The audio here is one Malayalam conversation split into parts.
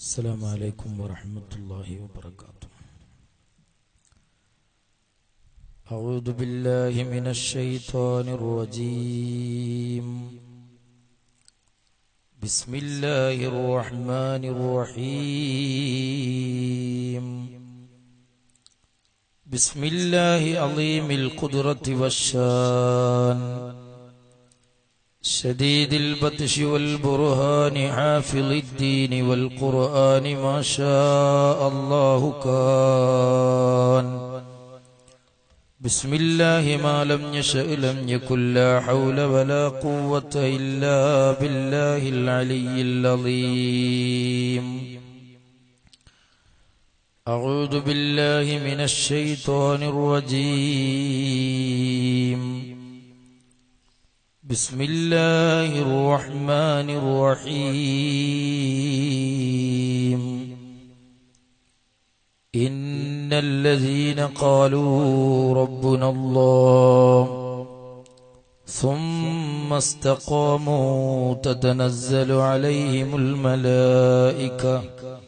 السلام عليكم ورحمة الله وبركاته أعوذ بالله من الشيطان الرجيم بسم الله الرحمن الرحيم بسم الله عظيم القدرة والشان شديد البطش والبرهان حافظ الدين والقرآن ما شاء الله كان بسم الله ما لم يشأ لم يكن لا حول ولا قوة إلا بالله العلي العظيم أعوذ بالله من الشيطان الرجيم بسم الله الرحمن الرحيم إن الذين قالوا ربنا الله ثم استقاموا تتنزل عليهم الملائكة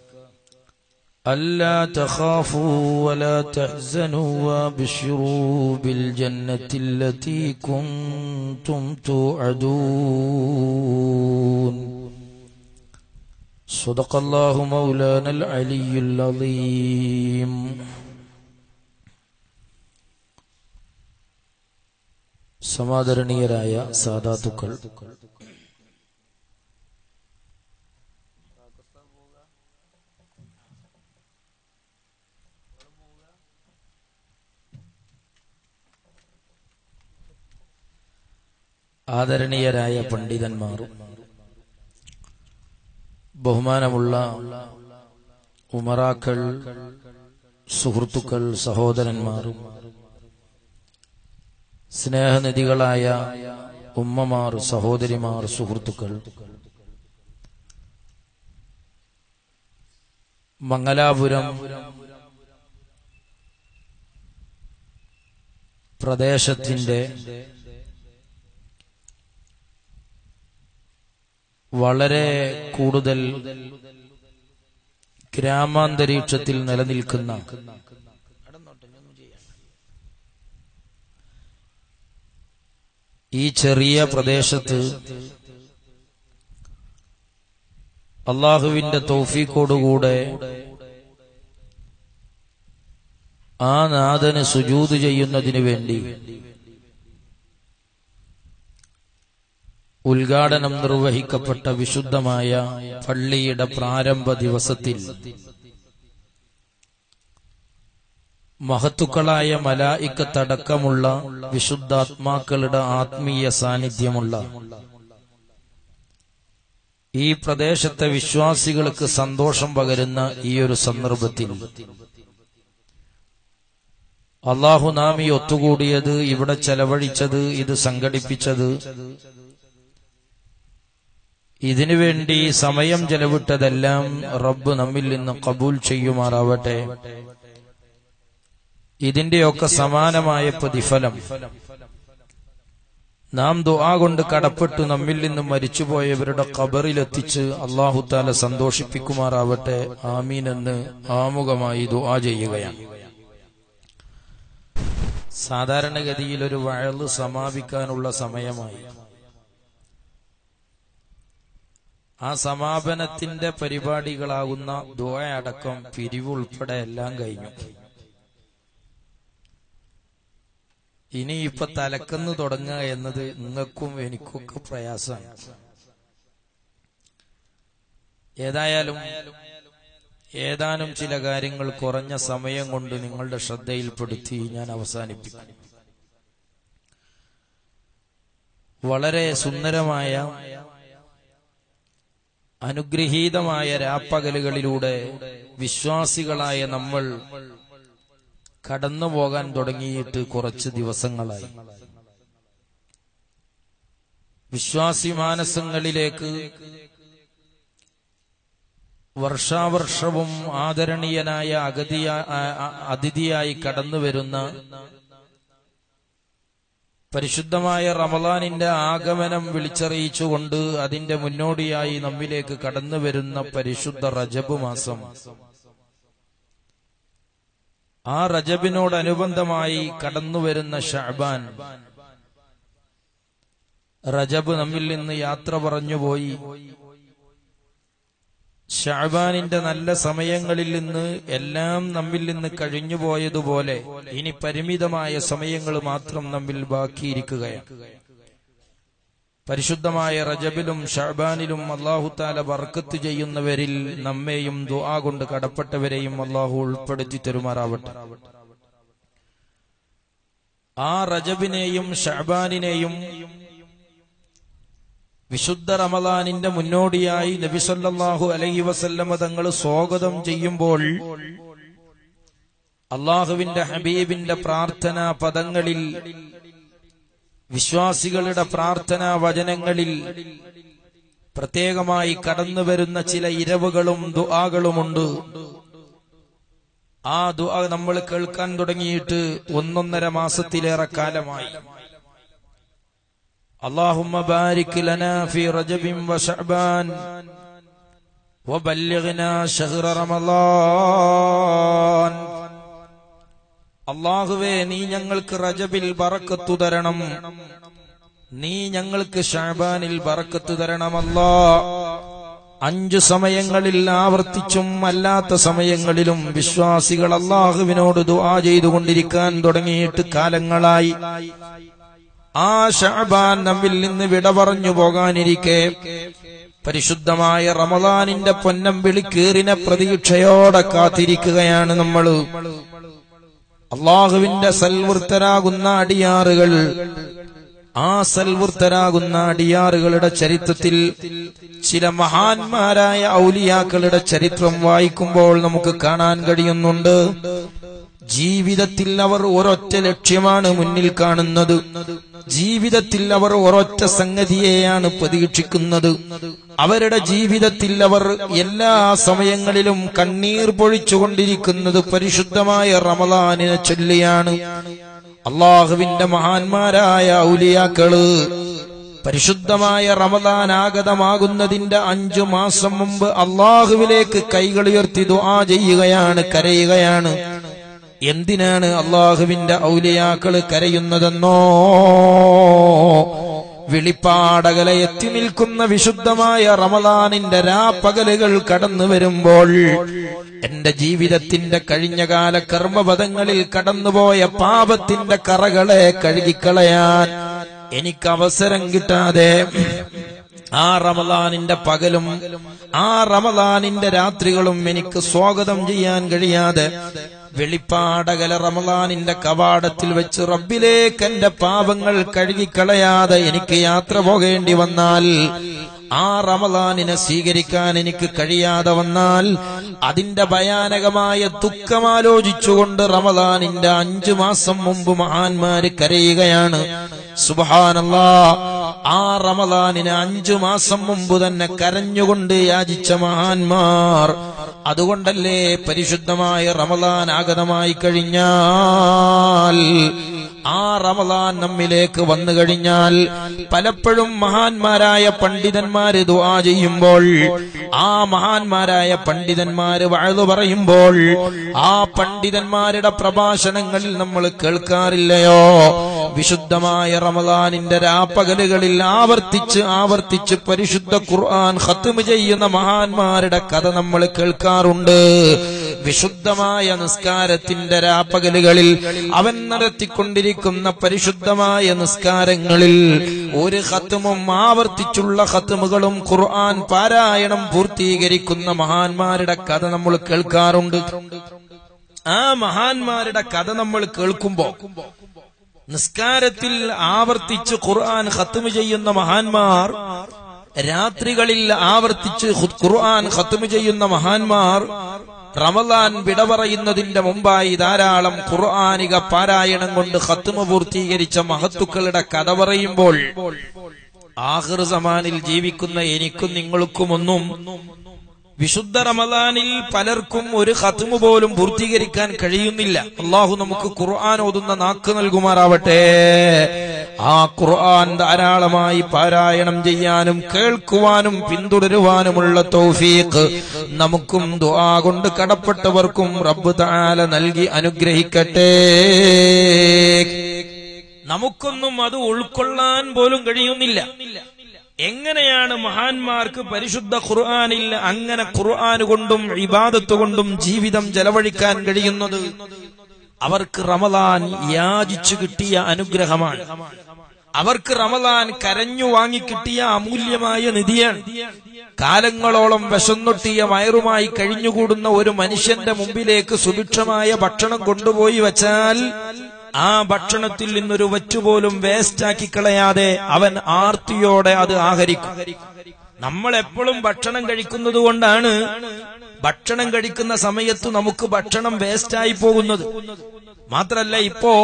ألا تخافوا ولا تحزنوا وابشروا بالجنة التي كنتم توعدون صدق الله مولانا العلي العظيم സമാദരണീയരായ സാധാത്തുക്കൾ ആദരണീയരായ പണ്ഡിതന്മാർ ബഹുമാനമുള്ള ഉമറാക്കൾ സുഹൃത്തുക്കൾ സഹോദരന്മാർ സ്നേഹനിധികളായ ഉമ്മമാർ സഹോദരിമാർ സുഹൃത്തുക്കൾ മംഗലാപുരം പ്രദേശത്തിന്റെ വളരെ കൂടുതൽ ഗ്രാമാന്തരീക്ഷത്തിൽ നിലനിൽക്കുന്ന ഈ ചെറിയ പ്രദേശത്ത് അള്ളാഹുവിന്റെ തൗഫീഖോടുകൂടെ ആ നാഥന് സുജൂത് ചെയ്യുന്നതിനു വേണ്ടി ഉദ്ഘാടനം നിർവഹിക്കപ്പെട്ട വിശുദ്ധമായ പള്ളിയുടെ പ്രാരംഭ ദിവസത്തിൽ മഹത്തുക്കളായ മലായിക്കത്തടക്കമുള്ള വിശുദ്ധാത്മാക്കളുടെ ആത്മീയ സാന്നിധ്യമുള്ള ഈ പ്രദേശത്തെ വിശ്വാസികൾക്ക് സന്തോഷം പകരുന്ന ഈ ഒരു സന്ദർഭത്തിൽ അള്ളാഹു നാം ഈ ഒത്തുകൂടിയത് ഇവിടെ ചെലവഴിച്ചത് ഇത് സംഘടിപ്പിച്ചത് ഇതിനുവേണ്ടി സമയം ചെലവിട്ടതെല്ലാം റബ്ബ് നമ്മിൽ നിന്ന് കബൂൽ ചെയ്യുമാറാവട്ടെ ഇതിന്റെയൊക്കെ സമാനമായ പ്രതിഫലം നാം ദുആ കൊണ്ട് കടപ്പെട്ടു നമ്മിൽ നിന്ന് മരിച്ചുപോയവരുടെ ഖബറിലെത്തിച്ച് അള്ളാഹു താല സന്തോഷിപ്പിക്കുമാറാവട്ടെ ആമീൻ എന്ന് ആമുഖമായി ദുആ ചെയ്യുകയാണ് സാധാരണഗതിയിൽ ഒരു വഴല് സമാപിക്കാനുള്ള സമയമായി ആ സമാപനത്തിന്റെ പരിപാടികളാകുന്ന ദുആ അടക്കം പിരിവ് ഉൾപ്പെടെ എല്ലാം കഴിഞ്ഞു ഇനി ഇപ്പൊ തലക്കന്ന് തുടങ്ങുക എന്നത് നിങ്ങൾക്കും എനിക്കൊക്കെ പ്രയാസമാണ് ഏതായാലും ഏതാനും ചില കാര്യങ്ങൾ കുറഞ്ഞ സമയം കൊണ്ട് നിങ്ങളുടെ ശ്രദ്ധയിൽപ്പെടുത്തി ഞാൻ അവസാനിപ്പിക്കും വളരെ സുന്ദരമായ അനുഗ്രഹീതമായ രാപ്പകലുകളിലൂടെ വിശ്വാസികളായ നമ്മൾ കടന്നു പോകാൻ തുടങ്ങിയിട്ട് കുറച്ച് ദിവസങ്ങളായി വിശ്വാസി മാനസങ്ങളിലേക്ക് വർഷാവർഷവും ആദരണീയനായ അഗതിയ അതിഥിയായി കടന്നു വരുന്ന പരിശുദ്ധമായ റമദാനിന്റെ ആഗമനം വിളിച്ചറിയിച്ചുകൊണ്ട് അതിന്റെ മുന്നോടിയായി നമ്മിലേക്ക് കടന്നു വരുന്ന പരിശുദ്ധ റജബ് മാസം ആ റജബിനോടനുബന്ധമായി കടന്നുവരുന്ന ഷഅബാൻ റജബ് നമ്മിൽ നിന്ന് യാത്ര പറഞ്ഞുപോയി ഷാബാനിന്റെ നല്ല സമയങ്ങളിൽ നിന്ന് എല്ലാം നമ്മിൽ നിന്ന് കഴിഞ്ഞുപോയതുപോലെ ഇനി പരിമിതമായ സമയങ്ങൾ മാത്രം നമ്മിൽ ബാക്കിയിരിക്കുകയാണ് പരിശുദ്ധമായ റജബിലും ഷാബാനിലും അള്ളാഹുത്താല ബർക്കത്ത് ചെയ്യുന്നവരിൽ നമ്മെയും ദുആ കൊണ്ട് കടപ്പെട്ടവരെയും അള്ളാഹു ഉൾപ്പെടുത്തി തരുമാറാവട്ടെ ആ റജബിനെയും ഷാബാനിനെയും വിശുദ്ധ റമദാനിന്റെ മുന്നോടിയായി നബിസല്ലാഹു അലൈഹി വസല്ലമ തങ്ങൾ സ്വാഗതം ചെയ്യുമ്പോൾ അള്ളാഹുവിന്റെ ഹബീബിന്റെ പ്രാർത്ഥനാ പദങ്ങളിൽ വിശ്വാസികളുടെ പ്രാർത്ഥനാ വചനങ്ങളിൽ പ്രത്യേകമായി കടന്നു വരുന്ന ചില ഇരവുകളും ദുആകളുമുണ്ട് ആ ദുആ നമ്മൾ കേൾക്കാൻ തുടങ്ങിയിട്ട് ഒന്നൊന്നര മാസത്തിലേറെ കാലമായി اللهم بارك لنا في رجب وشعبان وبلغنا شهر رمضان അള്ളാഹുവേ നീ ഞങ്ങൾക്ക് റജബിൽ ബറക്കത്തു തരണം നീ ഞങ്ങൾക്ക് ഷാബാനിൽ ബറക്കത്തു തരണമല്ലാ അഞ്ചു സമയങ്ങളിൽ ആവർത്തിച്ചും അല്ലാത്ത സമയങ്ങളിലും വിശ്വാസികൾ അള്ളാഹുവിനോട് ദുആ ചെയ്തുകൊണ്ടിരിക്കാൻ തുടങ്ങിയിട്ട് കാലങ്ങളായി ആ ഷഅബാൻ നമ്മിൽ നിന്ന് വിട പറഞ്ഞു പോകാനിരിക്കെ പരിശുദ്ധമായ റമദാനിന്റെ പൊന്നം വിളിക്കേറിന പ്രതീക്ഷയോടെ കാത്തിരിക്കുകയാണ് നമ്മൾ അള്ളാഹുവിന്റെ സൽവൃത്തരാകുന്ന അടിയാറുകൾ ആ സൽവൃത്തരാകുന്ന അടിയാറുകളുടെ ചരിത്രത്തിൽ ചില മഹാന്മാരായ ഔലിയാക്കളുടെ ചരിത്രം വായിക്കുമ്പോൾ നമുക്ക് കാണാൻ കഴിയുന്നുണ്ട് ജീവിതത്തിൽ അവർ ഒരൊറ്റ ലക്ഷ്യമാണ് മുന്നിൽ കാണുന്നത് ജീവിതത്തിൽ അവർ ഒരൊറ്റ സംഗതിയെയാണ് പ്രതീക്ഷിക്കുന്നത് അവരുടെ ജീവിതത്തിൽ അവർ എല്ലാ സമയങ്ങളിലും കണ്ണീർ പൊഴിച്ചുകൊണ്ടിരിക്കുന്നത് പരിശുദ്ധമായ റമദാനിനെ ചൊല്ലിയാണ് അള്ളാഹുവിന്റെ മഹാന്മാരായ ഔലിയാക്കള് പരിശുദ്ധമായ റമദാൻ ആഗതമാകുന്നതിന്റെ അഞ്ചു മാസം മുമ്പ് അള്ളാഹുവിലേക്ക് കൈകളുയർത്തി ദുആ ചെയ്യുകയാണ് കരയുകയാണ് എന്തിനാണ് അള്ളാഹുവിന്റെ ഔലിയാക്കള് കരയുന്നതെന്നോ വിളിപ്പാടകല എത്തി നിൽക്കുന്ന വിശുദ്ധമായ റമദാനിന്റെ രാപ്പകലുകൾ കടന്നു വരുമ്പോൾ എന്റെ ജീവിതത്തിന്റെ കഴിഞ്ഞകാല കർമ്മപദങ്ങളിൽ കടന്നുപോയ പാപത്തിന്റെ കറകളെ കഴുകിക്കളയാൻ എനിക്ക് അവസരം കിട്ടാതെ ആ റമദാനിന്റെ പകലും ആ റമദാനിന്റെ രാത്രികളും എനിക്ക് സ്വാഗതം ചെയ്യാൻ കഴിയാതെ വെളിപ്പാടകല റമദാനിന്റെ കവാടത്തിൽ വെച്ച് റബ്ബിലേക്ക് എന്റെ പാപങ്ങൾ കഴുകിക്കളയാതെ എനിക്ക് യാത്ര പോകേണ്ടി വന്നാൽ ആ റമദാനിനെ സ്വീകരിക്കാൻ എനിക്ക് കഴിയാതെ വന്നാൽ അതിന്റെ ഭയാനകമായ ദുഃഖമാലോചിച്ചുകൊണ്ട് റമദാനിന്റെ അഞ്ചു മാസം മുമ്പ് മഹാന്മാര് കരയുകയാണ് സുബഹാനല്ലാ ആ റമദാനിന് അഞ്ചു മാസം മുമ്പ് തന്നെ കരഞ്ഞുകൊണ്ട് യാചിച്ച മഹാന്മാർ അതുകൊണ്ടല്ലേ പരിശുദ്ധമായ റമദാൻ ആഗതമായി കഴിഞ്ഞാൽ ആ റമദാൻ നമ്മിലേക്ക് വന്നു കഴിഞ്ഞാൽ പലപ്പോഴും മഹാന്മാരായ പണ്ഡിതന്മാര് ദുആ ചെയ്യുമ്പോൾ ആ മഹാന്മാരായ പണ്ഡിതന്മാര് വഴുതു പറയുമ്പോൾ ആ പണ്ഡിതന്മാരുടെ പ്രഭാഷണങ്ങളിൽ നമ്മൾ കേൾക്കാറില്ലയോ വിശുദ്ധമായ റമദാനിന്റെ രാപ്പകലുകളിൽ ആവർത്തിച്ച് ആവർത്തിച്ച് പരിശുദ്ധ ഖുർആൻ ഖത്മ് ചെയ്യുന്ന മഹാന്മാരുടെ കഥ നമ്മൾ കേൾക്കാറുണ്ട് വിശുദ്ധമായ നിസ്കാരത്തിന്റെ രാപ്പകലുകളിൽ അവൻ നടത്തിക്കൊണ്ടിരിക്കുന്ന പരിശുദ്ധമായ നിസ്കാരങ്ങളിൽ ഒരു ഖത്മും ആവർത്തിച്ചുള്ള ഖത്മുകളും ഖുർആൻ പാരായണം പൂർത്തീകരിക്കുന്ന മഹാന്മാരുടെ കഥ നമ്മൾ കേൾക്കാറുണ്ട് ആ മഹാന്മാരുടെ കഥ നമ്മൾ കേൾക്കുമ്പോ നിസ്കാരത്തിൽ ആവർത്തിച്ച് ഖുർആൻ ഖത്മ് ചെയ്യുന്ന മഹാന്മാർ രാത്രികളിൽ ആവർത്തിച്ച് ഖുർആൻ ഖത്മ് ചെയ്യുന്ന മഹാന്മാർ റമദാൻ വിട പറയുന്നതിന്റെ മുമ്പായി ധാരാളം ഖുർആാനിക പാരായണം കൊണ്ട് ഖത്മ പൂർത്തീകരിച്ച മഹത്തുക്കളുടെ കഥ പറയുമ്പോൾ ആഹിർ സമാനിൽ ജീവിക്കുന്ന എനിക്കും നിങ്ങൾക്കുമൊന്നും വിശുദ്ധ റമദാനിൽ പലർക്കും ഒരു ഖത്മ് പോലും പൂർത്തീകരിക്കാൻ കഴിയുന്നില്ല അള്ളാഹു നമുക്ക് ഖുർആൻ ഓതുന്ന നാക്ക് നൽകുമാറാവട്ടെ ആ ഖുർആൻ ധാരാളമായി പാരായണം ചെയ്യാനും കേൾക്കുവാനും പിന്തുടരുവാനുമുള്ള തൗഫീഖ് നമുക്കും ദുആ കൊണ്ട് കടപ്പെട്ടവർക്കും റബ്ബ് തആല നൽകി അനുഗ്രഹിക്കട്ടെ നമുക്കൊന്നും അത് ഉൾക്കൊള്ളാൻ പോലും കഴിയുന്നില്ല എങ്ങനെയാണ് മഹാന്മാർക്ക് പരിശുദ്ധ ഖുർആാനിൽ അങ്ങനെ ഖുർആൻ കൊണ്ടും ഇബാദത്ത് കൊണ്ടും ജീവിതം ചെലവഴിക്കാൻ കഴിയുന്നത് അവർക്ക് റമദാൻ യാചിച്ചു കിട്ടിയ അനുഗ്രഹമാണ് അവർക്ക് റമദാൻ കരഞ്ഞു വാങ്ങിക്കിട്ടിയ അമൂല്യമായ നിധിയാണ് കാലങ്ങളോളം വിശന്നൊട്ടിയ വയറുമായി കഴിഞ്ഞുകൂടുന്ന ഒരു മനുഷ്യന്റെ മുമ്പിലേക്ക് സുഭിക്ഷമായ ഭക്ഷണം കൊണ്ടുപോയി വച്ചാൽ ആ ഭക്ഷണത്തിൽ നിന്നൊരു വറ്റുപോലും വേസ്റ്റാക്കി കളയാതെ അവൻ ആർത്തിയോടെ അത് ആഹരിക്കും നമ്മൾ എപ്പോഴും ഭക്ഷണം കഴിക്കുന്നത് കൊണ്ടാണ് ഭക്ഷണം കഴിക്കുന്ന സമയത്ത് നമുക്ക് ഭക്ഷണം വേസ്റ്റായി പോകുന്നത് മാത്രല്ല ഇപ്പോ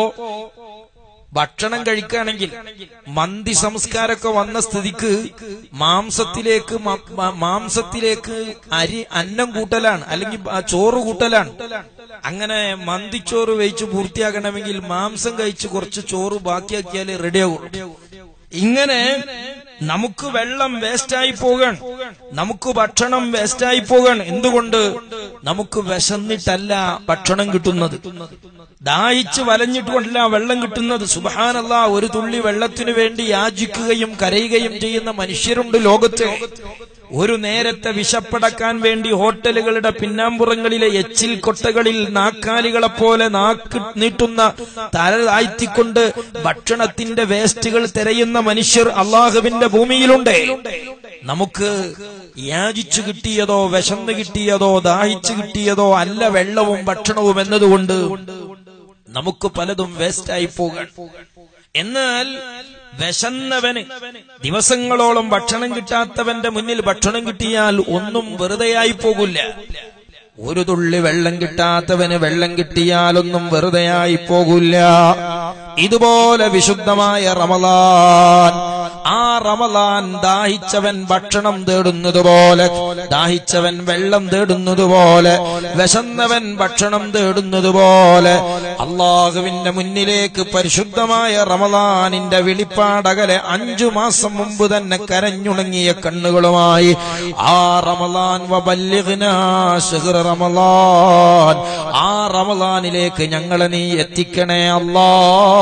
ഭക്ഷണം കഴിക്കുകയാണെങ്കിൽ മന്തി സംസ്കാരമൊക്കെ വന്ന സ്ഥിതിക്ക് മാംസത്തിലേക്ക് മ- മ- മാംസത്തിലേക്ക് അരി അന്നം കൂട്ടലാണ് അല്ലെങ്കിൽ ആ ചോറ് കൂട്ടലാണ് അങ്ങനെ മന്തിച്ചോറ് വെച്ച് പൂർത്തിയാക്കണമെങ്കിൽ മാംസം കഴിച്ച് കുറച്ച് ചോറ് ബാക്കിയാക്കിയാൽ റെഡിയാകും ഇങ്ങനെ നമുക്ക് വെള്ളം വേസ്റ്റായി പോകാൻ നമുക്ക് ഭക്ഷണം വേസ്റ്റായി പോകാൻ എന്തുകൊണ്ട് നമുക്ക് വിശന്നിട്ടല്ല ഭക്ഷണം കിട്ടുന്നത് ദാഹിച്ച് വലഞ്ഞിട്ടുകൊണ്ടല്ല വെള്ളം കിട്ടുന്നത് സുബഹാനല്ല ഒരു തുള്ളി വെള്ളത്തിനു വേണ്ടി യാചിക്കുകയും കരയുകയും ചെയ്യുന്ന മനുഷ്യരുണ്ട് ലോകത്ത് ഒരു നേരത്തെ വിശപ്പടക്കാൻ വേണ്ടി ഹോട്ടലുകളുടെ പിന്നാമ്പുറങ്ങളിലെ എച്ചിൽ കൊട്ടകളിൽ നാക്കാലികളെ പോലെ നാക്ക് നീട്ടുന്ന തല താഴ്ത്തിക്കൊണ്ട് ഭക്ഷണത്തിന്റെ വേസ്റ്റുകൾ തിരയുന്ന മനുഷ്യർ അള്ളാഹുവിന്റെ ഭൂമിയിലുണ്ട് നമുക്ക് യാചിച്ചു കിട്ടിയതോ വിശന്ന് കിട്ടിയതോ ദാഹിച്ചു കിട്ടിയതോ അല്ല വെള്ളവും ഭക്ഷണവും എന്നതുകൊണ്ട് നമുക്ക് പലതും വേസ്റ്റായി പോകാൻ എന്നാൽ വിശന്നവന് ദിവസങ്ങളോളം ഭക്ഷണം കിട്ടാത്തവന്റെ മുന്നിൽ ഭക്ഷണം കിട്ടിയാൽ ഒന്നും വെറുതെയായി പോകില്ല ഒരു തുള്ളി വെള്ളം കിട്ടാത്തവന് വെള്ളം കിട്ടിയാലൊന്നും വെറുതെയായി പോകില്ല ഇതുപോലെ വിശുദ്ധമായ റമലാൻ ആ റമലാൻ ദാഹിച്ചവൻ ഭക്ഷണം തേടുന്നത് പോലെ ദാഹിച്ചവൻ വെള്ളം തേടുന്നത് പോലെ വിശന്നവൻ ഭക്ഷണം തേടുന്നത് പോലെ അള്ളാഹുവിന്റെ മുന്നിലേക്ക് പരിശുദ്ധമായ റമലാനിന്റെ വെളിപ്പാടകലെ അഞ്ചു മാസം മുമ്പ് തന്നെ കരഞ്ഞുണങ്ങിയ കണ്ണുകളുമായി ആ റമലാൻ വബല്ലിഗ്നാ ശഹ്റ റമലാൻ ആ റമലാനിലേക്ക് ഞങ്ങളെ നീ എത്തിക്കണേ അല്ലാ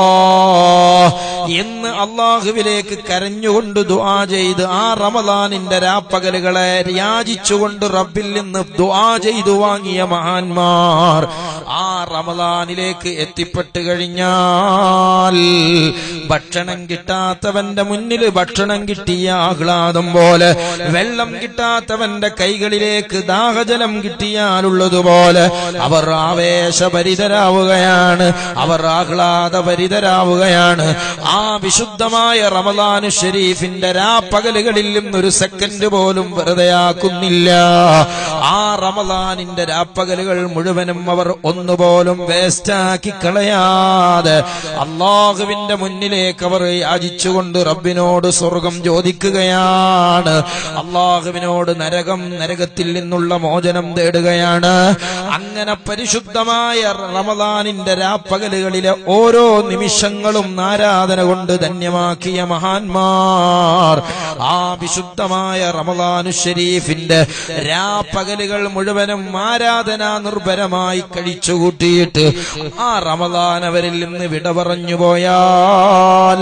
എന്ന് അള്ളാഹുവിലേക്ക് കരഞ്ഞുകൊണ്ട് ദുആ ചെയ്ത് ആ റമലാനിന്റെ രാപ്പകലുകളെ യാചിച്ചുകൊണ്ട് റബ്ബിൽ നിന്ന് ദുആ ചെയ്തു വാങ്ങിയ മഹാന്മാർ ആ റമലാനിലേക്ക് എത്തിപ്പെട്ട് കഴിഞ്ഞാൽ ഭക്ഷണം കിട്ടാത്തവന്റെ മുന്നിൽ ഭക്ഷണം കിട്ടിയ ആഹ്ലാദം പോലെ വെള്ളം കിട്ടാത്തവന്റെ കൈകളിലേക്ക് ദാഹജലം കിട്ടിയാലുള്ളതുപോലെ അവർ ആവേശഭരിതരാവുകയാണ് അവർ ആഹ്ലാദഭരിതരാവുകയാണ് ആ വിശുദ്ധമായ റമദാനു ഷരീഫിന്റെ രാപ്പകലുകളിൽ നിന്നൊരു സെക്കൻഡ് പോലും വെറുതെയാക്കുന്നില്ല ആ റമദാനിന്റെ രാപ്പകലുകൾ മുഴുവനും അവർ ഒന്നുപോലും വേസ്റ്റാക്കി കളയാതെ അള്ളാഹുവിന്റെ മുന്നിലേക്ക് അവർ യാചിച്ചുകൊണ്ട് റബ്ബിനോട് സ്വർഗം ചോദിക്കുകയാണ് അള്ളാഹുവിനോട് നരകം നരകത്തിൽ നിന്നുള്ള മോചനം തേടുകയാണ് അങ്ങനെ പരിശുദ്ധമായ റമദാനിന്റെ രാപ്പകലുകളിലെ ഓരോ നിമിഷങ്ങളും ആരാധന കൊണ്ട് ധന്യമാക്കിയ മഹാന്മാർ ആ വിശുദ്ധമായ റമദാനു ഷരീഫിന്റെ രാപ്പകലുകൾ മുഴുവനും ആരാധനാ നിർഭരമായി കഴിച്ചുകൂട്ടിയിട്ട് ആ റമദാൻ അവരിൽ നിന്ന് വിട പറഞ്ഞു പോയാൽ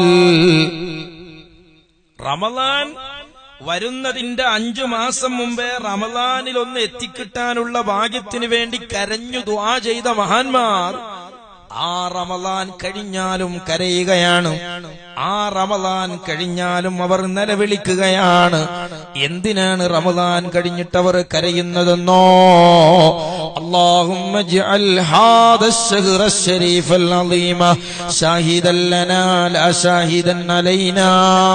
റമദാൻ വരുന്നതിന്റെ അഞ്ചു മാസം മുമ്പേ റമദാനിൽ ഒന്ന് എത്തിക്കിട്ടാനുള്ള ഭാഗ്യത്തിന് വേണ്ടി കരഞ്ഞു ദുആ ചെയ്ത മഹാന്മാർ ആ റമദാൻ കഴിഞ്ഞാലും കരയുകയാണ് ആ റമദാൻ കഴിഞ്ഞാലും അവർ നിലവിളിക്കുകയാണ് എന്തിനാണ് റമദാൻ കഴിഞ്ഞിട്ടവർ കരയുന്നതെന്നോ اللهم اجعل هذا الشهر الشريف العظيم شاهدا لنا لا شاهدا علينا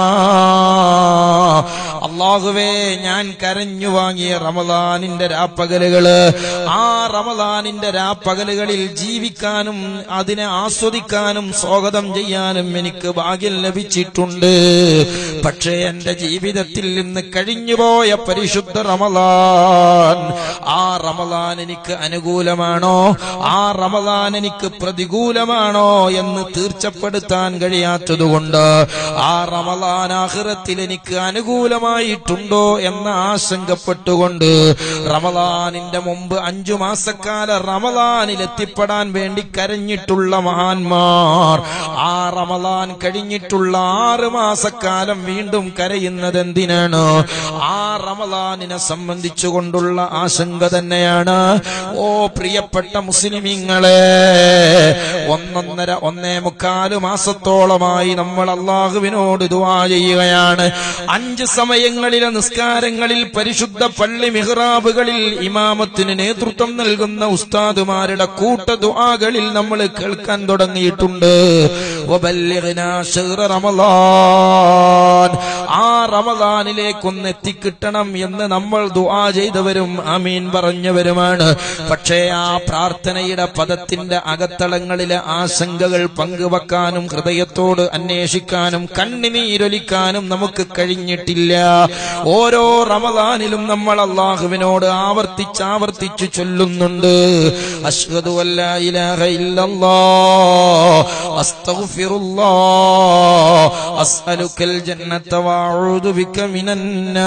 അള്ളാഹുവേ ഞാൻ കരഞ്ഞു വാങ്ങിയ റമദാനിന്റെ രാപ്പകലുകള് ആ റമദാനിന്റെ രാപ്പകലുകളിൽ ജീവിക്കാനും അതിനെ ആസ്വദിക്കാനും സ്വാഗതം ചെയ്യാനും എനിക്ക് ഭാഗ്യം ഭാഗ്യം ലഭിച്ചിട്ടുണ്ട് പക്ഷേ എന്റെ ജീവിതത്തിൽ നിന്ന് കഴിഞ്ഞുപോയ പരിശുദ്ധ റമലാൻ ആ റമലാൻ എനിക്ക് അനുകൂലമാണോ ആ റമലാൻ എനിക്ക് പ്രതികൂലമാണോ എന്ന് തീർച്ചപ്പെടുത്താൻ കഴിയാത്തതുകൊണ്ട് ആ റമലാൻ ആഹ്റത്തിൽ എനിക്ക് അനുകൂലമായിട്ടുണ്ടോ എന്ന ആശങ്കപ്പെട്ടുകൊണ്ട് റമലാനിന്റെ മുമ്പ് അഞ്ചു മാസക്കാല റമലാനിൽ എത്തിപ്പെടാൻ വേണ്ടി കരഞ്ഞിട്ടുള്ള മഹാന്മാർ ആ റമലാൻ കഴിഞ്ഞിട്ടുള്ള ആറ് മാസക്കാലം വീണ്ടും കരയുന്നത് എന്തിനാണ് ആ റമലാനിനെ സംബന്ധിച്ചുകൊണ്ടുള്ള ആശങ്ക തന്നെയാണ് ഓ പ്രിയപ്പെട്ട മുസ്ലിമീങ്ങളെ ഒന്നൊന്നര ഒന്നേ മുക്കാല് മാസത്തോളമായി നമ്മൾ അള്ളാഹുവിനോട് ദുവാ ചെയ്യുകയാണ് അഞ്ച് സമയങ്ങളിലെ നിസ്കാരങ്ങളിൽ പരിശുദ്ധ പള്ളി മിഹ്റാബുകളിൽ ഇമാമത്തിന് നേതൃത്വം നൽകുന്ന ഉസ്താദുമാരുടെ കൂട്ട ദുആകളിൽ നമ്മൾ കേൾക്കാൻ തുടങ്ങിയിട്ടുണ്ട് വബല്ലിഗ്നാ ശഹ്റ റമളാൻ ആ റമളാനിലേക്കൊന്ന് എത്തിക്കിട്ടണം എന്ന് നമ്മൾ ദുആ ചെയ്തവരും അമീൻ പറഞ്ഞവരുമാണ് പക്ഷേ ആ പ്രാർത്ഥനയുടെ പദത്തിന്റെ അകത്തളങ്ങളിലെ ആശങ്കകൾ പങ്കുവെക്കാനും ഹൃദയത്തോട് അന്വേഷിക്കാനും കണ്ണിനീരൊലിക്കാനും നമുക്ക് കഴിഞ്ഞിട്ടില്ല ഓരോ റമദാനിലും നമ്മൾ അള്ളാഹുവിനോട് ആവർത്തിച്ച് ആവർത്തിച്ച് ചൊല്ലുന്നുണ്ട് അഷ്ഹദു അല്ലാ ഇലാഹ ഇല്ലല്ലാഹ് അസ്തഗ്ഫിറുല്ലാഹ് അസ്അലുക്കൽ ജന്നത വഅഊദു ബിക മിനൻ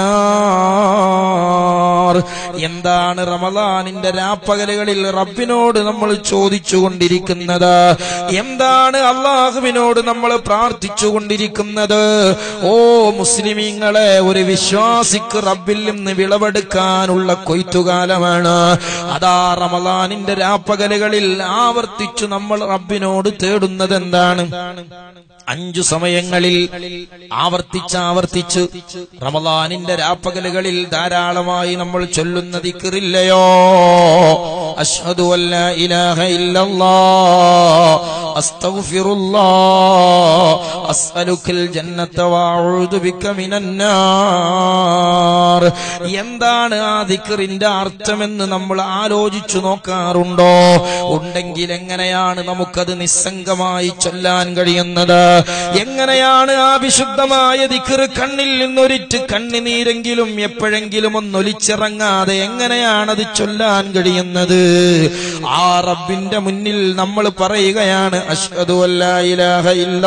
നാർ എന്താണ് റമദാനിന്റെ രാപ്പകലുകളിൽ റബ്ബിനോട് നമ്മൾ ചോദിച്ചുകൊണ്ടിരിക്കുന്നത് എന്താണ് അള്ളാഹുവിനോട് നമ്മൾ പ്രാർത്ഥിച്ചുകൊണ്ടിരിക്കുന്നത് ഓ മുസ്ലിമീങ്ങളെ ഒരു വിശ്വാസിക്ക് റബ്ബിൽ നിന്ന് വിളവെടുക്കാനുള്ള കൊയ്ത്തുകാലമാണ് അതാ റമദാനിന്റെ രാപ്പകലുകളിൽ ആവർത്തിച്ചു നമ്മൾ റബ്ബിനോട് തേടുന്നത് എന്താണ് അഞ്ചു സമയങ്ങളിൽ ആവർത്തിച്ച് ആവർത്തിച്ച് റമദാനിന്റെ രാപ്പകലുകളിൽ ധാരാളമായി നമ്മൾ ചൊല്ലുന്ന ദിക്റില്ലയോ അഷ്ഹദു അല്ലാ ഇലാഹ ഇല്ലല്ലാഹ് അസ്തഗ്ഫിറുല്ലാഹ് അസ്അലുക്കൽ ജന്നത വഅഊദു ബിക മിനൻ നാർ എന്താണ് ആ ദിക്റിന്റെ അർത്ഥമെന്ന് നമ്മൾ ആലോചിച്ചു നോക്കാറുണ്ടോ ഉണ്ടെങ്കിൽ എങ്ങനെയാണ് നമുക്കത് നിസ്സംഗമായി ചൊല്ലാൻ കഴിയുന്നത് എങ്ങനെയാണ് ആ വിശുദ്ധമായ ദിക്ർ കണ്ണിൽ നിന്നൊരിറ്റ് കണ്ണിനീരെങ്കിലും എപ്പോഴെങ്കിലും ഒന്നൊലിച്ചിറങ്ങാതെ എങ്ങനെയാണത് ചൊല്ലാൻ കഴിയുന്നത് ആ റബ്ബിന്റെ മുന്നിൽ നമ്മൾ പറയുകയാണ് അഷ്ഹദു അല്ലാ ഇലാഹ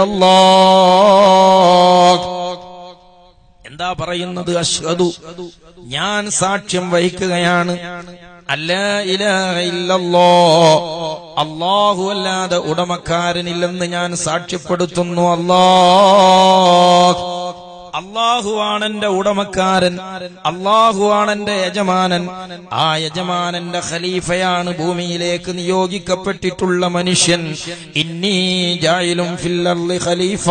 ഇല്ലല്ലാഹ് എന്താ പറയുന്നത് അഷ്ഹദു ഞാൻ സാക്ഷ്യം വഹിക്കുകയാണ് അല്ല ഇലാഹ ഇല്ലല്ലോ അള്ളാഹു അല്ലാതെ ഉടമക്കാരനില്ലെന്ന് ഞാൻ സാക്ഷ്യപ്പെടുത്തുന്നു അല്ലാഹ് അള്ളാഹുവാണ് എന്റെ ഉടമക്കാരൻ അള്ളാഹുവാണ് എന്റെ യജമാനൻ ആ യജമാനന്റെ ഖലീഫയാണ് ഭൂമിയിലേക്ക് നിയോഗിക്കപ്പെട്ടിട്ടുള്ള മനുഷ്യൻ ഇന്നീ ജായിലും ഫില്ലർലി ഖലീഫ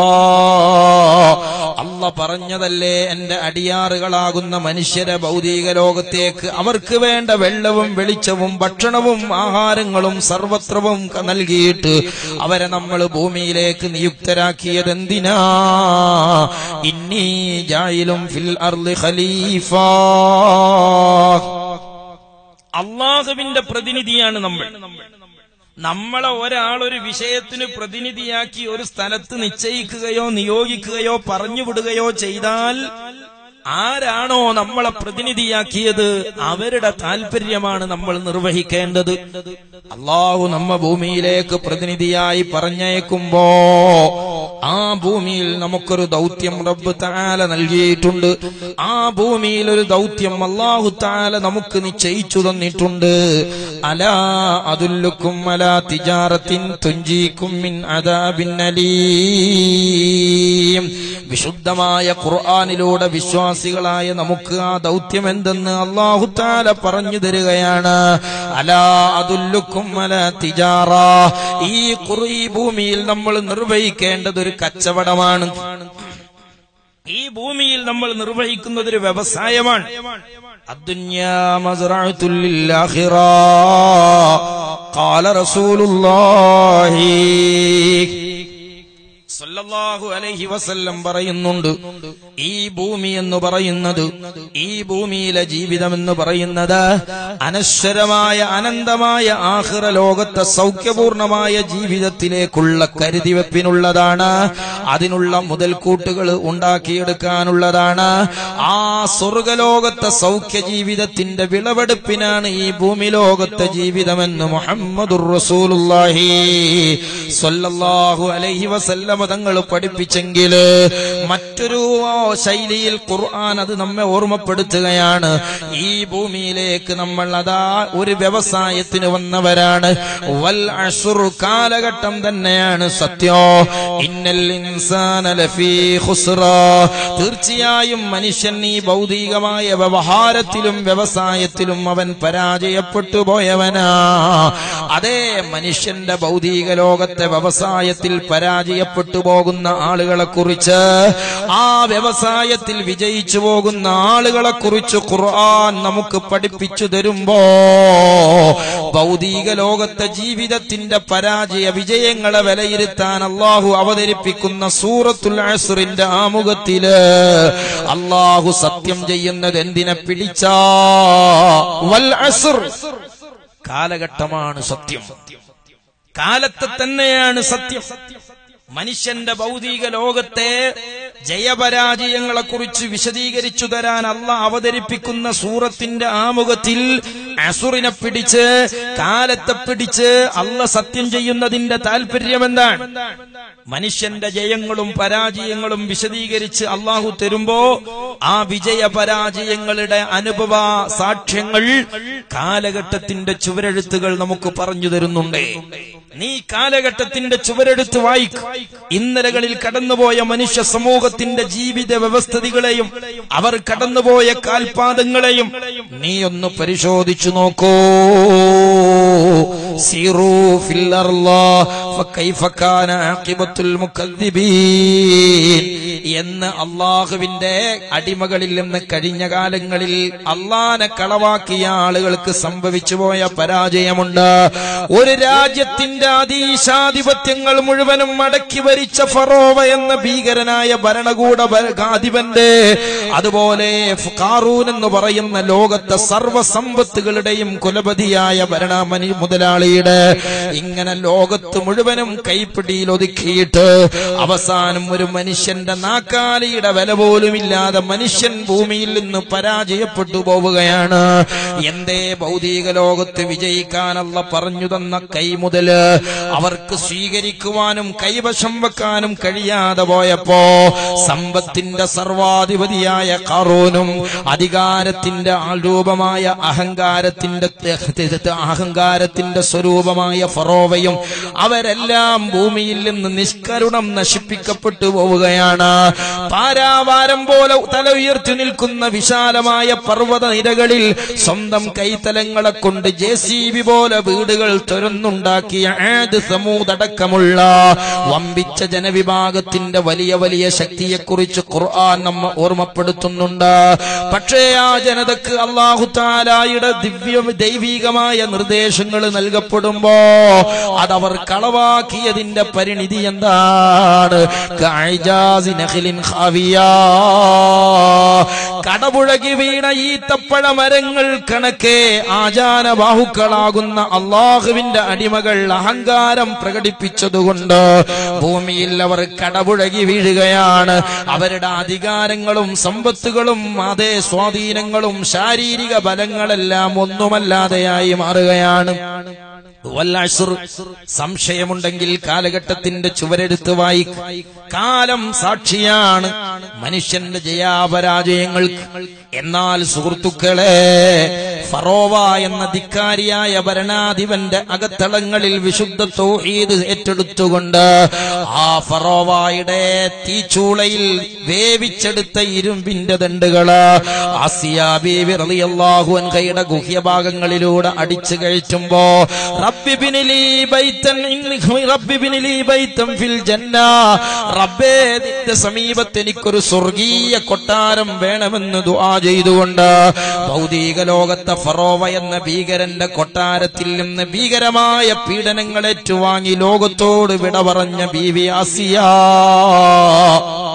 അല്ല പറഞ്ഞതല്ലേ എന്റെ അടിയാറുകളാകുന്ന മനുഷ്യരെ ഭൗതിക ലോകത്തേക്ക് അവർക്ക് വേണ്ട വെള്ളവും വെളിച്ചവും ഭക്ഷണവും ആഹാരങ്ങളും സർവത്രവും ക- നൽകിയിട്ട് അവരെ നമ്മൾ ഭൂമിയിലേക്ക് നിയുക്തരാക്കിയത് എന്തിനാ ഇന്നീ ജായിലും ഫിൽ അർളി ഖലീഫ അള്ളാഹുവിന്റെ പ്രതിനിധിയാണ് നമ്മൾ നമ്മളെ ഒരാൾ ഒരു വിഷയത്തിന് പ്രതിനിധിയാക്കി ഒരു സ്ഥലത്ത് നിശ്ചയിക്കുകയോ നിയോഗിക്കുകയോ പറഞ്ഞുവിടുകയോ ചെയ്താൽ ആരാണോ നമ്മളെ പ്രതിനിധിയാക്കിയത് അവരുടെ താല്പര്യമാണ് നമ്മൾ നിർവഹിക്കേണ്ടത് അള്ളാഹു നമ്മ ഭൂമിയിലേക്ക് പ്രതിനിധിയായി പറഞ്ഞേക്കുമ്പോ ആ ഭൂമിയിൽ നമുക്കൊരു ദൗത്യം റബ്ബ് താല നൽകിയിട്ടുണ്ട് ആ ഭൂമിയിൽ ഒരു ദൗത്യം അള്ളാഹു താല നമുക്ക് നിശ്ചയിച്ചു തന്നിട്ടുണ്ട് അലാ അതുല്ലുക്കും അലാ തിജാറത്തിൻ തുഞ്ചീക്കും മിൻ അദാബിൻ അലീം വിശുദ്ധമായ ഖുർആാനിലൂടെ വിശ്വാസികളായ നമുക്ക് ആ ദൗത്യം എന്തെന്ന് അള്ളാഹു താല പറഞ്ഞു തരികയാണ് അലാ അതുല്ലുക്കും അല തിജാറ ഈ ഖുർ ഈ ഭൂമിയിൽ നമ്മൾ നിർവഹിക്കേണ്ടത് ഒരു കച്ചവടമാണ് ഈ ഭൂമിയിൽ നമ്മൾ നിർവഹിക്കുന്നത് ഒരു വ്യവസായമാണ് الدنيا مزرعة للآخرة قال رسول الله സല്ലല്ലാഹു അലൈഹി വസല്ലം പറയുന്നുണ്ട് ഈ ഭൂമി എന്ന് പറയുന്നത് ഈ ഭൂമിയിലെ ജീവിതം എന്ന് പറയുന്നത് അനശ്വരമായ അനന്തമായ ആഹ്റ ലോകത്തെ സൗഖ്യപൂർണമായ ജീവിതത്തിലേക്കുള്ള കരുതിവെപ്പിനുള്ളതാണ് അതിനുള്ള മുതൽക്കൂട്ടുകൾ ഉണ്ടാക്കിയെടുക്കാനുള്ളതാണ് ആ സ്വർഗലോകത്തെ സൗഖ്യ ജീവിതത്തിന്റെ വിളവെടുപ്പിനാണ് ഈ ഭൂമി ലോകത്തെ ജീവിതമെന്ന് മുഹമ്മദുർ റസൂലുള്ളാഹി സ്വല്ലല്ലാഹു അലൈഹി വസല്ലമ തങ്ങൾ പഠിപ്പിച്ചെങ്കിൽ മറ്റൊരു ശൈലിയിൽ ഖുർആൻ അത് നമ്മെ ഓർമ്മപ്പെടുത്തുകയാണ് ഈ ഭൂമിയിലേക്ക് നമ്മൾ അതാ ഒരു വ്യവസായത്തിന് വന്നവരാണ് വൽ അസുർ കാലഘട്ടം തന്നെയാണ് സത്യോ ഇന്നൽ ഇൻസാന ലഫീ ഖുസ്റാ തീർച്ചയായും മനുഷ്യൻ ഈ ഭൗതികമായ വ്യവഹാരത്തിലും വ്യവസായത്തിലും അവൻ പരാജയപ്പെട്ടു പോയവനാ അതേ മനുഷ്യന്റെ ഭൗതിക ലോകത്തെ വ്യവസായത്തിൽ പരാജയപ്പെട്ടു പോകുന്ന ആളുകളെ കുറിച്ച് ആ വ്യവസായത്തിൽ വിജയിച്ചു പോകുന്ന ആളുകളെ കുറിച്ച് ഖുർആൻ നമുക്ക് പഠിപ്പിച്ചു തരുമ്പോ ഭൗതിക ലോകത്തെ ജീവിതത്തിന്റെ പരാജയ വിജയങ്ങളെ വിലയിരുത്താൻ അള്ളാഹു അവതരിപ്പിക്കുന്ന സൂറത്തുൽ അസുറിന്റെ ആമുഖത്തില് അള്ളാഹു സത്യം ചെയ്യുന്നത് എന്തിനെ പിടിച്ചാ വൽ അസുർ കാലഘട്ടമാണ് സത്യം കാലത്തെ തന്നെയാണ് സത്യം മനുഷ്യന്റെ ഭൗതിക ലോകത്തെ ജയപരാജയങ്ങളെ കുറിച്ച് വിശദീകരിച്ചു തരാൻ അല്ല അവതരിപ്പിക്കുന്ന സൂറത്തിന്റെ ആമുഖത്തിൽ അസുറിനെ പിടിച്ച് കാലത്തെ പിടിച്ച് അല്ല സത്യം ചെയ്യുന്നതിന്റെ താല്പര്യം എന്താണ് മനുഷ്യന്റെ ജയങ്ങളും പരാജയങ്ങളും വിശദീകരിച്ച് അള്ളാഹു തരുമ്പോ ആ വിജയ പരാജയങ്ങളുടെ അനുഭവ സാക്ഷ്യങ്ങൾ കാലഘട്ടത്തിന്റെ ചുവരെഴുത്തുകൾ നമുക്ക് പറഞ്ഞു തരുന്നുണ്ട് നീ കാലഘട്ടത്തിന്റെ ചുവരെടുത്ത് വായിക്കും ഇന്നലകളിൽ കടന്നുപോയ മനുഷ്യ സമൂഹത്തിന്റെ ജീവിത വ്യവസ്ഥിതികളെയും അവർ കടന്നുപോയ കാൽപാദങ്ങളെയും നീ ഒന്ന് പരിശോധിച്ചു നോക്കൂ സീറൂ ഫിൽ അർളാ ഫകൈഫ കാന ആഖിബത്തുൽ മുകദ്ദിബീൻ എന്ന് അള്ളാഹുവിന്റെ അടിമകളിൽ നിന്ന് കഴിഞ്ഞ കാലങ്ങളിൽ അള്ളാനെ കളവാക്കിയ ആളുകൾക്ക് സംഭവിച്ചു പോയ പരാജയമുണ്ട് ഒരു രാജ്യത്തിന്റെ അതീശാധിപത്യങ്ങൾ മുഴുവനും അടക്കി ഭരിച്ച ഫറോവ എന്ന ഭീകരനായ ഭരണകൂട അധിപന്റെ അതുപോലെ കാറൂൻ എന്ന് പറയുന്ന ലോകത്തെ സർവസമ്പത്തുകളുടെയും കുലപതിയായ ഭരണമനി മുതലാളിയുടെ ഇങ്ങനെ ലോകത്ത് മുഴുവനും കൈപ്പിടിയിൽ ഒതുക്കിയിട്ട് അവസാനം ഒരു മനുഷ്യന്റെ നാക്കാലിയുടെ വില പോലുമില്ലാതെ മനുഷ്യൻ ഭൂമിയിൽ നിന്ന് പരാജയപ്പെട്ടു പോവുകയാണ് എന്തേ ഭൗതിക ലോകത്ത് വിജയിക്കാനല്ല പറഞ്ഞു തന്ന കൈ മുതല് അവർക്ക് സ്വീകരിക്കുവാനും കൈവശം വെക്കാനും കഴിയാതെ പോയപ്പോ സമ്പത്തിന്റെ സർവാധിപതിയായ കാറൂനും അധികാരത്തിന്റെ ആൾരൂപമായ അഹങ്കാരത്തിന്റെ അഹങ്കാരത്തിന്റെ സ്വരൂപമായ ഫറോവയും അവരെല്ലാം ഭൂമിയിൽ നിന്ന് നിഷ്കരുണം നശിപ്പിക്കപ്പെട്ടു പോവുകയാണ് പാരാവാരം പോലെ തല ഉയർത്തി നിൽക്കുന്ന വിശാലമായ പർവ്വത നിരകളിൽ സ്വന്തം കൈത്തലങ്ങളെ കൊണ്ട് ജെ സി ബി പോലെ വീടുകൾ തുറന്നുണ്ടാക്കിയ ആദ് സമൂതടക്കമുള്ള വമ്പിച്ച ജനവിഭാഗത്തിന്റെ വലിയ വലിയ ശക്തിയെക്കുറിച്ച് ഖുർആൻ നമ്മ ഓർമ്മപ്പെടുത്തുന്നുണ്ട് പക്ഷേ ആ ജനതക്ക് അള്ളാഹു താലായുടെ ദിവ്യ ദൈവികമായ നിർദ്ദേശങ്ങൾ നൽകപ്പെടുമ്പോ അതവർ കളവാക്കിയതിന്റെ പരിണിതി എന്താണ് കഅജാസി നഖ്ലിൻ ഖാവിയാ. കടപുഴകി വീണ ഈത്തപ്പഴ മരങ്ങൾ കണക്കെ ആചാര ബാഹുക്കളാകുന്ന അള്ളാഹുവിന്റെ അടിമകൾ അഹങ്കാരം പ്രകടിപ്പിച്ചതുകൊണ്ട് ഭൂമിയിൽ അവർ കടപുഴകി വീഴുകയാണ് അവരുടെ അധികാരങ്ങളും സമ്പത്തുകളും അതേ സ്വാധീനങ്ങളും ശാരീരിക ബലങ്ങളെല്ലാം ഒന്നുമല്ലാതെയായി മാറുകയാണ് വല്ലഅസ്ർ സംശയമുണ്ടെങ്കിൽ കാലഘട്ടത്തിന്റെ ചുവരെടുത്ത് വായിക്കും കാലം സാക്ഷിയാണ് മനുഷ്യന്റെ ജയാപരാജയങ്ങൾക്ക് എന്നാൽ സുഹൃത്തുക്കളെ ഫറോവ എന്ന ധിക്കാരിയായ ഭരണാധിപന്റെ അകത്തളങ്ങളിൽ വിശുദ്ധ തൗഹീദ് ഏറ്റെടുത്തുകൊണ്ട് ആ ഫറോവായുടെ തീച്ചൂളയിൽ വേവിച്ചെടുത്ത ഇരുമ്പിന്റെ ദണ്ടുകള് ആസിയ ബീവി റളിയല്ലാഹു അൻഹയുടെ ഗുഹ്യഭാഗങ്ങളിലൂടെ അടിച്ചു കഴിച്ചുമ്പോ റബ്ബി ബിനിലി ബൈത്തൻ ഇൻ- റബ്ബി ബിനിലി ബൈത്തൻ ഫിൽ ജന്ന റബ്ബേ നിന്റെ സമീപത്ത് എനിക്കൊരു സ്വർഗീയ കൊട്ടാരം വേണമെന്ന് ദുആ ചെയ്തുകൊണ്ട് ഭൗതിക ലോകത്തെ ഫറോവ എന്ന ഭീകരന്റെ കൊട്ടാരത്തിൽ നിന്ന് ഭീകരമായ പീഡനങ്ങൾ ഏറ്റുവാങ്ങി ലോകത്തോട് വിട പറഞ്ഞ ബീവി ആസിയ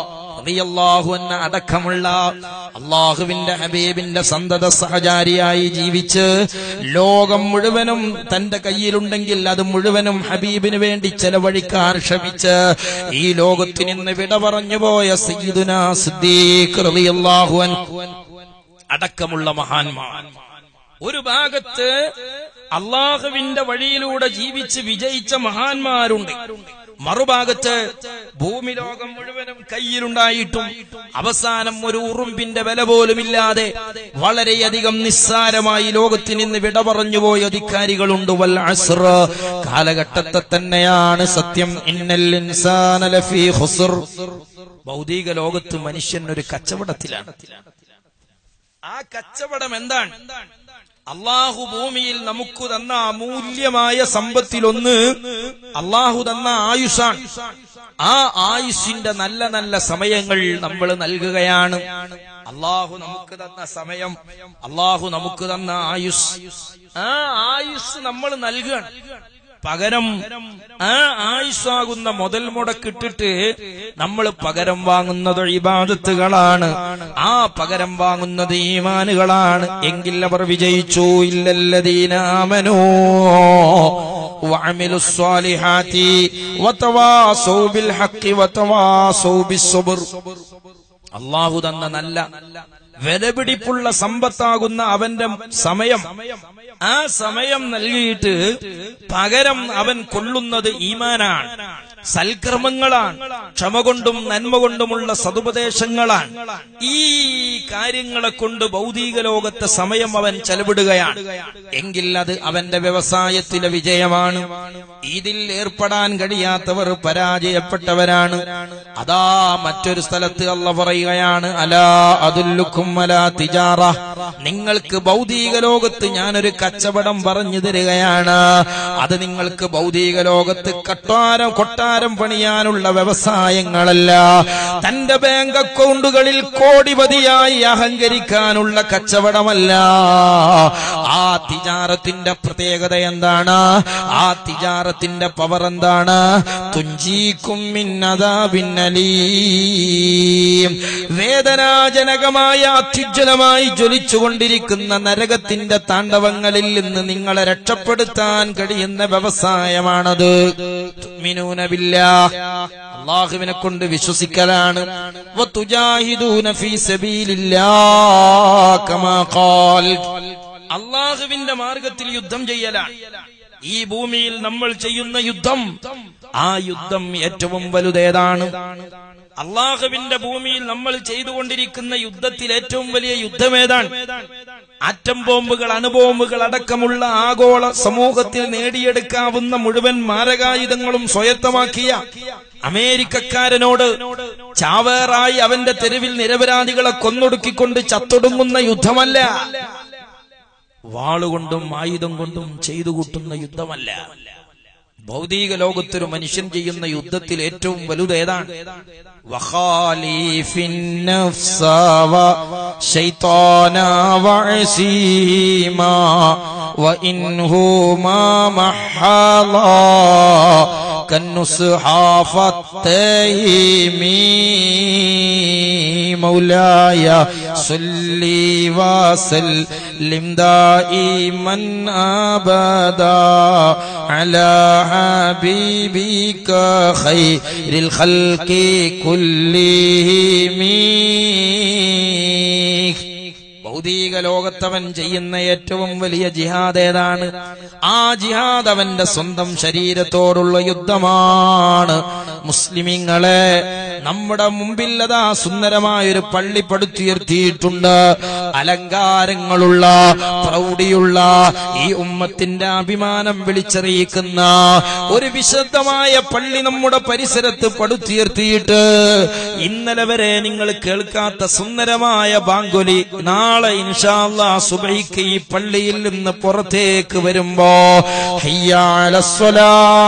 റളിയല്ലാഹു അൻഹ അടക്കമുള്ള അള്ളാഹുവിന്റെ ഹബീബിന്റെ സന്തത സഹചാരിയായി ജീവിച്ച് ലോകം മുഴുവനും തന്റെ കയ്യിലുണ്ടെങ്കിൽ അത് മുഴുവനും ഹബീബിന് വേണ്ടി ചെലവഴിക്കാൻ ശ്രമിച്ച് ഈ ലോകത്തിൽ നിന്ന് വിട പറഞ്ഞു പോയ സയ്യിദുനാ സിദ്ദീഖ് റളിയല്ലാഹു അൻഹു അടക്കമുള്ള മഹാന്മാർ ഒരു ഭാഗത്ത് അള്ളാഹുവിന്റെ വഴിയിലൂടെ ജീവിച്ച് വിജയിച്ച മഹാന്മാരുണ്ട് മറുഭാഗത്ത് ഭൂമി ലോകം മുഴുവനും കയ്യിലുണ്ടായിട്ടും അവസാനം ഒരു ഉറുമ്പിന്റെ വില പോലുമില്ലാതെ വളരെയധികം നിസ്സാരമായി ലോകത്തിൽ നിന്ന് വിട പറഞ്ഞുപോയ അധികാരികളുണ്ട് വൽ അസ്ർ കാലഘട്ടത്തെ തന്നെയാണ് സത്യം ഇന്നൽ ഇൻസാന ലഫീ ഖുസ്ർ ഭൗതിക ലോകത്ത് മനുഷ്യൻ ഒരു കച്ചവടത്തിലാണ് ആ കച്ചവടം എന്താണ് അള്ളാഹു ഭൂമിയിൽ നമുക്ക് തന്ന അമൂല്യമായ സമ്പത്തിലൊന്ന് അള്ളാഹു തന്ന ആയുഷാണ് ആ ആയുഷിന്റെ നല്ല നല്ല സമയങ്ങൾ നമ്മൾ നൽകുകയാണ് അള്ളാഹു നമുക്ക് തന്ന സമയം അള്ളാഹു നമുക്ക് തന്ന ആയുസ് ആ ആയുസ് നമ്മൾ നൽകുകയാണ് പകരം ആ ആയുസ്സാകുന്ന മുതൽ മുടക്കിട്ടിട്ട് നമ്മൾ പകരം വാങ്ങുന്നത് ഇബാദത്തുകളാണ് ആ പകരം വാങ്ങുന്നത് ഈമാനുകളാണ് എങ്കിൽ അവർ വിജയിച്ചു ഇല്ലല്ലദീനാമനോ وعملوا الصالحات وتواصوا بالحق وتواصوا بالصبر അള്ളാഹു തന്ന നല്ല വിലപിടിപ്പുള്ള സമ്പത്താകുന്ന അവന്റെ സമയം ആ സമയം നൽകിയിട്ട് പകരം അവൻ കൊള്ളുന്നത് ഈമാനാണ് സൽക്കർമ്മങ്ങളാണ് ക്ഷമ കൊണ്ടും നന്മ കൊണ്ടുമുള്ള സതുപദേശങ്ങളാണ് ഈ കാര്യങ്ങളെ കൊണ്ട് ഭൗതിക ലോകത്തെ സമയം അവൻ ചെലവിടുകയാണ് എങ്കിൽ അത് അവന്റെ വ്യവസായത്തിലെ വിജയമാണ് ഇതിൽ ഏർപ്പെടാൻ കഴിയാത്തവർ പരാജയപ്പെട്ടവരാണ് അതാ മറ്റൊരു സ്ഥലത്ത് അല്ല പറയുകയാണ് അലാ അതുല്ലുക്കും അലാ തിജാറ നിങ്ങൾക്ക് ഭൗതിക ലോകത്ത് ഞാനൊരു കച്ചവടം പറഞ്ഞു തരികയാണ് അത് നിങ്ങൾക്ക് ഭൗതിക ലോകത്ത് കട്ടാരം കൊട്ടാരം പണിയാനുള്ള വ്യവസായങ്ങളല്ല തന്റെ ബാങ്ക് അക്കൗണ്ടുകളിൽ കോടിപതിയായി അഹങ്കരിക്കാനുള്ള കച്ചവടമല്ല ആ തിജാറത്തിന്റെ പ്രത്യേകത എന്താണ് ആ തിജാറത്തിന്റെ പവർ എന്താണ് തുഞ്ചീക്കും മിന്നതാപിന്നലീം വേദനാജനകമായ അത്യുജ്വലമായി ജ്വലിച്ചുകൊണ്ടിരിക്കുന്ന നരകത്തിന്റെ താണ്ഡവങ്ങളിൽ നിന്ന് നിങ്ങളെ രക്ഷപ്പെടുത്താൻ കഴിയുന്ന വ്യവസായമാണത് തുഅ്മിനൂന ബില്ലാഹ്. അള്ളാഹുവിനെ കൊണ്ട് വിശ്വസിക്കലാണ് വതുജാഹിദൂന ഫീ സബീലില്ലാഹ് കമാ ഖാൽ അള്ളാഹുവിന്റെ മാർഗത്തിൽ യുദ്ധം ചെയ്യലാണ് ഈ ഭൂമിയിൽ നമ്മൾ ചെയ്യുന്ന യുദ്ധം ആ യുദ്ധം ഏറ്റവും വലുതേതാണ് അള്ളാഹുവിന്റെ ഭൂമിയിൽ നമ്മൾ ചെയ്തുകൊണ്ടിരിക്കുന്ന യുദ്ധത്തിൽ ഏറ്റവും വലിയ യുദ്ധമേതാണ് ആറ്റം ബോംബുകൾ അണുബോംബുകൾ അടക്കമുള്ള ആഗോള സമൂഹത്തിൽ നേടിയെടുക്കാവുന്ന മുഴുവൻ മാരകായുധങ്ങളും സ്വായത്തമാക്കിയ അമേരിക്കക്കാരനോട് ചാവേറായി അവന്റെ തെരുവിൽ നിരപരാധികളെ കൊന്നൊടുക്കിക്കൊണ്ട് ചത്തൊടുങ്ങുന്ന യുദ്ധമല്ല വാളുകൊണ്ടും ആയുധം കൊണ്ടും ചെയ്തു കൂട്ടുന്ന യുദ്ധമല്ല ഭൗതിക ലോകത്തൊരു മനുഷ്യൻ ചെയ്യുന്ന യുദ്ധത്തിൽ ഏറ്റവും വലുത് ഏതാണ് وخالف النفس وشيطان وعسيما وإنهما محلا كالنصحى فالتيمي مولاي صلي وسلم دائما أبدا على حبيبك خير الخلق كلهم ഭൗതിക ലോകത്തവൻ ചെയ്യുന്ന ഏറ്റവും വലിയ ജിഹാദ് ഏതാണ് ആ ജിഹാദ് അവന്റെ സ്വന്തം ശരീരത്തോടുള്ള യുദ്ധമാണ് മുസ്ലിമിങ്ങളെ നമ്മുടെ മുമ്പില്ലതാ സുന്ദരമായൊരു പള്ളി പടുത്തുയർത്തിയിട്ടുണ്ട് അലങ്കാരങ്ങളുള്ള പ്രൗഢിയുള്ള ഈ ഉമ്മത്തിന്റെ അഭിമാനം വിളിച്ചറിയിക്കുന്ന ഒരു വിശുദ്ധമായ പള്ളി നമ്മുടെ പരിസരത്ത് പടുത്തുയർത്തിയിട്ട് ഇന്നലെ വരെ നിങ്ങൾ കേൾക്കാത്ത സുന്ദരമായ ബാങ്കുലി നാളെ ഇൻഷാല്ലാ സുബൈക്ക് ഈ പള്ളിയിൽ നിന്ന് പുറത്തേക്ക് വരുമ്പോ ഹയ്യാലസ്വലാ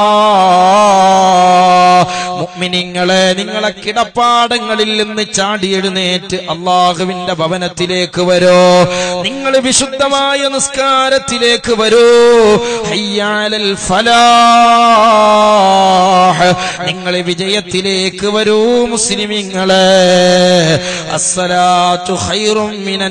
മുഅ്മിനീങ്ങളെ നിങ്ങളെ കിടപ്പാടങ്ങളിൽ നിന്ന് ചാടി എഴുന്നേറ്റ് അള്ളാഹുവിന്റെ ഭവനത്തിലേക്ക് വരൂ നിങ്ങൾ വിശുദ്ധമായ നിസ്കാരത്തിലേക്ക് വരൂ ഹയ്യാലൽ ഫലാ ഫലാഹ് നിങ്ങൾ വിജയത്തിലേക്ക് വരൂ മുസ്ലിമിങ്ങളെ അസ്സലാത്തു ഖൈറും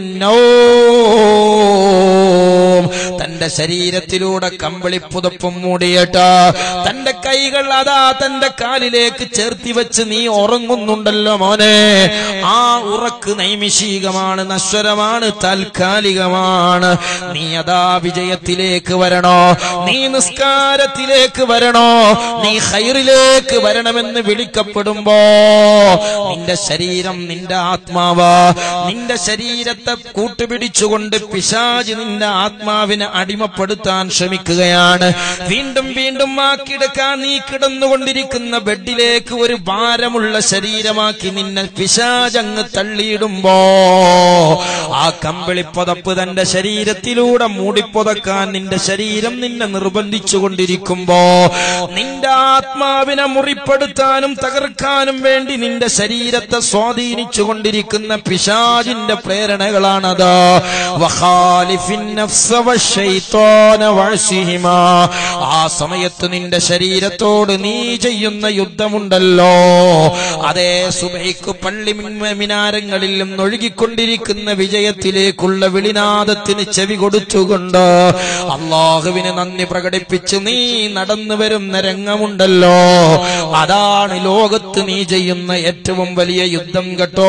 മിനന്നൗം തന്റെ ശരീരത്തിലൂടെ കമ്പിളി പുതപ്പും മൂടിയിട്ട് തന്റെ കൈകൾ അതാ തന്റെ കാലിലേക്ക് ചേർത്തി വെച്ച് നീ ഉറങ്ങുന്നുണ്ടല്ലോ മോനെ ആ ഉറക്ക് നൈമിഷികമാണ് നശ്വരമാണ് താൽക്കാലികമാണ് നീ അതാ വിജയത്തിലേക്ക് വരണോ നീ നിസ്കാരത്തിലേക്ക് വരണോ നീ ഹൈറിലേക്ക് വരണമെന്ന് വിളിക്കപ്പെടുമ്പോ നിന്റെ ശരീരം നിന്റെ ആത്മാവ് നിന്റെ ശരീരത്തെ കൂട്ടുപിടിച്ചുകൊണ്ട് പിശാജ് നിന്റെ ആത്മാവിനെ അടിമപ്പെടുത്താൻ ശ്രമിക്കുകയാണ് വീണ്ടും വീണ്ടും ആ കിടക്കാൻ നീ കിടന്നുകൊണ്ടിരിക്കുന്ന ബെഡിലേക്ക് ഒരു ഭാരമുള്ള ശരീരമാക്കി നിന്നെ പിശാജങ്ങ് തള്ളിയിടുമ്പോ ആ കമ്പിളിപ്പതപ്പ് തന്റെ ശരീരത്തിലൂടെ മൂടിപ്പൊതക്കാൻ നിന്റെ ശരീരം നിന്നെ നിർബന്ധിച്ചു കൊണ്ടിരിക്കുമ്പോ നിന്റെ ആത്മാവിനെ മുറിപ്പെടുത്താനും തകർക്കാനും വേണ്ടി നിന്റെ ശരീരത്തെ സ്വാധീനിച്ചു കൊണ്ടിരിക്കുന്ന പിശാജിന്റെ പ്രേരണകളാണത് വഖാലിഫിൻ നഫ്സ വശൈത്വാന വഅസിഹിമാ. ആ സമയത്ത് നിന്റെ ശരീരത്തോട് നീ ചെയ്യുന്ന യുദ്ധമുണ്ടല്ലോ അതേ സുബൈക്ക് പള്ളി മിൻ- മിനാരങ്ങളിൽ നിന്ന് ഒഴുകിക്കൊണ്ടിരിക്കുന്ന വിജയത്തിലേക്കുള്ള വിളിനാദത്തിന് ചെവി കൊടുത്തുകൊണ്ട് അള്ളാഹുവിന് നന്ദി പ്രകടിപ്പിച്ച് നീ നടന്നു വരുന്ന രംഗമുണ്ടല്ലോ അതാണ് ലോകത്ത് നീ ചെയ്യുന്ന ഏറ്റവും വലിയ യുദ്ധം കേട്ടോ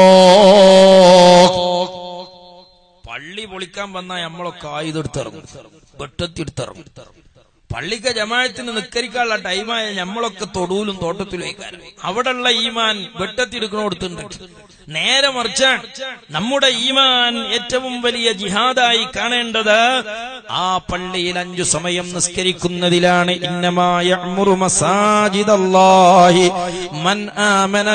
പള്ളി പൊളിക്കാൻ വന്നാൽ നമ്മളൊക്കെ ആയുധെടുത്തിറങ്ങും വെട്ടത്തിയെടുത്തിറങ്ങും പള്ളിക്ക് ജമാഴത്തിന് നിക്കരിക്കാനുള്ള ടൈമായ നമ്മളൊക്കെ തൊടൂലും തോട്ടത്തിലേക്കാരും അവിടെയുള്ള ഈമാൻ വെട്ടത്തിയെടുക്കണോടുത്തുണ്ട് നേരെ മറിച്ചാണ് നമ്മുടെ ഈമാൻ ഏറ്റവും വലിയ ജിഹാദായി കാണേണ്ടത് ആ പള്ളിയിൽ അഞ്ചു സമയം നിസ്കരിക്കുന്നതിലാണ് ഇന്നമായ മസാജിദല്ലാഹി മൻ ആമന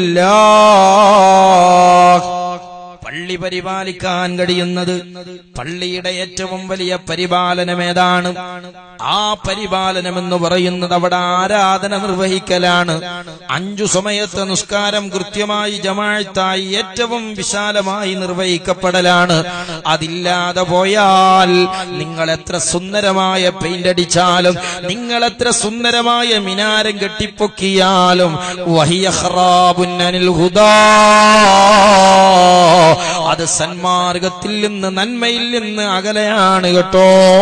ബില്ലാഹ് പള്ളി പരിപാലിക്കാൻ കഴിയുന്നത് പള്ളിയുടെ ഏറ്റവും വലിയ പരിപാലനം ഏതാണ് ആ പരിപാലനം എന്ന് പറയുന്നത് അവിടെ ആരാധന നിർവഹിക്കലാണ് അഞ്ചു സമയത്ത് നിസ്കാരം കൃത്യമായി ജമാഴത്തായി ഏറ്റവും വിശാലമായി നിർവഹിക്കപ്പെടലാണ് അതില്ലാതെ പോയാൽ നിങ്ങൾ എത്ര സുന്ദരമായ പെയിന്റ് അടിച്ചാലും നിങ്ങൾ എത്ര സുന്ദരമായ മിനാരം കെട്ടിപ്പൊക്കിയാലും വഹിയ ഖറാബുൻ അനിൽ ഹുദാ അത് സന്മാർഗത്തിൽ നിന്ന് നന്മയിൽ നിന്ന് അകലെയാണ് കേട്ടോ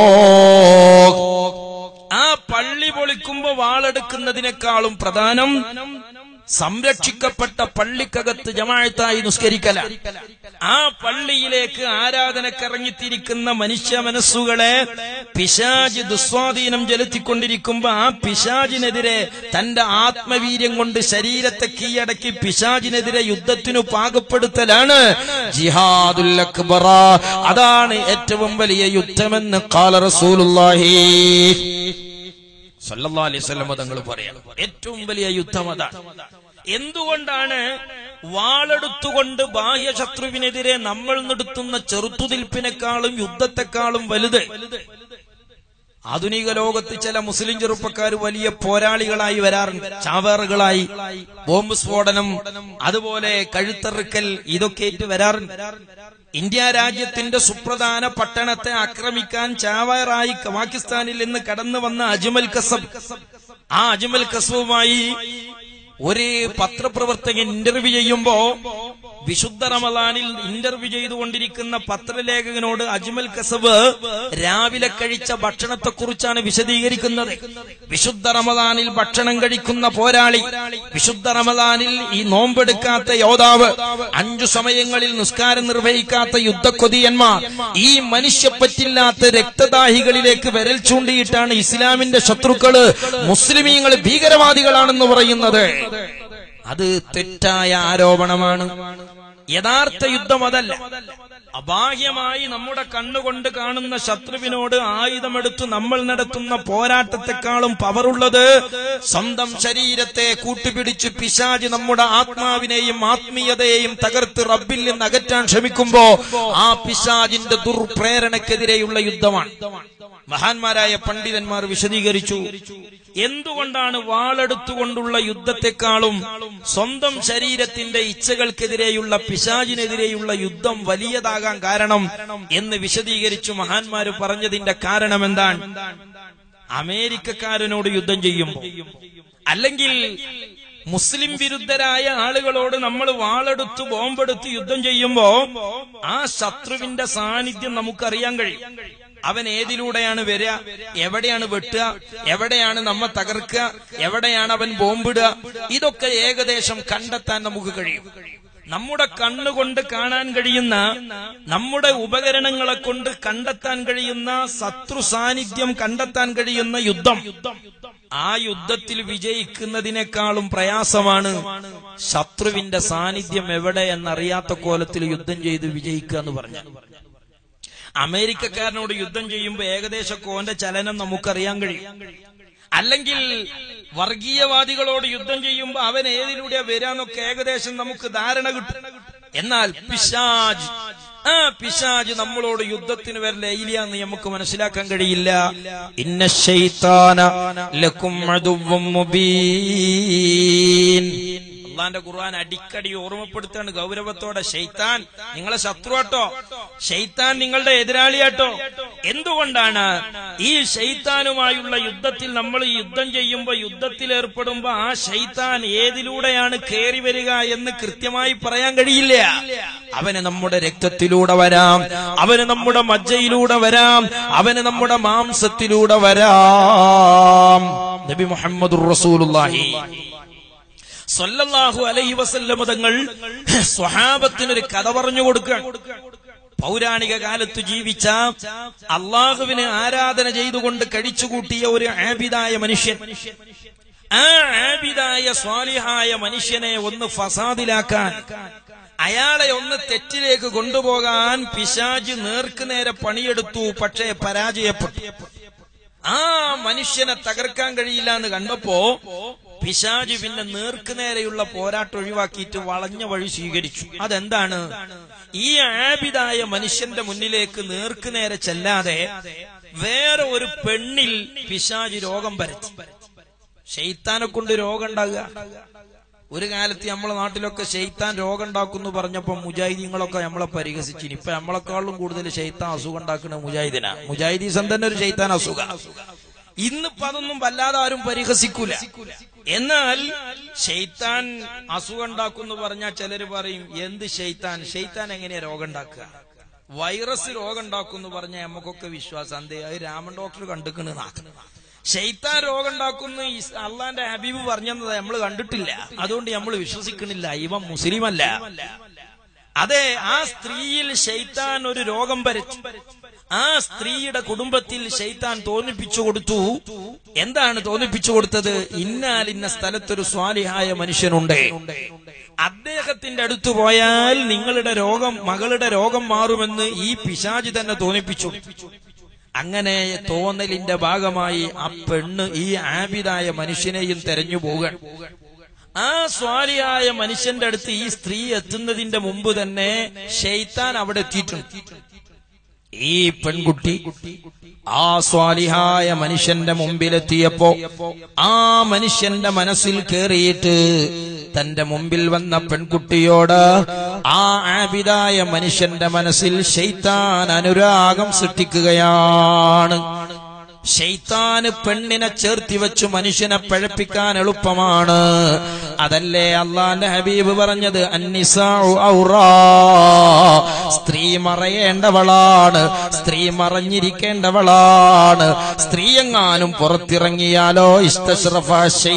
ആ പള്ളി പൊളിക്കുമ്പോ വാളെടുക്കുന്നതിനേക്കാളും പ്രധാനം സംരക്ഷിക്കപ്പെട്ട പള്ളിക്കകത്ത് ജമാഴത്തായി നിസ്കരിക്കല ആ പള്ളിയിലേക്ക് ആരാധനക്കിറങ്ങിത്തിരിക്കുന്ന മനുഷ്യ മനസ്സുകളെ പിശാജ് ദുസ്വാധീനം ചെലുത്തിക്കൊണ്ടിരിക്കുമ്പോ ആ പിശാജിനെതിരെ തന്റെ ആത്മവീര്യം കൊണ്ട് ശരീരത്തെ കീഴടക്കി പിശാജിനെതിരെ യുദ്ധത്തിനു പാകപ്പെടുത്തലാണ് ജിഹാദുൽ അക്ബറ അതാണ് ഏറ്റവും വലിയ യുദ്ധമെന്ന് കാല റസൂലുള്ളാഹി സല്ലല്ലാഹു അലൈഹി വസല്ലം തങ്ങൾ പറയാം ഏറ്റവും വലിയ യുദ്ധം അതാണ് എന്തുകൊണ്ടാണ് വാളെടുത്തുകൊണ്ട് ബാഹ്യ ശത്രുവിനെതിരെ നമ്മൾ നടത്തുന്ന ചെറുത്തുനിൽപ്പിനേക്കാളും യുദ്ധത്തെക്കാളും വലുത് ആധുനിക ലോകത്ത് ചില മുസ്ലിം ചെറുപ്പക്കാർ വലിയ പോരാളികളായി വരാറുണ്ട് ചാവേറുകളായി ബോംബ് സ്ഫോടനം അതുപോലെ കഴുത്തറുക്കൽ ഇതൊക്കെ ഏറ്റ് വരാറുണ്ട് ഇന്ത്യ രാജ്യത്തിന്റെ സുപ്രധാന പട്ടണത്തെ ആക്രമിക്കാൻ ചാവേറായി പാകിസ്ഥാനിൽ നിന്ന് കടന്നു വന്ന അജ്മൽ കസബ് ആ അജ്മൽ കസബുമായി ഒരു പത്രപ്രവർത്തകൻ ഇന്റർവ്യൂ ചെയ്യുമ്പോ വിശുദ്ധ റമദാനിൽ ഇന്റർവ്യൂ ചെയ്തുകൊണ്ടിരിക്കുന്ന പത്രലേഖകനോട് അജ്മൽ കസബ് രാവിലെ കഴിച്ച ഭക്ഷണത്തെക്കുറിച്ചാണ് വിശദീകരിക്കുന്നത് വിശുദ്ധ റമദാനിൽ ഭക്ഷണം കഴിക്കുന്ന പോരാളി വിശുദ്ധ റമദാനിൽ ഈ നോമ്പെടുക്കാത്ത യോദ്ധാവ് അഞ്ചു സമയങ്ങളിൽ നിസ്കാരം നിർവഹിക്കാത്ത യുദ്ധക്കൊതിയന്മാർ ഈ മനുഷ്യപ്പറ്റില്ലാത്ത രക്തദാഹികളിലേക്ക് വിരൽ ചൂണ്ടിയിട്ടാണ് ഇസ്ലാമിന്റെ ശത്രുക്കള് മുസ്ലിമീങ്ങൾ ഭീകരവാദികളാണെന്ന് പറയുന്നത് അത് തെറ്റായ ആരോപണമാണ് യഥാർത്ഥ യുദ്ധം അതല്ല അബാഹ്യമായി നമ്മുടെ കണ്ണുകൊണ്ട് കാണുന്ന ശത്രുവിനോട് ആയുധമെടുത്ത് നമ്മൾ നടത്തുന്ന പോരാട്ടത്തെക്കാളും പവറുള്ളത് സ്വന്തം ശരീരത്തെ കൂട്ടുപിടിച്ച് പിശാജ് നമ്മുടെ ആത്മാവിനെയും ആത്മീയതയെയും തകർത്ത് റബ്ബിൽ നിന്ന് അകറ്റാൻ ശ്രമിക്കുമ്പോ ആ പിശാജിന്റെ ദുർപ്രേരണക്കെതിരെയുള്ള യുദ്ധമാണ് മഹാന്മാരായ പണ്ഡിതന്മാർ വിശദീകരിച്ചു എന്തുകൊണ്ടാണ് വാളെടുത്തുകൊണ്ടുള്ള യുദ്ധത്തെക്കാളും സ്വന്തം ശരീരത്തിന്റെ ഇച്ഛകൾക്കെതിരെയുള്ള പിശാചിനെതിരെയുള്ള യുദ്ധം വലിയതാകാൻ കാരണം എന്ന് വിശദീകരിച്ചു മഹാന്മാര് പറഞ്ഞതിന്റെ കാരണം എന്താണ് അമേരിക്കക്കാരനോട് യുദ്ധം ചെയ്യുമ്പോൾ അല്ലെങ്കിൽ മുസ്ലിം വിരുദ്ധരായ ആളുകളോട് നമ്മൾ വാളെടുത്ത് ബോംബെടുത്ത് യുദ്ധം ചെയ്യുമ്പോ ആ ശത്രുവിന്റെ സാന്നിധ്യം നമുക്കറിയാൻ കഴിയും അവൻ ഏതിലൂടെയാണ് വരിക എവിടെയാണ് വെട്ടുക എവിടെയാണ് നമ്മ തകർക്കുക എവിടെയാണ് അവൻ ബോംബിടുക ഇതൊക്കെ ഏകദേശം കണ്ടെത്താൻ നമുക്ക് കഴിയും നമ്മുടെ കണ്ണുകൊണ്ട് കാണാൻ കഴിയുന്ന നമ്മുടെ ഉപകരണങ്ങളെ കൊണ്ട് കണ്ടെത്താൻ കഴിയുന്ന ശത്രു സാന്നിധ്യം കണ്ടെത്താൻ കഴിയുന്ന യുദ്ധം ആ യുദ്ധത്തിൽ വിജയിക്കുന്നതിനേക്കാളും പ്രയാസമാണ് ശത്രുവിന്റെ സാന്നിധ്യം എവിടെ എന്നറിയാത്ത കോലത്തിൽ യുദ്ധം ചെയ്ത് വിജയിക്കുക എന്ന് പറഞ്ഞു അമേരിക്കക്കാരനോട് യുദ്ധം ചെയ്യുമ്പോൾ ഏകദേശം ഓന്റെ ചലനം നമുക്കറിയാൻ കഴിയും അല്ലെങ്കിൽ വർഗീയവാദികളോട് യുദ്ധം ചെയ്യുമ്പോൾ അവൻ ഏതിലൂടെ വരാന്നൊക്കെ ഏകദേശം നമുക്ക് ധാരണ കിട്ടും എന്നാൽ പിശാജ് ആ പിശാജ് നമ്മളോട് യുദ്ധത്തിന് വരില്ല ഇല്ല എന്ന് നമുക്ക് മനസ്സിലാക്കാൻ കഴിയില്ല ഇന്ന ശൈത്താന ലക്കും അദുവ്വം മുബീൻ അള്ളാന്റെ ഖുർആൻ അടിക്കടി ഓർമ്മപ്പെടുത്താണ് ഗൗരവത്തോടെ ഷെയ്ത്താൻ നിങ്ങളെ ശത്രുവാട്ടോ ഷെയ്ത്താൻ നിങ്ങളുടെ എതിരാളിയാട്ടോ എന്തുകൊണ്ടാണ് ഈ ഷെയ്ത്താനുമായുള്ള യുദ്ധത്തിൽ നമ്മൾ ഈ യുദ്ധം ചെയ്യുമ്പോ യുദ്ധത്തിൽ ഏർപ്പെടുമ്പോ ആ ഷെയ്ത്താൻ ഏതിലൂടെയാണ് കയറി വരിക എന്ന് കൃത്യമായി പറയാൻ കഴിയില്ല അവന് നമ്മുടെ രക്തത്തിലൂടെ വരാം അവന് നമ്മുടെ മജ്ജയിലൂടെ വരാം അവന് നമ്മുടെ മാംസത്തിലൂടെ വരാം നബി മുഹമ്മദ് റസൂലുള്ളാഹി സല്ലല്ലാഹു അലൈഹി വസല്ലമ തങ്ങൾ സ്വഹാബത്തിനൊരു കഥ പറഞ്ഞു കൊടുക്കുക പൗരാണിക കാലത്ത് ജീവിച്ച അള്ളാഹുവിന് ആരാധന ചെയ്തുകൊണ്ട് കഴിച്ചുകൂട്ടിയ ഒരു ആബിദായ മനുഷ്യൻ ആ ആബിദായ സ്വാലിഹായ മനുഷ്യനെ ഒന്ന് ഫസാദിലാക്കാൻ അയാളെ ഒന്ന് തെറ്റിലേക്ക് കൊണ്ടുപോകാൻ പിശാജ് നേർക്കുനേരെ പണിയെടുത്തു പക്ഷേ പരാജയപ്പെട്ടു ആ മനുഷ്യനെ തകർക്കാൻ കഴിയില്ല എന്ന് കണ്ടപ്പോ പിശാജ് പിന്നെ നേർക്കുനേരെയുള്ള പോരാട്ടം ഒഴിവാക്കിയിട്ട് വളഞ്ഞ വഴി സ്വീകരിച്ചു അതെന്താണ് ഈ ആബിദായ മനുഷ്യന്റെ മുന്നിലേക്ക് നേർക്കുനേരെ ചെല്ലാതെ വേറെ ഒരു പെണ്ണിൽ പിശാജ് രോഗം പരത്തി ഷെയ്ത്താനെ കൊണ്ട് രോഗം ഉണ്ടാകുക ഒരു കാലത്ത് നമ്മളെ നാട്ടിലൊക്കെ ഷെയ്ത്താൻ രോഗം ഉണ്ടാക്കുന്നു പറഞ്ഞപ്പോ മുജാഹിദീങ്ങളൊക്കെ നമ്മളെ പരിഹസിച്ചിന് ഇപ്പൊ നമ്മളെക്കാളും കൂടുതൽ ഷെയ്ത്താൻ അസുഖം ഉണ്ടാക്കുന്ന മുജാഹിദിനാ മുജാഹിദീസം തന്നെ ഒരു ഷെയ്ത്താൻ അസുഖ ഇന്നിപ്പോ അതൊന്നും വല്ലാതെ ആരും പരിഹസിക്കൂല എന്നാൽ ഷെയ്ത്താൻ അസുഖം ഉണ്ടാക്കുന്നു പറഞ്ഞാൽ ചിലര് പറയും എന്ത് ഷെയ്ത്താൻ ഷെയ്ത്താൻ എങ്ങനെയാ രോഗം ഉണ്ടാക്കുക വൈറസ് രോഗം ഉണ്ടാക്കുന്നു പറഞ്ഞാൽ നമുക്കൊക്കെ വിശ്വാസം എന്തേ അത് രാമൻ ഡോക്ടർ കണ്ടിക്കണ് ഷെയ്ത്താൻ രോഗം ഉണ്ടാക്കുന്ന അള്ളാന്റെ ഹബീബ് പറഞ്ഞത് നമ്മൾ കണ്ടിട്ടില്ല അതുകൊണ്ട് നമ്മൾ വിശ്വസിക്കണില്ല ഇവൻ മുസ്ലിമല്ല അതെ ആ സ്ത്രീയിൽ ഷെയ്ത്താൻ ഒരു രോഗം പരച്ചു ആ സ്ത്രീയുടെ കുടുംബത്തിൽ ഷെയ്ത്താൻ തോന്നിപ്പിച്ചു കൊടുത്തു എന്താണ് തോന്നിപ്പിച്ചു കൊടുത്തത് ഇന്നാൽ ഇന്ന സ്ഥലത്തൊരു സ്വാലിഹായ മനുഷ്യനുണ്ട് അദ്ദേഹത്തിന്റെ അടുത്ത് പോയാൽ നിങ്ങളുടെ രോഗം മകളുടെ രോഗം മാറുമെന്ന് ഈ പിശാജി തന്നെ തോന്നിപ്പിച്ചു അങ്ങനെ തോന്നലിന്റെ ഭാഗമായി ആ പെണ്ണ് ഈ ആബിദായ മനുഷ്യനെയും തെരഞ്ഞു പോകാൻ ആ സ്വാലിയായ മനുഷ്യന്റെ അടുത്ത് ഈ സ്ത്രീ എത്തുന്നതിന്റെ മുമ്പ് തന്നെ ഷെയ്ത്താൻ അവിടെ എത്തിയിട്ടുണ്ട് ഈ പെൺകുട്ടി ആ സ്വാലിഹായ മനുഷ്യന്റെ മുമ്പിലെത്തിയപ്പോ ആ മനുഷ്യന്റെ മനസ്സിൽ കേറിയിട്ട് തന്റെ മുമ്പിൽ വന്ന പെൺകുട്ടിയോട് ആ ആബിദായ മനുഷ്യന്റെ മനസ്സിൽ ഷെയ്ത്താൻ അനുരാഗം സൃഷ്ടിക്കുകയാണ് ഷെയ്ത്താന് പെണ്ണിനെ ചേർത്തി വെച്ചു മനുഷ്യനെ പഴപ്പിക്കാൻ എളുപ്പമാണ് അതല്ലേ അള്ളാന്റെ ഹബീബ് പറഞ്ഞത് അന്നിസാഉ ഔറാ സ്ത്രീ മറയേണ്ടവളാണ് സ്ത്രീ മറഞ്ഞിരിക്കേണ്ടവളാണ് സ്ത്രീ എങ്ങാനും പുറത്തിറങ്ങിയാലോ ഇഷ്ടശ്രഫ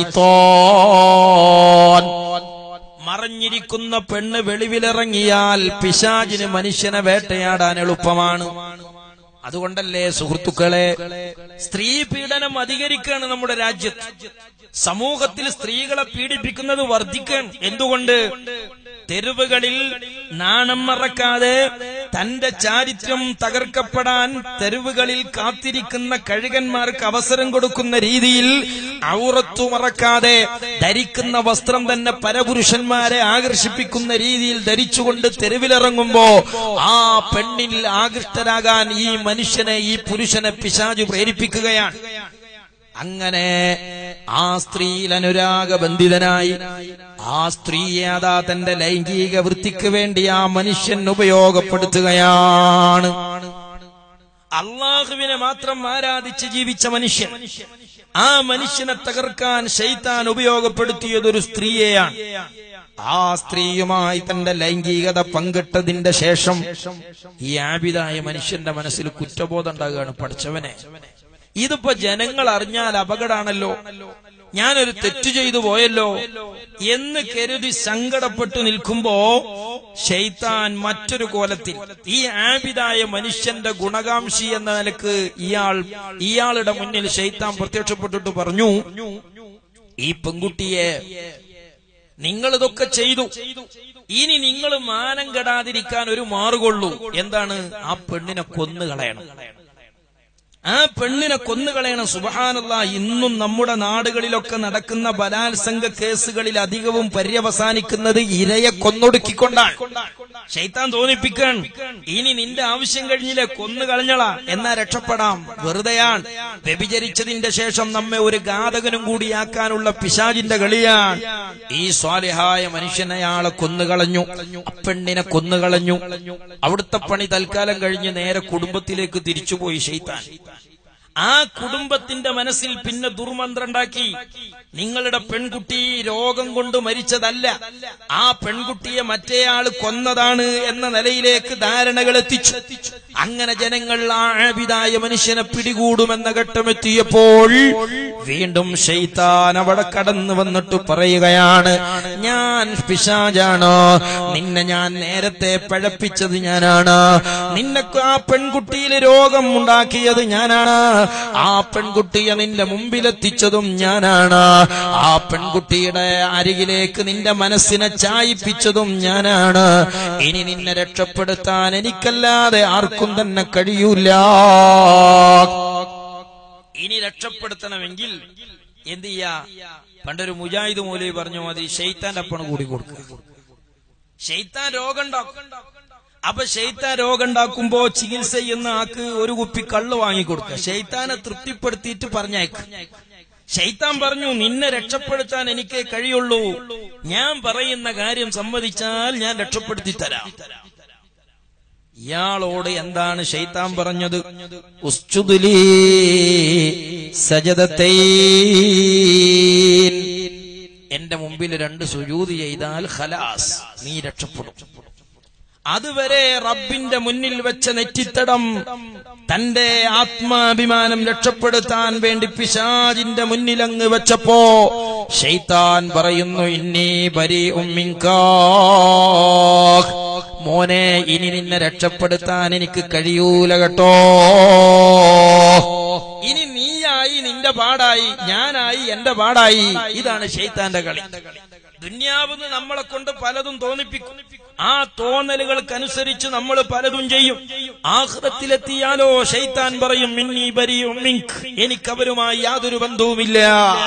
ശൈത്തോൻ മറഞ്ഞിരിക്കുന്ന പെണ്ണ് വെളിവിലിറങ്ങിയാൽ പിശാചിന് മനുഷ്യനെ വേട്ടയാടാൻ എളുപ്പമാണ് അതുകൊണ്ടല്ലേ സുഹൃത്തുക്കളെ സ്ത്രീ പീഡനം അധികരിക്കുകയാണ് നമ്മുടെ രാജ്യത്ത് സമൂഹത്തിൽ സ്ത്രീകളെ പീഡിപ്പിക്കുന്നത് വർദ്ധിക്കണം എന്തുകൊണ്ട് തെരുവുകളിൽ നാണം മറക്കാതെ തന്റെ ചാരിത്രം തകർക്കപ്പെടാൻ തെരുവുകളിൽ കാത്തിരിക്കുന്ന കഴുകന്മാർക്ക് അവസരം കൊടുക്കുന്ന രീതിയിൽ ഔറത്തു മറക്കാതെ ധരിക്കുന്ന വസ്ത്രം തന്നെ പരപുരുഷന്മാരെ ആകർഷിപ്പിക്കുന്ന രീതിയിൽ ധരിച്ചുകൊണ്ട് തെരുവിലിറങ്ങുമ്പോ ആ പെണ്ണിൽ ആകൃഷ്ടരാകാൻ ഈ മനുഷ്യനെ ഈ പുരുഷനെ പിശാജു പ്രേരിപ്പിക്കുകയാണ് അങ്ങനെ ആ സ്ത്രീയിൽ അനുരാഗബന്ധിതനായി ആ സ്ത്രീയെ അതാ തന്റെ ലൈംഗിക വൃത്തിക്ക് വേണ്ടി ആ മനുഷ്യൻ ഉപയോഗപ്പെടുത്തുകയാണ് അള്ളാഹുവിനെ മാത്രം ആരാധിച്ച് ജീവിച്ച മനുഷ്യൻ ആ മനുഷ്യനെ തകർക്കാൻ ശൈത്താൻ ഉപയോഗപ്പെടുത്തിയത് ഒരു സ്ത്രീയെയാണ് ആ സ്ത്രീയുമായി തന്റെ ലൈംഗികത പങ്കിട്ടതിന്റെ ശേഷം ഈ ആബിദായ മനുഷ്യന്റെ മനസ്സിൽ കുറ്റബോധം ഉണ്ടാകുകയാണ് പഠിച്ചവനെ ഇതിപ്പോ ജനങ്ങൾ അറിഞ്ഞാൽ അപകടമാണല്ലോ ഞാനൊരു തെറ്റു ചെയ്തു പോയല്ലോ എന്ന് കരുതി സങ്കടപ്പെട്ടു നിൽക്കുമ്പോ ഷെയ്ത്താൻ മറ്റൊരു കോലത്തിൽ ഈ ആബിദായ മനുഷ്യന്റെ ഗുണകാംക്ഷി എന്ന നിലക്ക് ഇയാൾ ഇയാളുടെ മുന്നിൽ ഷെയ്ത്താൻ പ്രത്യക്ഷപ്പെട്ടിട്ട് പറഞ്ഞു ഈ പെൺകുട്ടിയെ നിങ്ങൾ ഇതൊക്കെ ചെയ്തു ഇനി നിങ്ങൾ മാനം കെടാതിരിക്കാൻ ഒരു മാറുകൊള്ളൂ എന്താണ് ആ പെണ്ണിനെ കൊന്നു കളയണം ആ പെണ്ണിനെ കൊന്നുകളയണം സുബഹാനല്ല ഇന്നും നമ്മുടെ നാടുകളിലൊക്കെ നടക്കുന്ന ബലാത്സംഗ കേസുകളിൽ അധികവും പര്യവസാനിക്കുന്നത് ഇരയെ കൊന്നൊടുക്കിക്കൊണ്ടാണ് ശൈത്താൻ തോന്നിപ്പിക്കാൻ ഇനി നിന്റെ ആവശ്യം കഴിഞ്ഞില്ലേ കൊന്നു കളഞ്ഞളാ എന്നാ രക്ഷപ്പെടാം വെറുതെയാണ് വ്യഭിചരിച്ചതിന്റെ ശേഷം നമ്മെ ഒരു ഘാതകനും കൂടിയാക്കാനുള്ള പിശാജിന്റെ കളിയാണ് ഈ സ്വാലിഹായ മനുഷ്യൻ അയാളെ കൊന്നുകളഞ്ഞു പെണ്ണിനെ കൊന്നുകളഞ്ഞു അവിടുത്തെ പണി തൽക്കാലം കഴിഞ്ഞ് നേരെ കുടുംബത്തിലേക്ക് തിരിച്ചുപോയി ഷെയ്ത്താൻ ആ കുടുംബത്തിന്റെ മനസ്സിൽ പിന്നെ ദുർമന്ത്രണ്ടാക്കി നിങ്ങളുടെ പെൺകുട്ടി രോഗം കൊണ്ട് മരിച്ചതല്ല ആ പെൺകുട്ടിയെ മറ്റേയാള് കൊന്നതാണ് എന്ന നിലയിലേക്ക് ധാരണകൾ എത്തിച്ചു അങ്ങനെ ജനങ്ങൾ ആ ആബിദായ മനുഷ്യനെ പിടികൂടുമെന്ന ഘട്ടമെത്തിയപ്പോൾ വീണ്ടും ഷെയ്ത്താൻ അവിടെ കടന്നു വന്നിട്ട് പറയുകയാണ് ഞാൻ പിശാജാണ് നിന്നെ ഞാൻ നേരത്തെ പഴപ്പിച്ചത് ഞാനാണ് നിനക്ക് ആ പെൺകുട്ടിയിൽ രോഗം ഉണ്ടാക്കിയത് ഞാനാണ് ആ പെൺകുട്ടിയെ നിന്റെ മുമ്പിലെത്തിച്ചതും ഞാനാണ് ആ പെൺകുട്ടിയുടെ അരികിലേക്ക് നിന്റെ മനസ്സിനെ ചായിപ്പിച്ചതും ഞാനാണ് ഇനി നിന്നെ രക്ഷപ്പെടുത്താൻ എനിക്കല്ലാതെ ആർക്കും തന്നെ കഴിയൂല ഇനി രക്ഷപ്പെടുത്തണമെങ്കിൽ എന്ത് ചെയ്യാ പണ്ടൊരു മുജാഹിദ് മൂലി പറഞ്ഞു മതി ഷെയ്ത്താന്റെ അപ്പണ് കൂടി കൊടുക്കുക ഷെയ്ത്താൻ രോഗം ഉണ്ടാക്കും അപ്പൊ ഷെയ്ത്താൻ രോഗം ഉണ്ടാക്കുമ്പോ ചികിത്സ ചെയ്യുന്ന ആക്ക് ഒരു കുപ്പി കള്ള് വാങ്ങിക്കൊടുക്കുക ഷെയ്ത്താനെ തൃപ്തിപ്പെടുത്തിയിട്ട് പറഞ്ഞയക്ക് ഷെയ്ത്താൻ പറഞ്ഞു നിന്നെ രക്ഷപ്പെടുത്താൻ എനിക്ക് കഴിയുള്ളൂ ഞാൻ പറയുന്ന കാര്യം സമ്മതിച്ചാൽ ഞാൻ രക്ഷപ്പെടുത്തി തരാം ഇയാളോട് എന്താണ് ഷെയ്ത്താൻ പറഞ്ഞത് ഉസ്തുദുലീ സജദത്തൈൻ എന്റെ മുമ്പിൽ രണ്ട് സുജൂതി ചെയ്താൽ ഖലാസ് നീ രക്ഷപ്പെടും അതുവരെ റബ്ബിന്റെ മുന്നിൽ വെച്ച നെറ്റിത്തടം തന്റെ ആത്മാഭിമാനം രക്ഷപ്പെടുത്താൻ വേണ്ടി പിശാജിന്റെ മുന്നിൽ അങ്ങ് വെച്ചപ്പോ ഷെയ്ത്താൻ പറയുന്നു ഇന്നീ ബരി ഉമ്മിങ്കാ മോനെ ഇനി നിന്നെ രക്ഷപ്പെടുത്താൻ എനിക്ക് കഴിയൂല കേട്ടോ ഇനി നീയായി നിന്റെ പാടായി ഞാനായി എന്റെ പാടായി ഇതാണ് ഷെയ്ത്താന്റെ കളി ദുന്യാവെന്ന് നമ്മളെ കൊണ്ട് പലതും തോന്നിപ്പിക്കും ആ തോന്നലുകൾക്കനുസരിച്ച് നമ്മൾ പലതും ചെയ്യും ആഹ്റത്തിലെത്തിയാലോ ഷെയ്ത്താൻ പറയും മിന്നി ബരിയും മിങ്ക് എനിക്കവരുമായി യാതൊരു ബന്ധവുമില്ല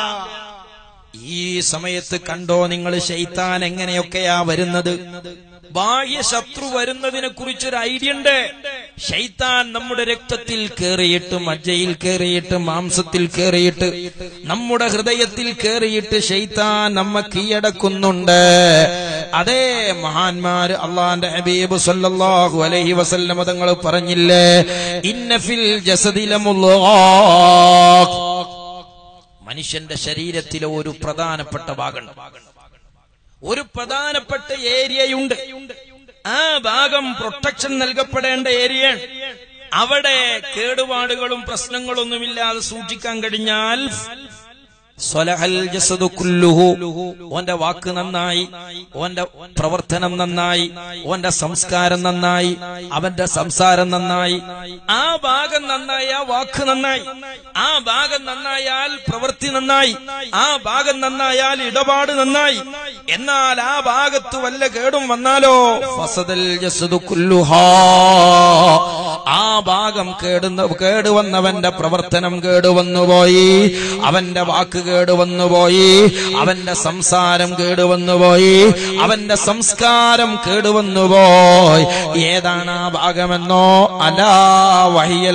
ഈ സമയത്ത് കണ്ടോ നിങ്ങൾ ഷെയ്ത്താൻ എങ്ങനെയൊക്കെയാ വരുന്നത് ബാഹ്യ ശത്രു വരുന്നതിനെ കുറിച്ചൊരു ഐഡിയ ഉണ്ട് ഷെയ്ത്താൻ നമ്മുടെ രക്തത്തിൽ കേറിയിട്ട് മജ്ജയിൽ കേറിയിട്ട് മാംസത്തിൽ കേറിയിട്ട് നമ്മുടെ ഹൃദയത്തിൽ കേറിയിട്ട് ഷെയ്ത്താൻ നമ്മ കീഴടക്കുന്നുണ്ട് അതേ മഹാന്മാര് അള്ളാന്റെ ഹബീബ് സല്ലല്ലാഹു അലൈഹി വസല്ലമ തങ്ങൾ പറഞ്ഞില്ലേ ഇന്നഫിൽ ജസദിലമുള്ള മനുഷ്യന്റെ ശരീരത്തിലെ ഒരു പ്രധാനപ്പെട്ട ഭാഗമുണ്ട് ഒരു പ്രധാനപ്പെട്ട ഏരിയയുണ്ട് ആ ഭാഗം പ്രൊട്ടക്ഷൻ നൽകപ്പെടേണ്ട ഏരിയയാണ് അവിടെ കേടുപാടുകളും പ്രശ്നങ്ങളൊന്നുമില്ലാതെ സൂക്ഷിക്കാൻ കഴിഞ്ഞാൽ സ്വലഹൽ ജസദു കുല്ലുഹു ഓന്റെ വാക്ക് നന്നായി ഓന്റെ പ്രവർത്തനം നന്നായി ഓന്റെ സംസ്കാരം നന്നായി അവന്റെ സംസാരം നന്നായി ആ ഭാഗം നന്നായി ആ വാക്ക് നന്നായി ആ ഭാഗം നന്നായാൽ പ്രവൃത്തി നന്നായി ആ ഭാഗം നന്നായാൽ ഇടപാട് നന്നായി എന്നാൽ ആ ഭാഗത്ത് വല്ല കേടും വന്നാലോ ഫസദൽ ജസദു കുല്ലുഹാ ആ ഭാഗം കേടുന്ന കേടുവന്നവന്റെ പ്രവർത്തനം കേടുവന്നുപോയി അവന്റെ വാക്ക് കേടുവന്നുപോയി അവന്റെ സംസാരം കേടുവന്നുപോയി അവന്റെ സംസ്കാരം കേടുവന്നുപോയി ഏതാണ് ആ ഭാഗമെന്നോ അലാ വഹിയൽ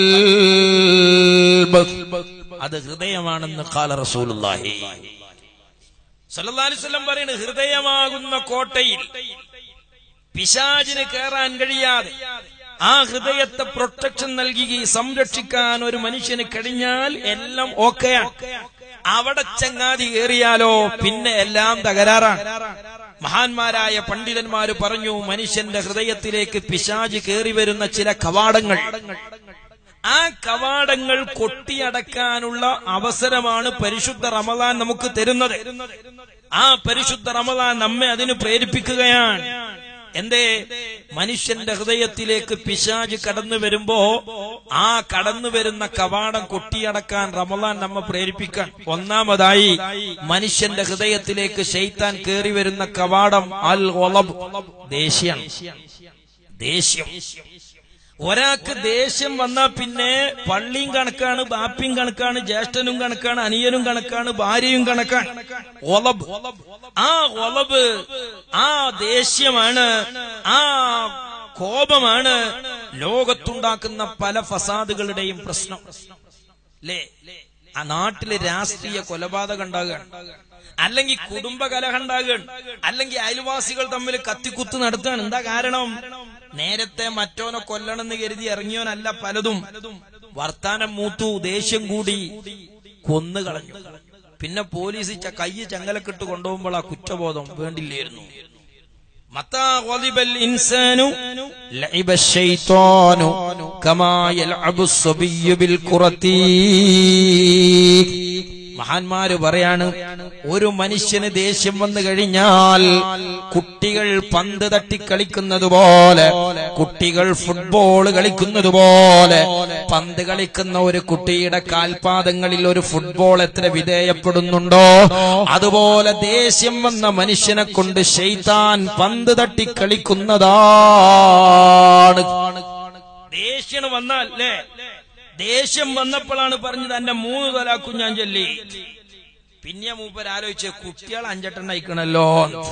കൽബ് അത് ഹൃദയമാണെന്ന് കാല റസൂലുള്ളാഹി സല്ലല്ലാഹു അലൈഹി വസല്ലം പറയുന്നത് ഹൃദയമാകുന്ന കോട്ടയിൽ പിശാചിന് കയറാൻ കഴിയാതെ ആ ഹൃദയത്തെ പ്രൊട്ടക്ഷൻ നൽകി സംരക്ഷിക്കാൻ ഒരു മനുഷ്യന് കഴിഞ്ഞാൽ എല്ലാം ഓക്കെയാണ് അവിടെ ചങ്ങാതി കയറിയാലോ പിന്നെ എല്ലാം തകരാറാണ് മഹാന്മാരായ പണ്ഡിതന്മാര് പറഞ്ഞു മനുഷ്യന്റെ ഹൃദയത്തിലേക്ക് പിശാജ് കയറി വരുന്ന ചില കവാടങ്ങൾ ആ കവാടങ്ങൾ കൊട്ടിയടക്കാനുള്ള അവസരമാണ് പരിശുദ്ധ റമദാൻ നമുക്ക് തരുന്നത് ആ പരിശുദ്ധ റമദാൻ നമ്മെ അതിന് പ്രേരിപ്പിക്കുകയാണ് എന്തേ മനുഷ്യന്റെ ഹൃദയത്തിലേക്ക് പിശാജ് കടന്നു വരുമ്പോ ആ കടന്നു വരുന്ന കവാടം കൊട്ടിയടക്കാൻ റമദാൻ നമ്മെ പ്രേരിപ്പിക്കാൻ ഒന്നാമതായി മനുഷ്യന്റെ ഹൃദയത്തിലേക്ക് ഷെയ്ത്താൻ കയറി വരുന്ന കവാടം അൽ ഒളബ് ദേഷ്യം ദേഷ്യം ഒരാൾക്ക് ദേഷ്യം വന്നാ പിന്നെ പള്ളിയും കണക്കാണ് ബാപ്പിയും കണക്കാണ് ജ്യേഷ്ഠനും കണക്കാണ് അനിയനും കണക്കാണ് ഭാര്യയും കണക്കാണ് ഒലബ് ആ ഒലബ് ആ ദേഷ്യമാണ് ആ കോപമാണ് ലോകത്തുണ്ടാക്കുന്ന പല ഫസാദുകളുടെയും പ്രശ്നം അല്ലേ ആ നാട്ടില് രാഷ്ട്രീയ കൊലപാതകം ഉണ്ടാകുകയാണ് അല്ലെങ്കിൽ കുടുംബ കലഹം ഉണ്ടാകുകയാണ് അല്ലെങ്കിൽ അയൽവാസികൾ തമ്മിൽ കത്തിക്കുത്ത് നടത്തുകയാണ് എന്താ കാരണം നേരത്തെ മറ്റോനെ കൊല്ലണമെന്ന് കരുതി ഇറങ്ങിയോനല്ല പലതും വർത്താനം മൂത്തു ദേഷ്യം കൂടി കൊന്നു കളഞ്ഞു പിന്നെ പോലീസ് ച- കൈ ചങ്ങലക്കിട്ട് കൊണ്ടുപോകുമ്പോൾ ആ കുറ്റബോധം വേണ്ടില്ലായിരുന്നു متى غضب الإنسان لعب الشيطان كما يلعب الصبي بالكرة മഹാന്മാര് പറയാണ് ഒരു മനുഷ്യന് ദേഷ്യം വന്നു കഴിഞ്ഞാൽ കുട്ടികൾ പന്ത് തട്ടി കളിക്കുന്നത് പോലെ കുട്ടികൾ ഫുട്ബോൾ കളിക്കുന്നത് പോലെ പന്ത് കളിക്കുന്ന ഒരു കുട്ടിയുടെ കാൽപാദങ്ങളിൽ ഒരു ഫുട്ബോൾ എത്ര വിധേയപ്പെടുന്നുണ്ടോ അതുപോലെ ദേഷ്യം വന്ന മനുഷ്യനെ കൊണ്ട് ഷെയ്ത്താൻ പന്ത് തട്ടി കളിക്കുന്നതാണ് ദേഷ്യം വന്നാൽ അല്ലേ ദേഷ്യം വന്നപ്പോഴാണ് പറഞ്ഞത് എന്റെ മൂന്ന് തലാക്കും ഞാൻ ചൊല്ലി പിന്നെ മൂപ്പർ ആലോചിച്ച് കുട്ടികൾ അഞ്ചെട്ടെണ്ണം അയക്കണല്ലോ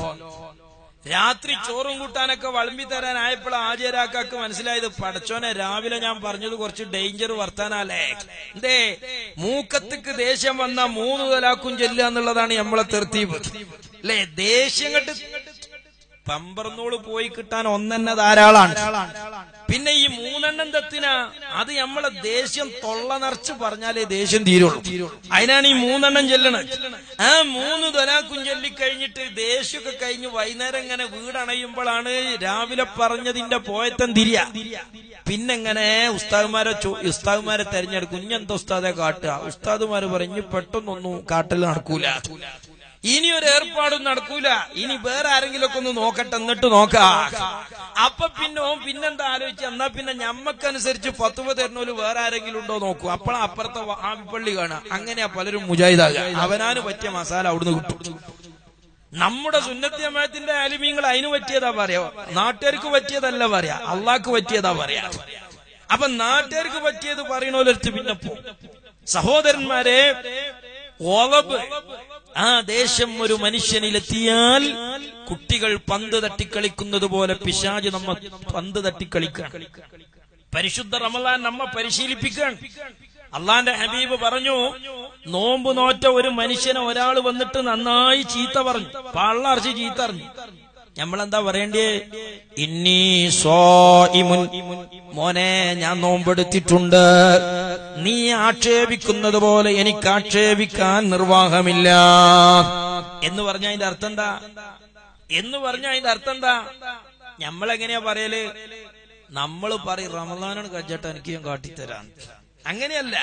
രാത്രി ചോറും കൂട്ടാനൊക്കെ വളമ്പി തരാനായപ്പോൾ ആചാരാക്കാക്ക് മനസ്സിലായത് പടച്ചോനെ രാവിലെ ഞാൻ പറഞ്ഞത് കുറച്ച് ഡേഞ്ചർ വർത്താനല്ലേ എന്തേ മൂക്കത്തിക്ക് ദേഷ്യം വന്ന മൂന്ന് തലാക്കും ചെല്ലുക എന്നുള്ളതാണ് നമ്മളെ തെർത്തീവ് അല്ലേ ദേഷ്യം കെട്ട് പമ്പർന്നോട് പോയി കിട്ടാൻ ഒന്നെന്നെ ധാരാളാണ് പിന്നെ ഈ മൂന്നെണ്ണം തെത്തിന അത് നമ്മളെ ദേഷ്യം തൊള്ള നിറച്ച് പറഞ്ഞാലേ ദേഷ്യം തീരുള്ളൂ അതിനാണ് ഈ മൂന്നെണ്ണം ചെല്ലണത് ആ മൂന്ന് തൊലാക്കും ചൊല്ലിക്കഴിഞ്ഞിട്ട് ദേഷ്യമൊക്കെ കഴിഞ്ഞ് വൈകുന്നേരം ഇങ്ങനെ വീടണയുമ്പോഴാണ് രാവിലെ പറഞ്ഞതിന്റെ പോയത്തം തിരിയ പിന്നെങ്ങനെ ഉസ്താദുമാരെ ചോ- ഉസ്താദുമാരെ തെരഞ്ഞെടുക്കും ഇഞ്ഞെന്താ ഉസ്താദെ കാട്ടുക ഉസ്താദുമാര് പറഞ്ഞു പെട്ടെന്നൊന്നും കാട്ടൽ നടക്കൂല ഇനി ഒരു ഏർപ്പാടും നടക്കൂല ഇനി വേറെ ആരെങ്കിലുമൊക്കെ ഒന്ന് നോക്കട്ടെ എന്നിട്ട് നോക്കാം അപ്പൊ പിന്നെ ഓൻ പിന്നെന്താ ആലോചിച്ച എന്നാ പിന്നെ ഞമ്മക്കനുസരിച്ച് പത്തുവ തരുന്നോല് വേറെ ആരെങ്കിലും ഉണ്ടോ നോക്കൂ അപ്പോഴാ അപ്പുറത്തെ വ- ആ പള്ളി കാണാം അങ്ങനെയാ പലരും മുജാഹിദാകുക അവനാന് പറ്റിയ മസാല അവിടുന്ന് കിട്ടും നമ്മുടെ സുന്നത്യമയത്തിന്റെ ആലിമീങ്ങൾ അതിന് പറ്റിയതാ പറയാ നാട്ടുകാർക്ക് പറ്റിയതല്ല പറയാ അള്ളാഹ്ക്ക് പറ്റിയതാ പറയാ അപ്പൊ നാട്ടുകാർക്ക് പറ്റിയത് പറയണോലടുത്ത് പിന്നെ പോ സഹോദരന്മാരെ ഓലബ് ആ ദേശം ഒരു മനുഷ്യനിലെത്തിയാൽ കുട്ടികൾ പന്ത് തട്ടിക്കളിക്കുന്നത് പോലെ പിശാജ് നമ്മ പന്ത് തട്ടിക്കളിക്കാൻ പരിശുദ്ധ റമദാൻ നമ്മ പരിശീലിപ്പിക്കാൻ അള്ളാന്റെ ഹബീബ് പറഞ്ഞു നോമ്പ് നോറ്റ ഒരു മനുഷ്യനെ ഒരാൾ വന്നിട്ട് നന്നായി ചീത്ത പറഞ്ഞു പള്ളർച്ചി ചീത്ത അറിഞ്ഞു നമ്മളെന്താ പറയണ്ടേ ഇന്നീ സ്വാഇമുൻ മോനെ ഞാൻ നോമ്പെടുത്തിട്ടുണ്ട് നീ ആക്ഷേപിക്കുന്നത് പോലെ എനിക്ക് ആക്ഷേപിക്കാൻ നിർവാഹമില്ല എന്ന് പറഞ്ഞ അതിന്റെ അർത്ഥം എന്താ എന്ന് പറഞ്ഞ അതിന്റെ അർത്ഥം എന്താ നമ്മളെങ്ങനെയാ പറയല് നമ്മൾ പറയും റമദാനാണ് കജ്ജട്ട എനിക്ക് ഞാൻ കാട്ടിത്തരാൻ അങ്ങനെയല്ല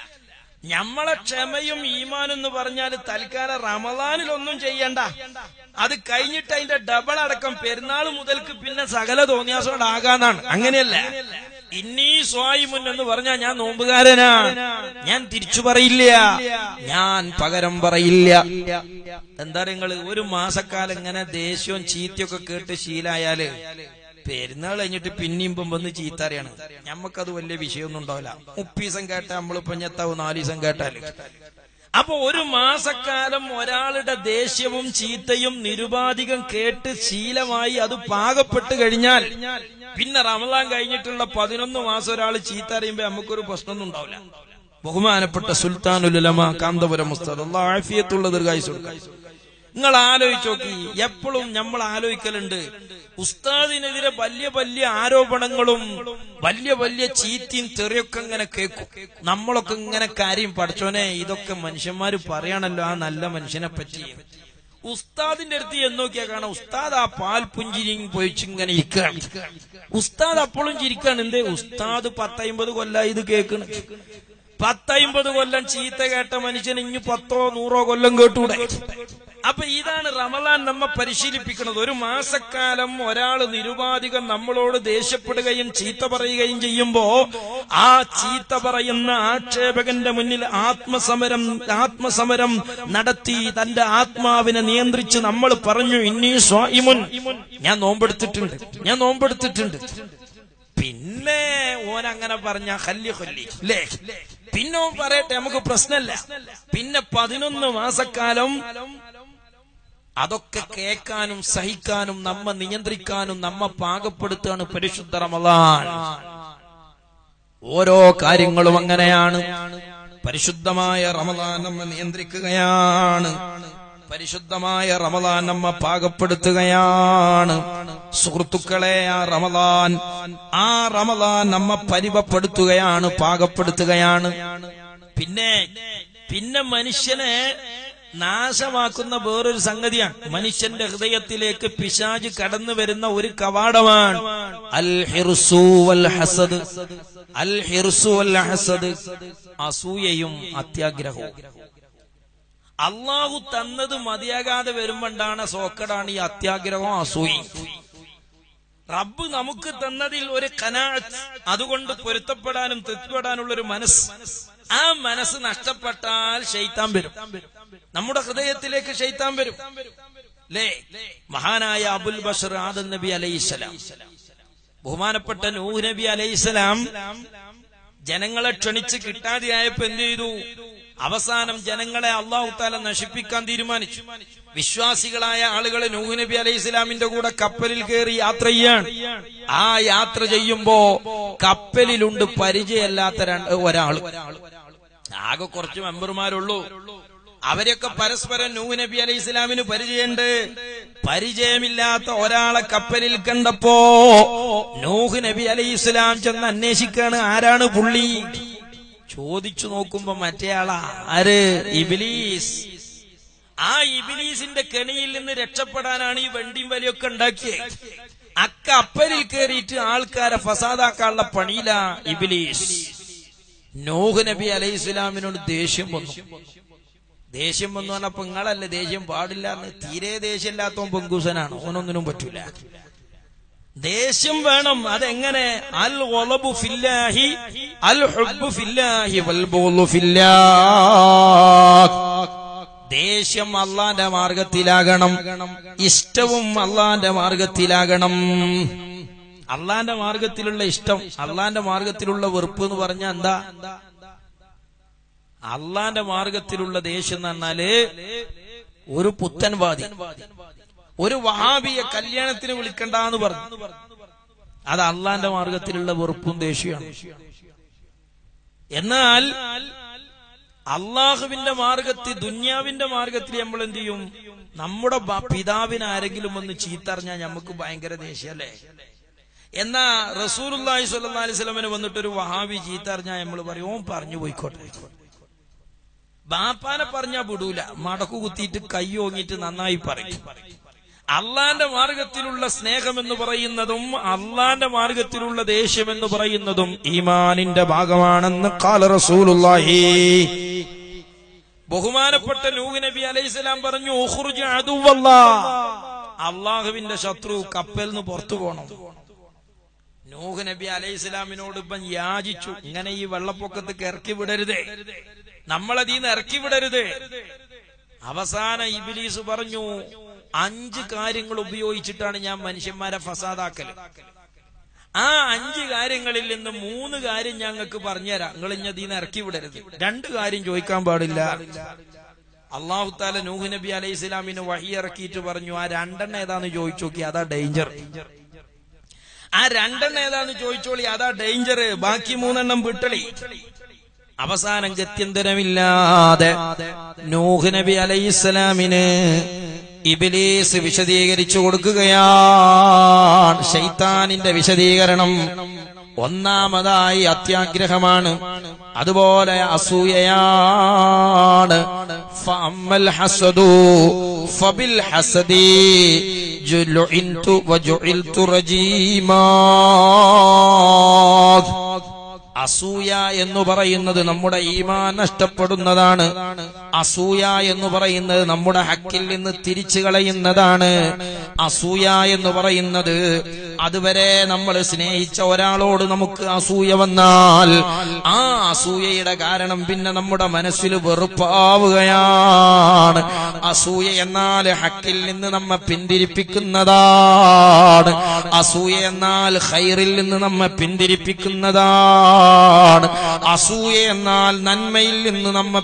ഞമ്മളെ ക്ഷമയും ഈമാനും എന്ന് പറഞ്ഞാൽ തൽക്കാലം റമദാനിലൊന്നും ചെയ്യണ്ട അത് കഴിഞ്ഞിട്ട് അതിന്റെ ഡബിൾ അടക്കം പെരുന്നാൾ മുതൽക്ക് പിന്നെ സകല തോന്നിയാസോടെ ആകാന്നാണ് അങ്ങനെയല്ല ഇന്നീ സ്വായിമുൻ എന്ന് പറഞ്ഞാൽ ഞാൻ നോമ്പുകാരനാ ഞാൻ തിരിച്ചു പറയില്ല ഞാൻ പകരം പറയില്ല എന്താ നിങ്ങള് ഒരു മാസക്കാലം ഇങ്ങനെ ദേഷ്യവും ചീത്തയൊക്കെ കേട്ട് ശീലായാല് പെരുന്നാൾ കഴിഞ്ഞിട്ട് പിന്നെയും ഇപ്പം വന്ന് ചീത്ത അറിയാണ് ഞമ്മക്കത് വലിയ വിഷയമൊന്നും ഉണ്ടാവില്ല മുപ്പീസം കേട്ട നമ്മളിപ്പോ ഞെത്താവും നാലീസം കേട്ടാല് അപ്പൊ ഒരു മാസക്കാലം ഒരാളുടെ ദേഷ്യവും ചീത്തയും നിരുപാധികം കേട്ട് ശീലമായി അത് പാകപ്പെട്ട് കഴിഞ്ഞാൽ പിന്നെ റമദാൻ കഴിഞ്ഞിട്ടുള്ള പതിനൊന്ന് മാസം ഒരാൾ ചീത്ത അറിയുമ്പോ നമുക്കൊരു പ്രശ്നമൊന്നും ഉണ്ടാവില്ല ബഹുമാനപ്പെട്ട സുൽത്താനുലമ കാന്തപുരം മുസ്താദ് അള്ളാഹ് ആഫിയത്തുള്ള ദീർഘായുസ് കൊടുക്കാം നിങ്ങൾ ആലോചിച്ച് നോക്കി എപ്പോഴും നമ്മൾ ആലോചിക്കലുണ്ട് ഉസ്താദിനെതിരെ വലിയ വലിയ ആരോപണങ്ങളും വലിയ വലിയ ചീത്തയും തെറിയൊക്കെ ഇങ്ങനെ കേൾക്കും നമ്മളൊക്കെ ഇങ്ങനെ കാര്യം പഠിച്ചോനെ ഇതൊക്കെ മനുഷ്യന്മാര് പറയണല്ലോ ആ നല്ല മനുഷ്യനെ പറ്റി ഉസ്താദിന്റെ അടുത്ത് എന്ന് നോക്കിയാ കാണാം ഉസ്താദ് ആ പാൽ പുഞ്ചിരിയും പോയിച്ച് ഇങ്ങനെ ഇരിക്കുകയാണ് ഉസ്താദ് അപ്പോഴും ചിരിക്കാണ് എന്തേ ഉസ്താദ് പത്തൈമ്പത് കൊല്ല ഇത് കേൾക്കണം പത്തൈമ്പത് കൊല്ലം ചീത്ത കേട്ട മനുഷ്യൻ ഇനി പത്തോ നൂറോ കൊല്ലം കേട്ടൂടെ അപ്പൊ ഇതാണ് റമലാൻ നമ്മ പരിശീലിപ്പിക്കുന്നത് ഒരു മാസക്കാലം ഒരാൾ നിരുപാധികം നമ്മളോട് ദേഷ്യപ്പെടുകയും ചീത്ത പറയുകയും ചെയ്യുമ്പോ ആ ചീത്ത പറയുന്ന ആക്ഷേപകന്റെ മുന്നിൽ ആത്മസമരം ആത്മസമരം നടത്തി തന്റെ ആത്മാവിനെ നിയന്ത്രിച്ച് നമ്മൾ പറഞ്ഞു ഇന്നീ സ്വായിമുൻ ഞാൻ നോമ്പെടുത്തിട്ടുണ്ട് ഞാൻ നോമ്പെടുത്തിട്ടുണ്ട് പിന്നെ ഓൻ അങ്ങനെ പറഞ്ഞ ഹല്ലി കൊല്ലി അല്ലേ പിന്നെ ഓൻ പറയട്ടെ നമുക്ക് പ്രശ്നമല്ല പിന്നെ പതിനൊന്ന് മാസക്കാലം അതൊക്കെ കേൾക്കാനും സഹിക്കാനും നമ്മ നിയന്ത്രിക്കാനും നമ്മ പാകപ്പെടുത്താണ് പരിശുദ്ധ റമലാൻ ഓരോ കാര്യങ്ങളും അങ്ങനെയാണ് പരിശുദ്ധമായ റമലാൻ നമ്മ നിയന്ത്രിക്കുകയാണ് പരിശുദ്ധമായ റമലാൻ നമ്മ പാകപ്പെടുത്തുകയാണ് സുഹൃത്തുക്കളെ ആ റമലാൻ ആ റമലാൻ നമ്മ പരിവപ്പെടുത്തുകയാണ് പാകപ്പെടുത്തുകയാണ് പിന്നെ പിന്നെ മനുഷ്യനെ നാശമാക്കുന്ന വേറൊരു സംഗതിയാണ് മനുഷ്യന്റെ ഹൃദയത്തിലേക്ക് പിശാജ് കടന്നു വരുന്ന ഒരു കവാടമാണ് അൽ ഹിർസു വൽ ഹസദ് അൽ ഹിർസു വൽ ഹസദ് അസൂയയും അത്യാഗ്രഹവും അള്ളാഹു തന്നത് മതിയാകാതെ വരുമ്പോണ്ടാണ് സോക്കടാണ് ഈ അത്യാഗ്രഹവും അസൂയും റബ്ബ് നമുക്ക് തന്നതിൽ ഒരു കനാഴത്ത് അതുകൊണ്ട് പൊരുത്തപ്പെടാനും തൃപ്തിപ്പെടാനുള്ള ഒരു മനസ്സ് ആ മനസ്സ് നഷ്ടപ്പെട്ടാൽ ഷെയ്ത്താൻ വരും നമ്മുടെ ഹൃദയത്തിലേക്ക് ഷെയ്ത്താൻ വരും ലേ മഹാനായ അബുൽ ബഷർ ആദൻ നബി അലൈഹിസ്സലാം ബഹുമാനപ്പെട്ട നൂഹ് നബി അലൈഹിസ്സലാം ജനങ്ങളെ ക്ഷണിച്ച് കിട്ടാതെയായപ്പോ എന്ത് ചെയ്തു അവസാനം ജനങ്ങളെ അള്ളാഹു താല നശിപ്പിക്കാൻ തീരുമാനിച്ചു വിശ്വാസികളായ ആളുകൾ നൂഹ് നബി അലൈഹി ഇസ്ലാമിന്റെ കൂടെ കപ്പലിൽ കയറി യാത്ര ചെയ്യാണ് ആ യാത്ര ചെയ്യുമ്പോ കപ്പലിലുണ്ട് പരിചയമല്ലാത്ത രണ്ട് ഒരാൾ ആകെ കുറച്ച് മെമ്പർമാരുള്ളൂ അവരൊക്കെ പരസ്പരം നൂഹ് നബി അലൈഹി ഇസ്ലാമിന് പരിചയമുണ്ട് പരിചയമില്ലാത്ത ഒരാളെ കപ്പലിൽ കണ്ടപ്പോ നൂഹ് നബി അലൈഹി ഇസ്ലാം ചെന്ന് അന്വേഷിക്കാണ് ആരാണ് പുള്ളി ചോദിച്ചു നോക്കുമ്പോ മറ്റേ ആളാ ആര് ഇബിലീസ് ആ ഇബിലീസിന്റെ കെണിയിൽ നിന്ന് രക്ഷപ്പെടാനാണ് ഈ വണ്ടിയും വലിയൊക്കെ ഉണ്ടാക്കിയത് അക്ക അപ്പലിൽ കയറിയിട്ട് ആൾക്കാരെ ഫസാദാക്കാനുള്ള പണിയില ഇബിലീസ് നോഹ് നബി അലൈഹി ഇസ്ലാമിനോട് ദേഷ്യം വന്നു ദേഷ്യം വന്നു പറഞ്ഞപ്പോ നിങ്ങളല്ലേ ദേഷ്യം പാടില്ല എന്ന് തീരെ ദേഷ്യമില്ലാത്തവൻ പെങ്കൂസനാണ് ഓനൊന്നിനും പറ്റൂല ദേഷ്യം വേണം അതെങ്ങനെ അൽ ഒളബു ഫില്ലാഹി അൽ ഹുബ്ബു ഫില്ലാഹി വൽ ബുഗ്ളു ഫില്ലാഹ് ദേഷ്യം അള്ളാന്റെ മാർഗത്തിലാകണം ഇഷ്ടവും അള്ളാന്റെ മാർഗത്തിലാകണം അള്ളാന്റെ മാർഗത്തിലുള്ള ഇഷ്ടം അള്ളാന്റെ മാർഗത്തിലുള്ള വെറുപ്പ് എന്ന് പറഞ്ഞാൽ എന്താ അള്ളാന്റെ മാർഗത്തിലുള്ള ദേഷ്യം എന്ന് പറഞ്ഞാല് ഒരു പുത്തൻവാദി ഒരു വഹാബിയെ കല്യാണത്തിന് വിളിക്കണ്ട എന്ന് പറഞ്ഞു അത് അള്ളാന്റെ മാർഗത്തിലുള്ള വെറുപ്പും ദേഷ്യമാണ് എന്നാൽ അള്ളാഹുവിന്റെ മാർഗത്തിൽ ദുന്യാവിന്റെ മാർഗത്തിൽ നമ്മൾ എന്ത് ചെയ്യും നമ്മുടെ ബ- പിതാവിന് ആരെങ്കിലും ഒന്ന് ചീത്തറിഞ്ഞാൽ നമുക്ക് ഭയങ്കര ദേഷ്യല്ലേ എന്നാ റസൂലുള്ളാഹി സ്വല്ലല്ലാഹി അലൈഹി വസല്ലമന് വന്നിട്ട് ഒരു വഹാബി ചീത്തറിഞ്ഞാൽ നമ്മൾ പറയും ഓൻ പറഞ്ഞു പോയിക്കോട്ടെ ബാപ്പാനെ പറഞ്ഞാ വിടൂല മടക്കു കുത്തിയിട്ട് കൈ ഓങ്ങിയിട്ട് നന്നായി പറയും അള്ളാന്റെ മാർഗത്തിലുള്ള സ്നേഹം എന്ന് പറയുന്നതും അള്ളാന്റെ മാർഗത്തിലുള്ള ദേഷ്യം എന്ന് പറയുന്നതും ഈമാനിന്റെ ഭാഗമാണെന്ന് കാല റസൂലുള്ളാഹി ബഹുമാനപ്പെട്ട നൂഹ് നബി അലൈഹിസ്സലാം പറഞ്ഞു "ഉഖ്റുജ് അദുവ്വല്ലാ." അള്ളാഹുവിന്റെ ശത്രു കപ്പലിൽ നിന്ന് പുറത്തു പോകണം നൂഹ് നബി അലൈഹി ഇസ്ലാമിനോട് ഇപ്പം യാചിച്ചു ഇങ്ങനെ ഈ വെള്ളപ്പൊക്കത്ത് ഇറക്കി വിടരുതേ നമ്മളതീന്ന് ഇറക്കി വിടരുത് അവസാന ഇബിലീസ് പറഞ്ഞു അഞ്ച് കാര്യങ്ങൾ ഉപയോഗിച്ചിട്ടാണ് ഞാൻ മനുഷ്യന്മാരെ ഫസാദാക്കൽ ആ അഞ്ച് കാര്യങ്ങളിൽ നിന്ന് മൂന്ന് കാര്യം ഞങ്ങൾക്ക് പറഞ്ഞുതരാം നിങ്ങൾ ഇനി അതീന്ന് ഇറക്കി വിടരുത് രണ്ട് കാര്യം ചോദിക്കാൻ പാടില്ല അള്ളാഹു താല നൂഹ് നബി അലൈഹി ഇസ്ലാമിന് വഴി ഇറക്കിയിട്ട് പറഞ്ഞു ആ രണ്ടെണ്ണം ഏതാന്ന് ചോദിച്ചു നോക്കി അതാ ഡേഞ്ചർ ആ രണ്ടെണ്ണം ഏതാന്ന് ചോദിച്ചോളി അതാ ഡേഞ്ചർ ബാക്കി മൂന്നെണ്ണം വിട്ടളി അവസാനം ഗത്യന്തരമില്ലാതെ നൂഹ് നബി അലൈഹിസ്സലാമിന് ഇബിലീസ് വിശദീകരിച്ചു കൊടുക്കുകയാണ് ഷൈത്താനിന്റെ വിശദീകരണം ഒന്നാമതായി അത്യാഗ്രഹമാണ് അതുപോലെ അസൂയയാണ് ഫഅമ്മൽ ഹസദു ഫബിൽ ഹസദി ജുലുഇൻതു വജുഇൽതു റജീമാ അസൂയ എന്ന് പറയുന്നത് നമ്മുടെ ഈമാൻ നഷ്ടപ്പെടുന്നതാണ് അസൂയ എന്ന് പറയുന്നത് നമ്മുടെ ഹക്കിൽ നിന്ന് തിരിച്ചു കളയുന്നതാണ് അസൂയ എന്ന് പറയുന്നത് അതുവരെ നമ്മൾ സ്നേഹിച്ച ഒരാളോട് നമുക്ക് അസൂയ വന്നാൽ ആ അസൂയയുടെ കാരണം പിന്നെ നമ്മുടെ മനസ്സിൽ വെറുപ്പാവുകയാണ് അസൂയ എന്നാൽ ഹക്കിൽ നിന്ന് നമ്മെ പിന്തിരിപ്പിക്കുന്നതാണ് അസൂയ എന്നാൽ ഖൈറിൽ നിന്ന് നമ്മെ പിന്തിരിപ്പിക്കുന്നതാണ് അസൂയ എന്നാൽ നന്മയിൽ നിന്ന് നമ്മെ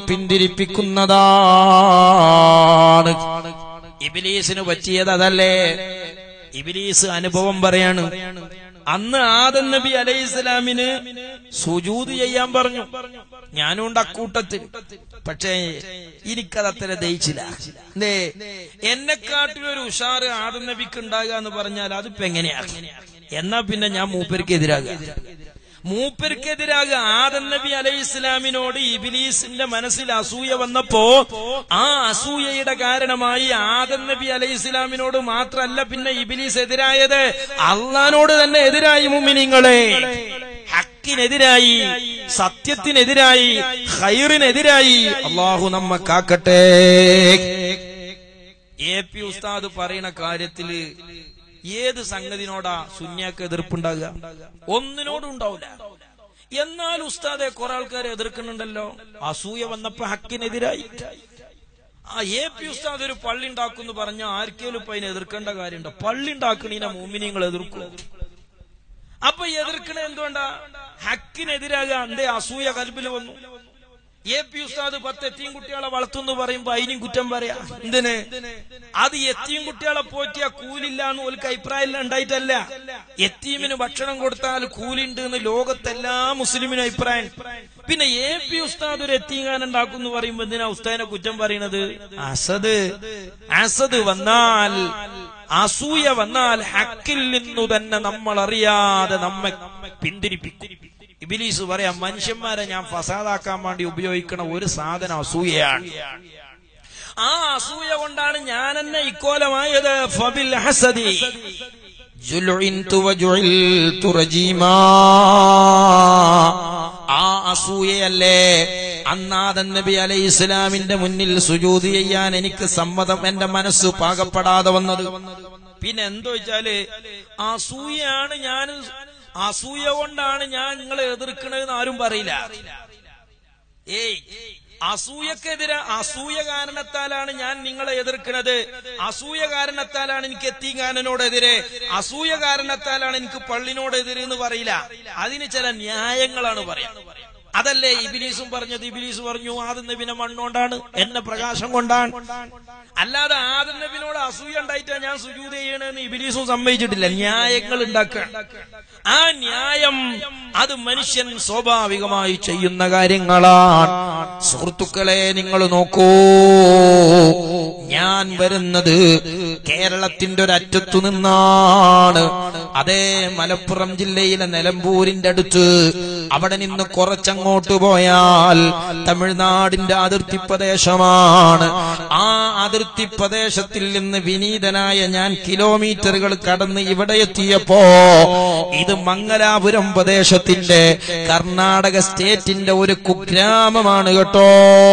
പിന്തിരിപ്പിക്കുന്നതാണ് ഇബിലീസിന് പറ്റിയത് അതല്ലേ ഇബിലീസ് അനുഭവം പറയാണ് അന്ന് ആദം നബി അലൈഹി ഇസ്ലാമിന് സുജൂത് ചെയ്യാൻ പറഞ്ഞു ഞാനും ഉണ്ട് അക്കൂട്ടത്തിൽ പക്ഷേ എനിക്കത് അത്ര ദയിച്ചില്ല എന്തേ എന്നെക്കാട്ടിലൊരു ഉഷാറ് ആദം നബിക്ക് ഉണ്ടാകുക എന്ന് പറഞ്ഞാൽ അതിപ്പോ എങ്ങനെയാ എന്നാ പിന്നെ ഞാൻ മൂപ്പർക്ക് എതിരാകുക മൂപ്പർക്കെതിരാകുക ആദം നബി അലൈഹി ഇസ്ലാമിനോട് ഇബിലീസിന്റെ മനസ്സിൽ അസൂയ വന്നപ്പോ ആ അസൂയയുടെ കാരണമായി ആദം നബി അലൈഹി ഇസ്ലാമിനോട് മാത്രല്ല പിന്നെ ഇബിലീസ് എതിരായത് അള്ളഹാനോട് തന്നെ എതിരായി മുമ്മിനിങ്ങളെ ഹക്കിനെതിരായി സത്യത്തിനെതിരായി ഹൈറിനെതിരായി അള്ളാഹു നമ്മ കാക്കട്ടെ എ പി ഉസ്താദ് പറയുന്ന കാര്യത്തില് ഏത് സംഗതിനോടാ സുന്യാക്ക് എതിർപ്പുണ്ടാകുക ഒന്നിനോടും ഉണ്ടാവില്ല എന്നാൽ ഉസ്താദെ കുറെ ആൾക്കാരെ എതിർക്കുന്നുണ്ടല്ലോ അസൂയ വന്നപ്പോ ഹക്കിനെതിരായി ആ എ പി ഉസ്താദ് ഒരു പള്ളി ഉണ്ടാക്കുന്നു പറഞ്ഞ ആർക്കേലും ഇപ്പൊ അതിനെ എതിർക്കേണ്ട കാര്യമുണ്ടോ പള്ളി ഉണ്ടാക്കണീനെ മൂമിനിങ്ങൾ എതിർക്കും അപ്പൊ എതിർക്കണ എന്തുകൊണ്ടാ ഹക്കിനെതിരാകുക എന്തേ അസൂയ കൽബിൽ വന്നു എ പി ഉസ്താദ് പത്ത് എത്തിയും കുട്ടികളെ വളർത്തുന്നു പറയുമ്പോ അതിനും കുറ്റം പറയാ എന്തിന് അത് എത്തിയും കുട്ടികളെ പോറ്റിയ കൂലില്ല എന്ന് ഒരു അഭിപ്രായം ഉണ്ടായിട്ടല്ല എത്തീമിന് ഭക്ഷണം കൊടുത്താൽ കൂലിണ്ട് എന്ന് ലോകത്തെല്ലാ മുസ്ലിമിനും അഭിപ്രായം പിന്നെ എ പി ഉസ്താദ് ഒരു എത്തീങ്ങാൻ ഉണ്ടാക്കുന്നു പറയുമ്പോ എന്തിനാ ഉസ്താദിനെ കുറ്റം പറയുന്നത് അസദ് അസദ് വന്നാൽ അസൂയ വന്നാൽ ഹക്കിൽ നിന്നു തന്നെ നമ്മൾ അറിയാതെ നമ്മെ പിന്തിരിപ്പിക്കും ഇബിലീസ് പറയാം മനുഷ്യന്മാരെ ഞാൻ ഫസാദാക്കാൻ വേണ്ടി ഉപയോഗിക്കുന്ന ഒരു സാധനം അസൂയയാണ് ആ അസൂയ കൊണ്ടാണ് ഞാൻ എന്നെ ഇക്കോലമായത് ഫബിൽ ഹസദി ജുലുഇൻതു വജുഇൽതു റജീമാ ആ അസൂയയല്ലേ അന്നാദൻ നബി അലൈഹി ഇസ്ലാമിന്റെ മുന്നിൽ സുജൂത് ചെയ്യാൻ എനിക്ക് സമ്മതം എന്റെ മനസ്സ് പാകപ്പെടാതെ വന്നത് പിന്നെ എന്തോ വെച്ചാല് അസൂയയാണ് ഞാൻ അസൂയ കൊണ്ടാണ് ഞാൻ നിങ്ങളെ എതിർക്കണതെന്ന് ആരും പറയില്ല ഏയ് അസൂയക്കെതിരെ അസൂയ കാരണത്താലാണ് ഞാൻ നിങ്ങളെ എതിർക്കുന്നത് അസൂയ കാരണത്താലാണ് എനിക്ക് എത്തിങ്ങാനോടെതിരെ അസൂയ കാരണത്താലാണ് എനിക്ക് പള്ളിനോടെതിരെ എന്ന് പറയില്ല അതിന് ചില ന്യായങ്ങളാണ് പറയാം അതല്ലേ ഇബിലീസും പറഞ്ഞത് ഇബിലീസ് പറഞ്ഞു ആദം നബിനെ മണ്ണുകൊണ്ടാണ് എന്നെ പ്രകാശം കൊണ്ടാണ് അല്ലാതെ ആദം നബിനോട് അസൂയ ഉണ്ടായിട്ടാ ഞാൻ സുജൂത് ചെയ്യണമെന്ന് ഇബിലീസും സമ്മതിച്ചിട്ടില്ല ന്യായങ്ങൾ ഉണ്ടാക്കുക ആ ന്യായം അത് മനുഷ്യൻ സ്വാഭാവികമായി ചെയ്യുന്ന കാര്യങ്ങളാണ് സുഹൃത്തുക്കളെ നിങ്ങൾ നോക്കൂ ഞാൻ വരുന്നത് കേരളത്തിന്റെ ഒരു അറ്റത്തു നിന്നാണ് അതേ മലപ്പുറം ജില്ലയിലെ നിലമ്പൂരിന്റെ അടുത്ത് അവിടെ നിന്ന് കുറച്ചങ്ങോട്ട് പോയാൽ തമിഴ്നാടിന്റെ അതിർത്തി പ്രദേശമാണ് ആ അതിർത്തി പ്രദേശത്തിൽ നിന്ന് വിനീതനായ ഞാൻ കിലോമീറ്ററുകൾ കടന്ന് ഇവിടെ എത്തിയപ്പോ ഇത് മംഗലാപുരം പ്രദേശത്തിന്റെ കർണാടക സ്റ്റേറ്റിന്റെ ഒരു കുഗ്രാമമാണ് കേട്ടോ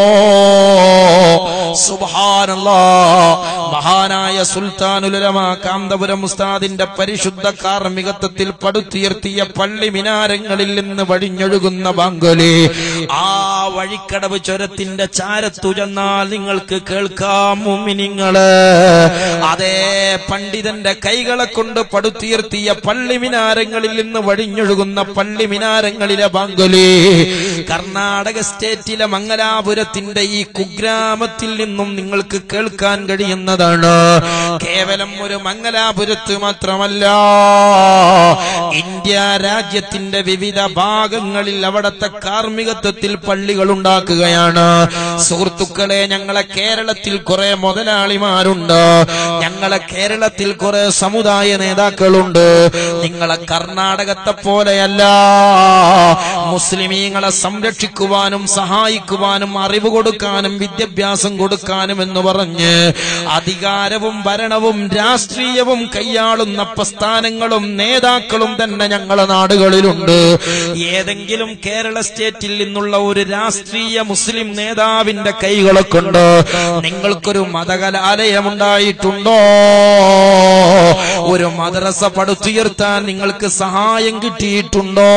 സുബാനല്ലാ മഹാനായ സുൽത്താനുലമ കാന്തപുരം ഉസ്താദിന്റെ പരിശുദ്ധ കാർമ്മികത്വത്തിൽ പടുത്തുയർത്തിയ പള്ളി മിനാരങ്ങളിൽ നിന്ന് വഴിഞ്ഞൊഴുകുന്ന ബാങ്കൊലി ആ വഴിക്കടവ് ചുരത്തിന്റെ ചാരത്തു ചെന്നാൽ നിങ്ങൾക്ക് കേൾക്കാം മുമ്മിനിങ്ങള് അതേ പണ്ഡിതന്റെ കൈകളെ കൊണ്ട് പടുത്തുയർത്തിയ പള്ളി മിനാരങ്ങളിൽ നിന്ന് വഴിഞ്ഞൊഴുകുന്ന പള്ളി മിനാരങ്ങളിലെ ബാങ്കൊലി കർണാടക സ്റ്റേറ്റിലെ മംഗലാപുരത്തിന്റെ ഈ കുഗ്രാമത്തിൽ നിന്നും നിങ്ങൾക്ക് കേൾക്കാൻ കഴിയുന്നതാണ് കേവലം ഒരു മംഗലാപുരത്ത് മാത്രമല്ല ഇന്ത്യ രാജ്യത്തിന്റെ വിവിധ ഭാഗങ്ങളിൽ അവിടത്തെ കാർമ്മികത്വത്തിൽ പള്ളികൾ ഉണ്ടാക്കുകയാണ് സുഹൃത്തുക്കളെ ഞങ്ങളെ കേരളത്തിൽ കുറെ മുതലാളിമാരുണ്ട് ഞങ്ങളെ കേരളത്തിൽ കുറെ സമുദായ നേതാക്കളുണ്ട് നിങ്ങളെ കർണാടകത്തെ പോലെയല്ല മുസ്ലിമീങ്ങളെ സംരക്ഷിക്കുവാനും സഹായിക്കുവാനും അറിവ് കൊടുക്കാനും വിദ്യാഭ്യാസം കൊടുക്കാനും എന്ന് പറഞ്ഞ് അധികാരവും ഭരണവും രാഷ്ട്രീയവും കൈയാളുന്ന പ്രസ്ഥാനങ്ങളും നേതാക്കളും തന്നെ ഞങ്ങളെ നാടുകളിലുണ്ട് ഏതെങ്കിലും കേരള സ്റ്റേറ്റിൽ നിന്നുള്ള ഒരു രാഷ്ട്രീയ മുസ്ലിം നേതാവിന്റെ കൈകളെ കൊണ്ട് നിങ്ങൾക്കൊരു മതകലാലയമുണ്ടായിട്ടുണ്ടോ ഒരു മദ്രസ പടുത്തുയർത്താൻ നിങ്ങൾക്ക് സഹായം കിട്ടിയിട്ടുണ്ടോ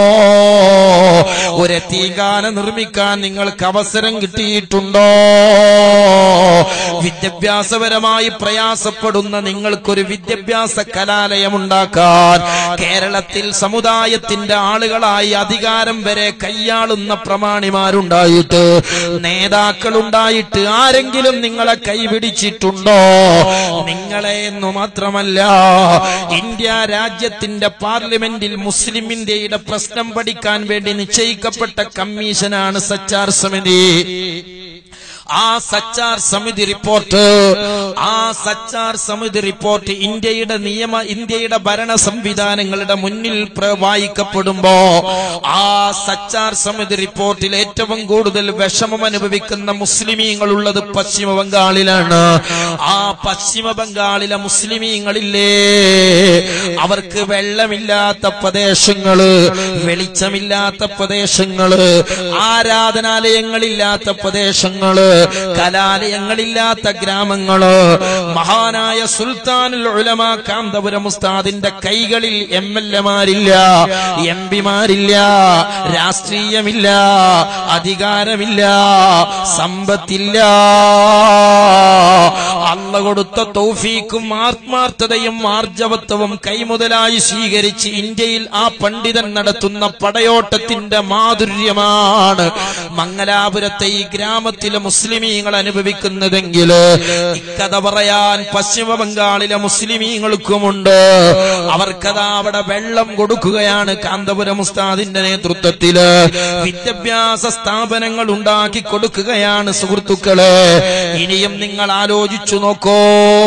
ഒരു തീകാന നിർമ്മിക്കാൻ നിങ്ങൾക്ക് അവസരം കിട്ടിയിട്ടുണ്ടോ വിദ്യാഭ്യാസപരമായി പ്രയാസപ്പെടുന്ന നിങ്ങൾക്കൊരു വിദ്യാഭ്യാസ കലാലയം ഉണ്ടാക്കാൻ കേരളത്തിൽ സമുദായത്തിന്റെ ആളുകളായി അധികാരം വരെ കൈയാളുന്ന പ്രമാണിമാരുണ്ടായിട്ട് നേതാക്കളുണ്ടായിട്ട് ആരെങ്കിലും നിങ്ങളെ കൈപിടിച്ചിട്ടുണ്ടോ നിങ്ങളെ എന്നു മാത്രമല്ല ഇന്ത്യ രാജ്യത്തിന്റെ പാർലമെന്റിൽ മുസ്ലിം ഇന്ത്യയുടെ പ്രശ്നം പഠിക്കാൻ വേണ്ടി നിശ്ചയിക്കപ്പെട്ട കമ്മീഷനാണ് സച്ചാർ സമിതി ആ സച്ചാർ സമിതി റിപ്പോർട്ട് ആ സച്ചാർ സമിതി റിപ്പോർട്ട് ഇന്ത്യയുടെ നിയമ ഇന്ത്യയുടെ ഭരണ സംവിധാനങ്ങളുടെ മുന്നിൽ പ്ര- വായിക്കപ്പെടുമ്പോ ആ സച്ചാർ സമിതി റിപ്പോർട്ടിൽ ഏറ്റവും കൂടുതൽ വിഷമം അനുഭവിക്കുന്ന മുസ്ലിമീങ്ങൾ ഉള്ളത് പശ്ചിമ ബംഗാളിലാണ് ആ പശ്ചിമ ബംഗാളിലെ മുസ്ലിമീങ്ങളില്ലേ അവർക്ക് വെള്ളമില്ലാത്ത പ്രദേശങ്ങള് വെളിച്ചമില്ലാത്ത പ്രദേശങ്ങള് ആരാധനാലയങ്ങളില്ലാത്ത പ്രദേശങ്ങള് കലാലയങ്ങളില്ലാത്ത ഗ്രാമങ്ങള് മഹാനായ സുൽത്താനുൽ ഉലമ കാന്തപുരം ഉസ്താദിന്റെ കൈകളിൽ എം എൽ എമാരില്ല എം പിമാരില്ല രാഷ്ട്രീയമില്ല അധികാരമില്ല സമ്പത്തില്ല അള്ള കൊടുത്ത തൗഫീക്കും ആത്മാർത്ഥതയും ആർജവത്വവും കൈമുതലായി സ്വീകരിച്ച് ഇന്ത്യയിൽ ആ പണ്ഡിതൻ നടത്തുന്ന പടയോട്ടത്തിന്റെ മാധുര്യമാണ് മംഗലാപുരത്തെ ഈ ഗ്രാമത്തിലെ മുസ്ലിമീങ്ങൾ അനുഭവിക്കുന്നതെങ്കിൽ ഇക്കഥ പറയാൻ പശ്ചിമ ബംഗാളിലെ മുസ്ലിമീങ്ങൾക്കുമുണ്ട് അവർക്കതാ അവിടെ വെള്ളം കൊടുക്കുകയാണ് കാന്തപുരം ഉസ്താദിന്റെ നേതൃത്വത്തില് വിദ്യാഭ്യാസ സ്ഥാപനങ്ങൾ ഉണ്ടാക്കി കൊടുക്കുകയാണ് സുഹൃത്തുക്കള് ഇനിയും നിങ്ങൾ ആലോചിച്ചു നോക്കോ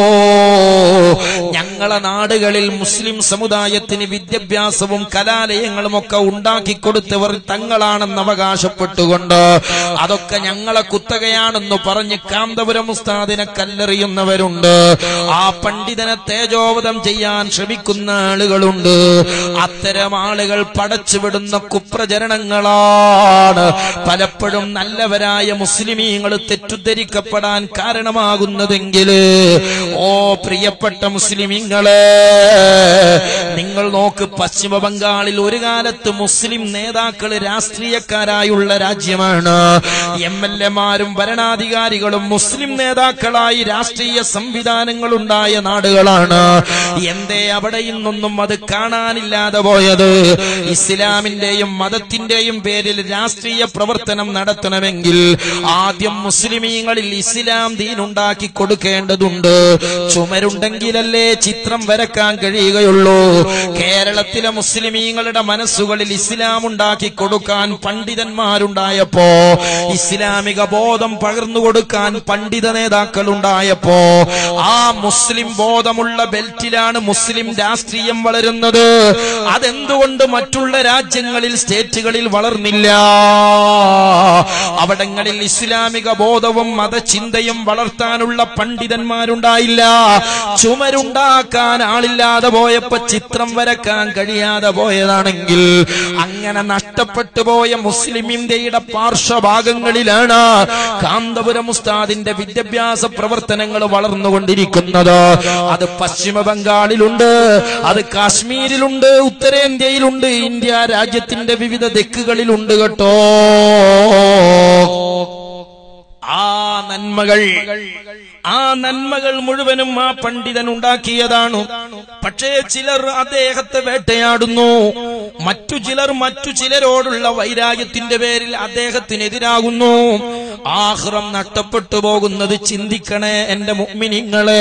ഞങ്ങളെ നാടുകളിൽ മുസ്ലിം സമുദായത്തിന് വിദ്യാഭ്യാസവും കലാലയങ്ങളും ഒക്കെ ഉണ്ടാക്കി കൊടുത്തവർ തങ്ങളാണെന്ന് അവകാശപ്പെട്ടുകൊണ്ട് അതൊക്കെ ഞങ്ങളെ കുത്തകയാണെന്ന് പറഞ്ഞ് കാന്തപുരം ഉസ്താദിനെ കല്ലെറിയുന്നവരുണ്ട് ആ പണ്ഡിതനെ തേജോവധം ചെയ്യാൻ ശ്രമിക്കുന്ന ആളുകളുണ്ട് അത്തരം ആളുകൾ പടച്ചുവിടുന്ന കുപ്രചരണങ്ങളാണ് പലപ്പോഴും നല്ലവരായ മുസ്ലിമീങ്ങൾ തെറ്റുദ്ധരിക്കപ്പെടാൻ കാരണമാകുന്നതെങ്കിൽ ഓ പ്രിയപ്പെട്ട മുസ്ലിമീങ്ങളെ നിങ്ങൾ നോക്ക് പശ്ചിമ ബംഗാളിൽ ഒരു കാലത്ത് മുസ്ലിം നേതാക്കൾ രാഷ്ട്രീയക്കാരായുള്ള രാജ്യമാണ് എം എൽ എമാരും ഭരണാധികാരികളും മുസ്ലിം നേതാക്കളായി രാഷ്ട്രീയ സംവിധാനങ്ങൾ ഉണ്ടായ നാടുകളാണ് എന്തേ അവിടെ ഇന്നൊന്നും അത് കാണാനില്ലാതെ പോയത് ഇസ്ലാമിന്റെയും മതത്തിന്റെയും പേരിൽ രാഷ്ട്രീയ പ്രവർത്തനം നടത്തണമെങ്കിൽ ആദ്യം മുസ്ലിമീങ്ങളിൽ ഇസ്ലാം ദീൻ ഉണ്ടാക്കി കൊടുക്കേണ്ടതുണ്ട് ചുമരുണ്ടെങ്കിലല്ലേ ചിത്രം വരക്കാൻ കഴിയുകയുള്ളൂ കേരളത്തിലെ മുസ്ലിമീങ്ങളുടെ മനസ്സുകളിൽ ഇസ്ലാം ഉണ്ടാക്കി കൊടുക്കാൻ പണ്ഡിതന്മാരുണ്ടായപ്പോ ഇസ്ലാമിക ബോധം പകർന്നു കൊടുക്കാൻ പണ്ഡിത നേതാക്കൾ ഉണ്ടായപ്പോ ആ മുസ്ലിം ബോധമുള്ള ബെൽറ്റിലാണ് മുസ്ലിം രാഷ്ട്രീയം വളരുന്നത് അതെന്തുകൊണ്ട് മറ്റുള്ള രാജ്യങ്ങളിൽ സ്റ്റേറ്റുകളിൽ വളർന്നില്ല അവിടങ്ങളിൽ ഇസ്ലാമിക ബോധവും മതചിന്തയും വളർത്താനുള്ള പണ്ഡിതന്മാരുണ്ടായില്ല ചുമരുണ്ടാക്കാൻ ആളില്ലാതെ പോയപ്പോ ചിത്രം വരക്കാൻ കഴിയാതെ പോയതാണെങ്കിൽ അങ്ങനെ നഷ്ടപ്പെട്ടു പോയ മുസ്ലിം ഇന്ത്യയുടെ പാർശ്വഭാഗങ്ങളിലാണ് കാന്തപുരം ഉസ്താദിന്റെ വിദ്യാഭ്യാസ പ്രവർത്തനങ്ങൾ വളർന്നുകൊണ്ടിരിക്കുന്നത് അത് പശ്ചിമ ബംഗാളിലുണ്ട് അത് കാശ്മീരിലുണ്ട് ഉത്തരേന്ത്യയിലുണ്ട് ഇന്ത്യ രാജ്യത്തിന്റെ വിവിധ ദിക്കുകളിലുണ്ട് കേട്ടോ ആ നന്മകൾ ആ നന്മകൾ മുഴുവനും ആ പണ്ഡിതൻ ഉണ്ടാക്കിയതാണ് പക്ഷേ ചിലർ അദ്ദേഹത്തെ വേട്ടയാടുന്നു മറ്റു ചിലർ മറ്റു ചിലരോടുള്ള വൈരാഗ്യത്തിന്റെ പേരിൽ അദ്ദേഹത്തിനെതിരാകുന്നു ആഹ്റം നഷ്ടപ്പെട്ടു പോകുന്നത് ചിന്തിക്കണേ എന്റെ മുഗ്മിനിങ്ങളെ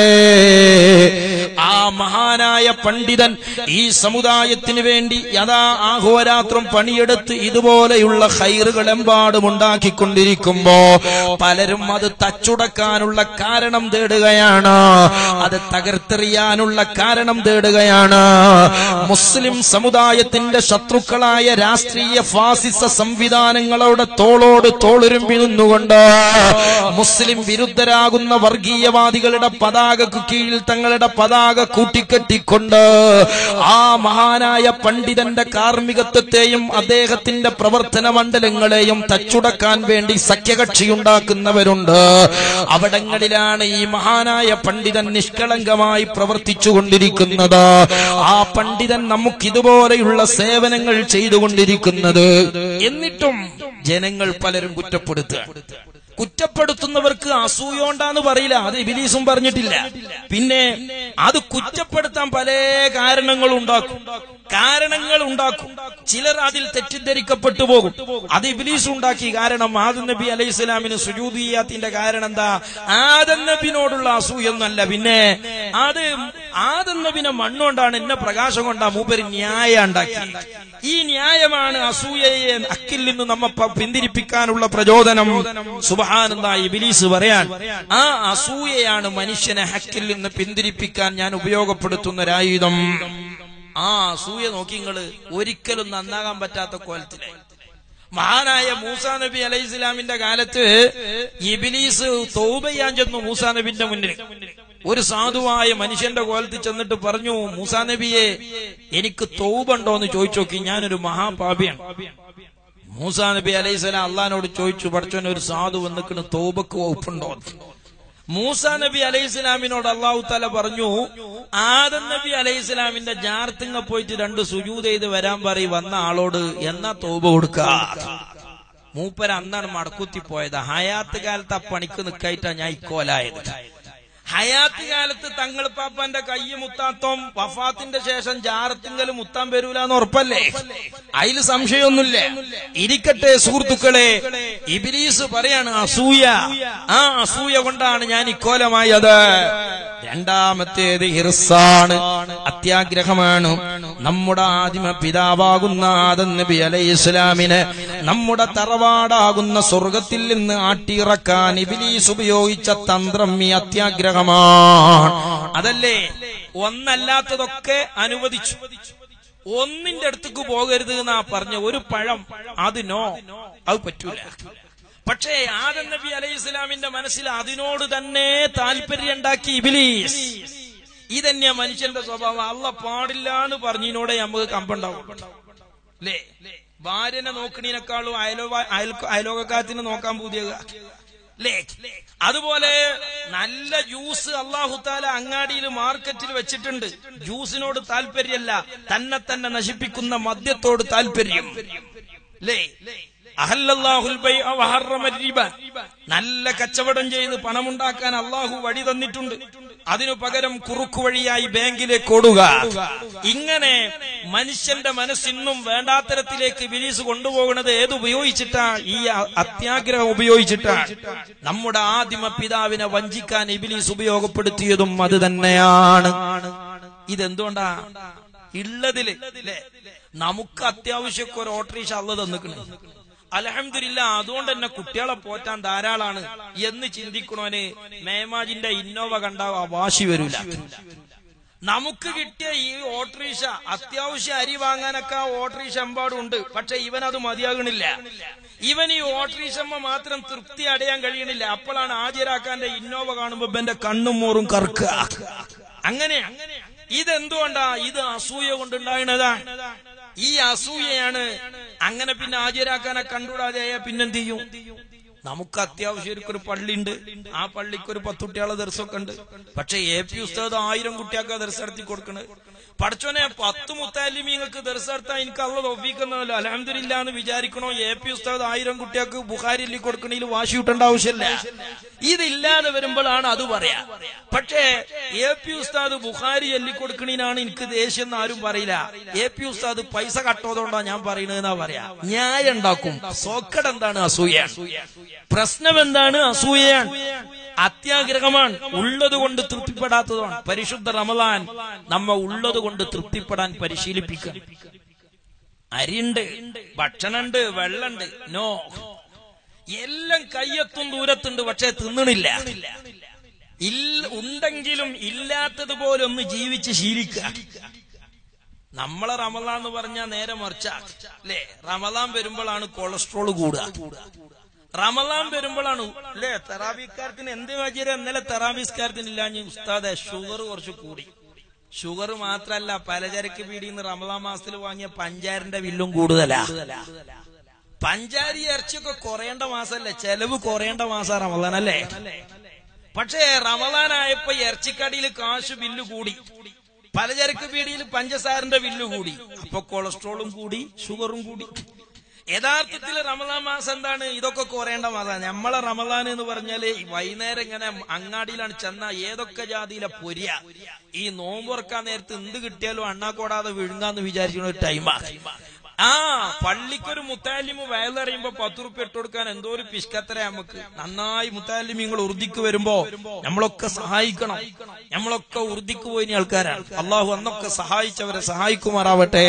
ആ മഹാനായ പണ്ഡിതൻ ഈ സമുദായത്തിന് വേണ്ടി യഥാ ആഹോരാത്രം പണിയെടുത്ത് ഇതുപോലെയുള്ള ഹൈറുകൾ എമ്പാടും ഉണ്ടാക്കിക്കൊണ്ടിരിക്കുമ്പോ പലരും അത് തച്ചുടക്കാനുള്ള കാരണം തേടുകയാണ് അത് തകർത്തെറിയാനുള്ള കാരണം തേടുകയാണ് മുസ്ലിം സമുദായത്തിന്റെ ശത്രുക്കളായ രാഷ്ട്രീയ ഫാസിസ സംവിധാനങ്ങളോട് തോളോട് തോളുരുമ്പി നിന്നുകൊണ്ട് മുസ്ലിം വിരുദ്ധരാകുന്ന വർഗീയവാദികളുടെ പതാകക്ക് കീഴിൽ തങ്ങളുടെ പതാക കൂട്ടിക്കെട്ടിക്കൊണ്ട് ആ മഹാനായ പണ്ഡിതന്റെ കാർമ്മികത്വത്തെയും അദ്ദേഹത്തിന്റെ പ്രവർത്തന മണ്ഡലങ്ങളെയും തച്ചുടക്കാൻ വേണ്ടി സഖ്യകക്ഷിയുണ്ടാക്കുന്നവരുണ്ട് അവിടങ്ങളിലാണ് ഈ മഹാനായ പണ്ഡിതൻ നിഷ്കളങ്കമായി പ്രവർത്തിച്ചുകൊണ്ടിരിക്കുന്നത് ആ പണ്ഡിതൻ നമുക്ക് ഇതുപോലെയുള്ള സേവനങ്ങൾ ചെയ്തുകൊണ്ടിരിക്കുന്നത് എന്നിട്ടും ജനങ്ങൾ പലരും കുറ്റപ്പെടുത്തുക കുറ്റപ്പെടുത്തുന്നവർക്ക് അസൂയോണ്ടാന്ന് പറയില്ല അത് ഇബിലീസും പറഞ്ഞിട്ടില്ല പിന്നെ അത് കുറ്റപ്പെടുത്താൻ പല കാരണങ്ങളും ഉണ്ടാക്കും കാരണങ്ങൾ ഉണ്ടാക്കും ചിലർ അതിൽ തെറ്റിദ്ധരിക്കപ്പെട്ടു പോകും അത് ഇബിലീസ് ഉണ്ടാക്കി കാരണം ആദം നബി അലൈഹി സ്വലാമിന് സുജൂദ് ചെയ്യാത്തിന്റെ കാരണം എന്താ ആദം നബിനോടുള്ള അസൂയൊന്നല്ല പിന്നെ അത് ആദം നബിനെ മണ്ണുകൊണ്ടാണ് എന്നെ പ്രകാശം കൊണ്ടാ മൂപ്പര് ന്യായ ഉണ്ടാക്കി ഈ ന്യായമാണ് അസൂയയെ അക്കിൽ നിന്ന് നമ്മ പ- പിന്തിരിപ്പിക്കാനുള്ള പ്രചോദനം സുബഹാനെന്ന ഇബിലീസ് പറയാൻ ആ അസൂയയാണ് മനുഷ്യനെ ഹക്കിൽ നിന്ന് പിന്തിരിപ്പിക്കാൻ ഞാൻ ഉപയോഗപ്പെടുത്തുന്ന ഒരായുധം ആ അസൂയ നോക്കി നിങ്ങള് ഒരിക്കലും നന്നാകാൻ പറ്റാത്ത കോലത്തിലായി മഹാനായ മൂസാ നബി അലൈഹി ഇസ്ലാമിന്റെ കാലത്ത് ഇബിലീസ് തൗബ ചെയ്യാൻ ചെന്നു മൂസാ നബിന്റെ മുന്നിൽ ഒരു സാധുവായ മനുഷ്യന്റെ കോലത്തിൽ ചെന്നിട്ട് പറഞ്ഞു മൂസാ നബിയെ എനിക്ക് തൗബുണ്ടോ എന്ന് ചോദിച്ചു നോക്കി ഞാനൊരു മഹാപാപിയാണ് മൂസാ നബി അലൈഹി സ്വലാം അള്ളഹാനോട് ചോദിച്ചു പഠിച്ചോനെ ഒരു സാധു വന്നിക്കണ് തൗബക്ക് വകുപ്പുണ്ടോ മൂസ നബി അലൈഹി സ്വലാമിനോട് അള്ളാഹു താല പറഞ്ഞു ആദം നബി അലൈഹി സ്വലാമിന്റെ ജാർത്തിങ്ങ പോയിട്ട് രണ്ട് സുജൂത് ചെയ്ത് വരാൻ പറയും വന്ന ആളോട് എന്നാ തോപ കൊടുക്ക മൂപ്പര അന്നാണ് മടക്കുത്തി പോയത് ഹയാത്ത് കാലത്ത് ആ പണിക്ക് നിക്കായിട്ടാ ഞാൻ ഇക്കോലായത് ഹയാത്ത് കാലത്ത് തങ്ങൾ പാപ്പാന്റെ കൈ മുത്താത്തോം വഫാത്തിന്റെ ശേഷം ജാറത്തിങ്കൽ മുത്താൻ വരൂലെന്ന് ഉറപ്പല്ലേ അതിൽ സംശയമൊന്നുമില്ല ഇരിക്കട്ടെ സുഹൃത്തുക്കളെ ഇബിലീസ് പറയാണ് അസൂയ ആ അസൂയ കൊണ്ടാണ് ഞാൻ ഇക്കോലമായത് രണ്ടാമത്തേത് ഹിർസാണ് അത്യാഗ്രഹമാണ് നമ്മുടെ ആദിമ പിതാവാകുന്ന ആദം നബി അലൈഹി ഇസ്ലാമിനെ നമ്മുടെ തറവാടാകുന്ന സ്വർഗത്തിൽ നിന്ന് ആട്ടിയിറക്കാൻ ഇബിലീസ് ഉപയോഗിച്ച തന്ത്രം ഈ അത്യാഗ്രഹമാണ് അതല്ലേ ഒന്നല്ലാത്തതൊക്കെ അനുവദിച്ചു ഒന്നിന്റെ അടുത്തേക്ക് പോകരുത് എന്നാ പറഞ്ഞ ഒരു പഴം അത് നോ അത് പറ്റൂല പക്ഷേ ആദം നബി അലൈഹി ഇസ്ലാമിന്റെ മനസ്സിൽ അതിനോട് തന്നെ താല്പര്യം ഉണ്ടാക്കി ഇബിലീസ് ഇതന്നെയാ മനുഷ്യന്റെ സ്വഭാവം അള്ള പാടില്ല എന്ന് പറഞ്ഞതിനോടെ നമുക്ക് കമ്പുണ്ടാവും അല്ലേ ഭാര്യനെ നോക്കണീനേക്കാളും അയലോ അയൽ അയലോകക്കാരത്തിന് നോക്കാൻ പുതിയ അല്ലേ അതുപോലെ നല്ല ജ്യൂസ് അള്ളാഹുത്താല അങ്ങാടിയിൽ മാർക്കറ്റിൽ വെച്ചിട്ടുണ്ട് ജ്യൂസിനോട് താല്പര്യമല്ല തന്നെ തന്നെ നശിപ്പിക്കുന്ന മദ്യത്തോട് താല്പര്യം അല്ലേ അഹല്ലല്ലാഹുൽ ബൈഅ വഹറമ റിബ. നല്ല കച്ചവടം ചെയ്ത് പണമുണ്ടാക്കാൻ അള്ളാഹു വഴി തന്നിട്ടുണ്ട് അതിനു പകരം കുറുക്കു വഴിയായി ബാങ്കിലേക്ക് ഓടുക ഇങ്ങനെ മനുഷ്യന്റെ മനസ്സിന്നും വേണ്ടാത്തരത്തിലേക്ക് ബിലീസ് കൊണ്ടുപോകുന്നത് ഏത് ഉപയോഗിച്ചിട്ടാ ഈ അ- അത്യാഗ്രഹം ഉപയോഗിച്ചിട്ടാ നമ്മുടെ ആദിമ പിതാവിനെ വഞ്ചിക്കാൻ ഇബിലീസ് ഉപയോഗപ്പെടുത്തിയതും അത് തന്നെയാണ് ഇതെന്തുകൊണ്ടാ ഉള്ളതില് ല്ലേ? നമുക്ക് അത്യാവശ്യമൊക്കെ ഒരു ഓട്ടോറിക്ഷ അള്ള തന്നിക്കണേ അലഹമില്ല അതുകൊണ്ട് തന്നെ കുട്ടികളെ പോറ്റാൻ ധാരാളാണ് എന്ന് ചിന്തിക്കണോന് മേമാജിന്റെ ഇന്നോവ കണ്ട ആ വാശി വരൂല നമുക്ക് കിട്ടിയ ഈ ഓട്ടോറിക്ഷ അത്യാവശ്യം അരി വാങ്ങാനൊക്കെ ആ ഓട്ടോറിക്ഷ എമ്പാടും ഉണ്ട് പക്ഷെ ഇവൻ അത് മതിയാകണില്ല ഇവൻ ഈ ഓട്ടോറിക്ഷമ്മ മാത്രം തൃപ്തി അടയാൻ കഴിയണില്ല അപ്പോഴാണ് ആചാരാക്കാന്റെ ഇന്നോവ കാണുമ്പോ ഇവന്റെ കണ്ണും മോറും കറുക്കുക അങ്ങനെ ഇതെന്തുകൊണ്ടാ ഇത് അസൂയ കൊണ്ടുണ്ടായണതാ ഈ അസൂയയാണ് അങ്ങനെ പിന്നെ ആചാരാക്കാനെ കണ്ടുകൂടാതെ പിന്നെന്ത് ചെയ്യും നമുക്ക് അത്യാവശ്യം ഒരു പള്ളിയുണ്ട് ആ പള്ളിക്ക് ഒരു പത്ത് കുട്ടികളെ ദർശമൊക്കെ ഉണ്ട് പക്ഷെ എ പി ഉസ്താദ് ആയിരം കുട്ടികൾക്ക് ദർശനം നടത്തി കൊടുക്കണത് പഠിച്ചോനെ പത്ത് മുത്താലിമീങ്ങൾക്ക് ദർശനത്താൻ എനിക്ക് അള്ള തോപ്പിക്കുന്നതല്ലോ അലഹമില്ല എന്ന് വിചാരിക്കണോ എ പി ഉസ്താദ് ആയിരം കുട്ടികൾക്ക് ബുഹാരി എല്ലി കൊടുക്കണതിൽ വാശി വിട്ടേണ്ട ആവശ്യമില്ല ഇതില്ലാതെ വരുമ്പോഴാണ് അത് പറയാ പക്ഷേ എ പി ഉസ്താദ് ബുഹാരി എല്ലി കൊടുക്കണീനാണ് എനിക്ക് ദേഷ്യം എന്ന് ആരും പറയില്ല എ പി ഉസ്താദ് പൈസ കട്ടോതുകൊണ്ടാ ഞാൻ പറയണതെന്നാ പറയാ ന്യായം ഉണ്ടാക്കും സോക്കട് എന്താണ് അസൂയാണ് പ്രശ്നം എന്താണ് അസൂയയാണ് അത്യാഗ്രഹമാണ് ഉള്ളത് കൊണ്ട് തൃപ്തിപ്പെടാത്തതാണ് പരിശുദ്ധ റമദാൻ നമ്മ ഉള്ളത് കൊണ്ട് തൃപ്തിപ്പെടാൻ പരിശീലിപ്പിക്കുക അരിണ്ട് ഭക്ഷണമുണ്ട് വെള്ളമുണ്ട് നോ എല്ലാം കയ്യെത്തും ദൂരത്തുണ്ട് പക്ഷെ തിന്നണില്ല ഇല്ല ഉണ്ടെങ്കിലും ഇല്ലാത്തതുപോലെ ഒന്ന് ജീവിച്ച് ശീലിക്കുക നമ്മളെ റമലാൻ എന്ന് പറഞ്ഞാൽ നേരെ മറിച്ച അല്ലേ റമലാൻ വരുമ്പോഴാണ് കൊളസ്ട്രോൾ കൂടുക റമലാൻ വരുമ്പോഴാണ് അല്ലേ തെറാബിക്കാരത്തിന് എന്ത് വജീര ഇന്നലെ തെറാബിസ്കാരത്തിന് ഇല്ലാഞ്ഞ് ഉസ്താദെ ഷുഗർ കുറച്ച് കൂടി ഷുഗർ മാത്രല്ല പലചരക്ക് പീടിന്ന് റമലാൻ മാസത്തിൽ വാങ്ങിയ പഞ്ചാരിന്റെ വില്ലും കൂടുതലാ പഞ്ചാരി ഇറച്ചിയൊക്കെ കുറയേണ്ട മാസമല്ലേ ചെലവ് കുറയേണ്ട മാസം റമലാൻ അല്ലേ പക്ഷേ റമലാനായപ്പോ ഇറച്ചിക്കടിയിൽ കാശ് ബില്ല് കൂടി പലചരക്ക് പീടിയിൽ പഞ്ചസാരന്റെ ബില്ല് കൂടി അപ്പൊ കൊളസ്ട്രോളും കൂടി ഷുഗറും കൂടി യഥാർത്ഥത്തിൽ റമദാൻ മാസം എന്താണ് ഇതൊക്കെ കുറയേണ്ട മാസം നമ്മളെ റമദാൻ എന്ന് പറഞ്ഞാല് വൈകുന്നേരം ഇങ്ങനെ അങ്ങാടിയിലാണ് ചെന്ന ഏതൊക്കെ ജാതിയിലെ പൊരിയ ഈ നോമ്പുറക്കാൻ നേരത്ത് എന്ത് കിട്ടിയാലും അണ്ണാക്കോടാതെ വിഴുങ്ങാന്ന് വിചാരിക്കുന്ന ഒരു ടൈമാണ് ആ പള്ളിക്കൊരു മുത്താലിമ് വയലറിയുമ്പോ പത്ത് റുപ്യ ഇട്ട് കൊടുക്കാൻ എന്തോ ഒരു പിഷ്കത്തര നമുക്ക് നന്നായി മുത്താലിമിങ്ങൾ ഉറുദിക്ക് വരുമ്പോ നമ്മളൊക്കെ സഹായിക്കണം നമ്മളൊക്കെ ഉറുദിക്ക് പോയിനി ആൾക്കാരാണ് അള്ളാഹു അന്നൊക്കെ സഹായിച്ചവരെ സഹായിക്കുമാറാവട്ടെ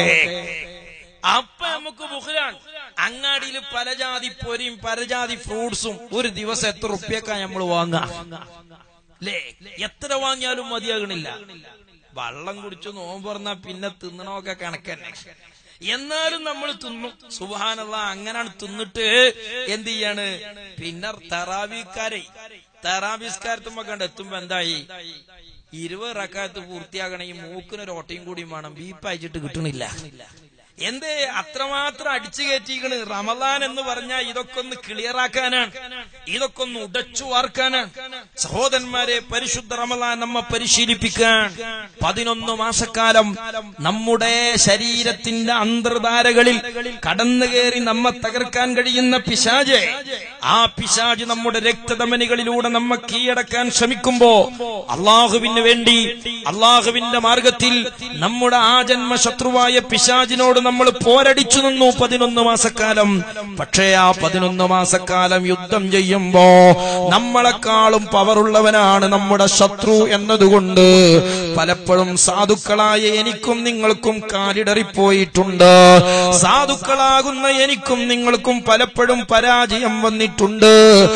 അപ്പൊ നമുക്ക് ബുഹ്റാണ് അങ്ങാടിയിൽ പലജാതി പൊരിയും പലജാതി ഫ്രൂട്ട്സും ഒരു ദിവസം എത്ര റുപ്യക്കാ നമ്മൾ വാങ്ങാം അല്ലേ എത്ര വാങ്ങിയാലും മതിയാകണില്ല വള്ളം കുടിച്ചു നോമ്പ് പറഞ്ഞാ പിന്നെ തിന്നണമൊക്കെ കണക്കന്നെ എന്നാലും നമ്മൾ തിന്നും സുബാനല്ല അങ്ങനാണ് തിന്നിട്ട് എന്ത് ചെയ്യാണ് പിന്നെ തറാവിക്കാരെ തറാവിസ്കാരത്തുമ്പോ കണ്ട് എത്തുമ്പോ എന്തായി ഇരുപത് റക്കാത്ത് പൂർത്തിയാകണ ഈ മൂക്കിനൊരു ഓട്ടയും കൂടിയും വേണം ബീപ്പ് അയച്ചിട്ട് കിട്ടണില്ല എന്തേ അത്രമാത്രം അടിച്ചു കയറ്റിക്കണ് റമദാൻ എന്ന് പറഞ്ഞാൽ ഇതൊക്കെ ഒന്ന് ക്ലിയർ ആക്കാനാണ് ഇതൊക്കെ ഒന്ന് ഉടച്ചു വാർക്കാനാണ് സഹോദരന്മാരെ പരിശുദ്ധ റമദാൻ നമ്മ പരിശീലിപ്പിക്കാൻ പതിനൊന്ന് മാസക്കാലം നമ്മുടെ ശരീരത്തിന്റെ അന്തർധാരകളിൽ കടന്നു കയറി നമ്മെ തകർക്കാൻ കഴിയുന്ന പിശാജ് ആ പിശാജ് നമ്മുടെ രക്തധമനികളിലൂടെ നമ്മെ കീഴടക്കാൻ ശ്രമിക്കുമ്പോ അള്ളാഹുവിന് വേണ്ടി അള്ളാഹുവിന്റെ മാർഗത്തിൽ നമ്മുടെ ആജന്മ ശത്രുവായ പിശാജിനോട് നമ്മൾ പോരടിച്ചു നിന്നു പതിനൊന്ന് മാസക്കാലം പക്ഷേ ആ പതിനൊന്ന് മാസക്കാലം യുദ്ധം ചെയ്യുമ്പോ നമ്മളെക്കാളും പവറുള്ളവനാണ് നമ്മുടെ ശത്രു എന്നതുകൊണ്ട് പലപ്പോഴും സാധുക്കളായ എനിക്കും നിങ്ങൾക്കും കാലിടറിപ്പോയിട്ടുണ്ട് സാധുക്കളാകുന്ന എനിക്കും നിങ്ങൾക്കും പലപ്പോഴും പരാജയം വന്നിട്ടുണ്ട്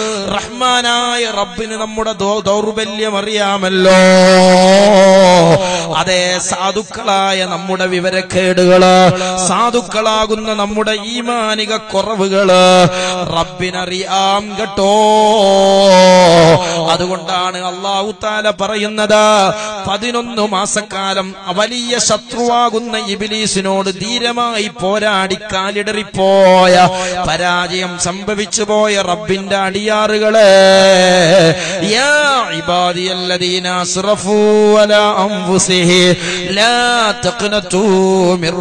റഹ്മാനായ റബ്ബിന് നമ്മുടെ ദൗ- ദൗർബല്യം അറിയാമല്ലോ അതെ സാധുക്കളായ നമ്മുടെ വിവരക്കേടുകള് സാധുക്കളാകുന്ന നമ്മുടെ ഈമാനിക കുറവുകള് റബ്ബിനറിയാം കേട്ടോ അതുകൊണ്ടാണ് അള്ളാഹു താല പറയുന്നത് പതിനൊന്ന് മാസക്കാലം വലിയ ശത്രുവാകുന്ന ഇബിലീസിനോട് ധീരമായി പോരാടി കാലിടറിപ്പോയ പരാജയം സംഭവിച്ചു പോയ റബ്ബിന്റെ അടിയാറുകളെ യാ ഇബാദിയല്ലദീന അസ്റഫൂ അലാ അൻഫുസിഹി ലാ തഖ്നതൂ മിർ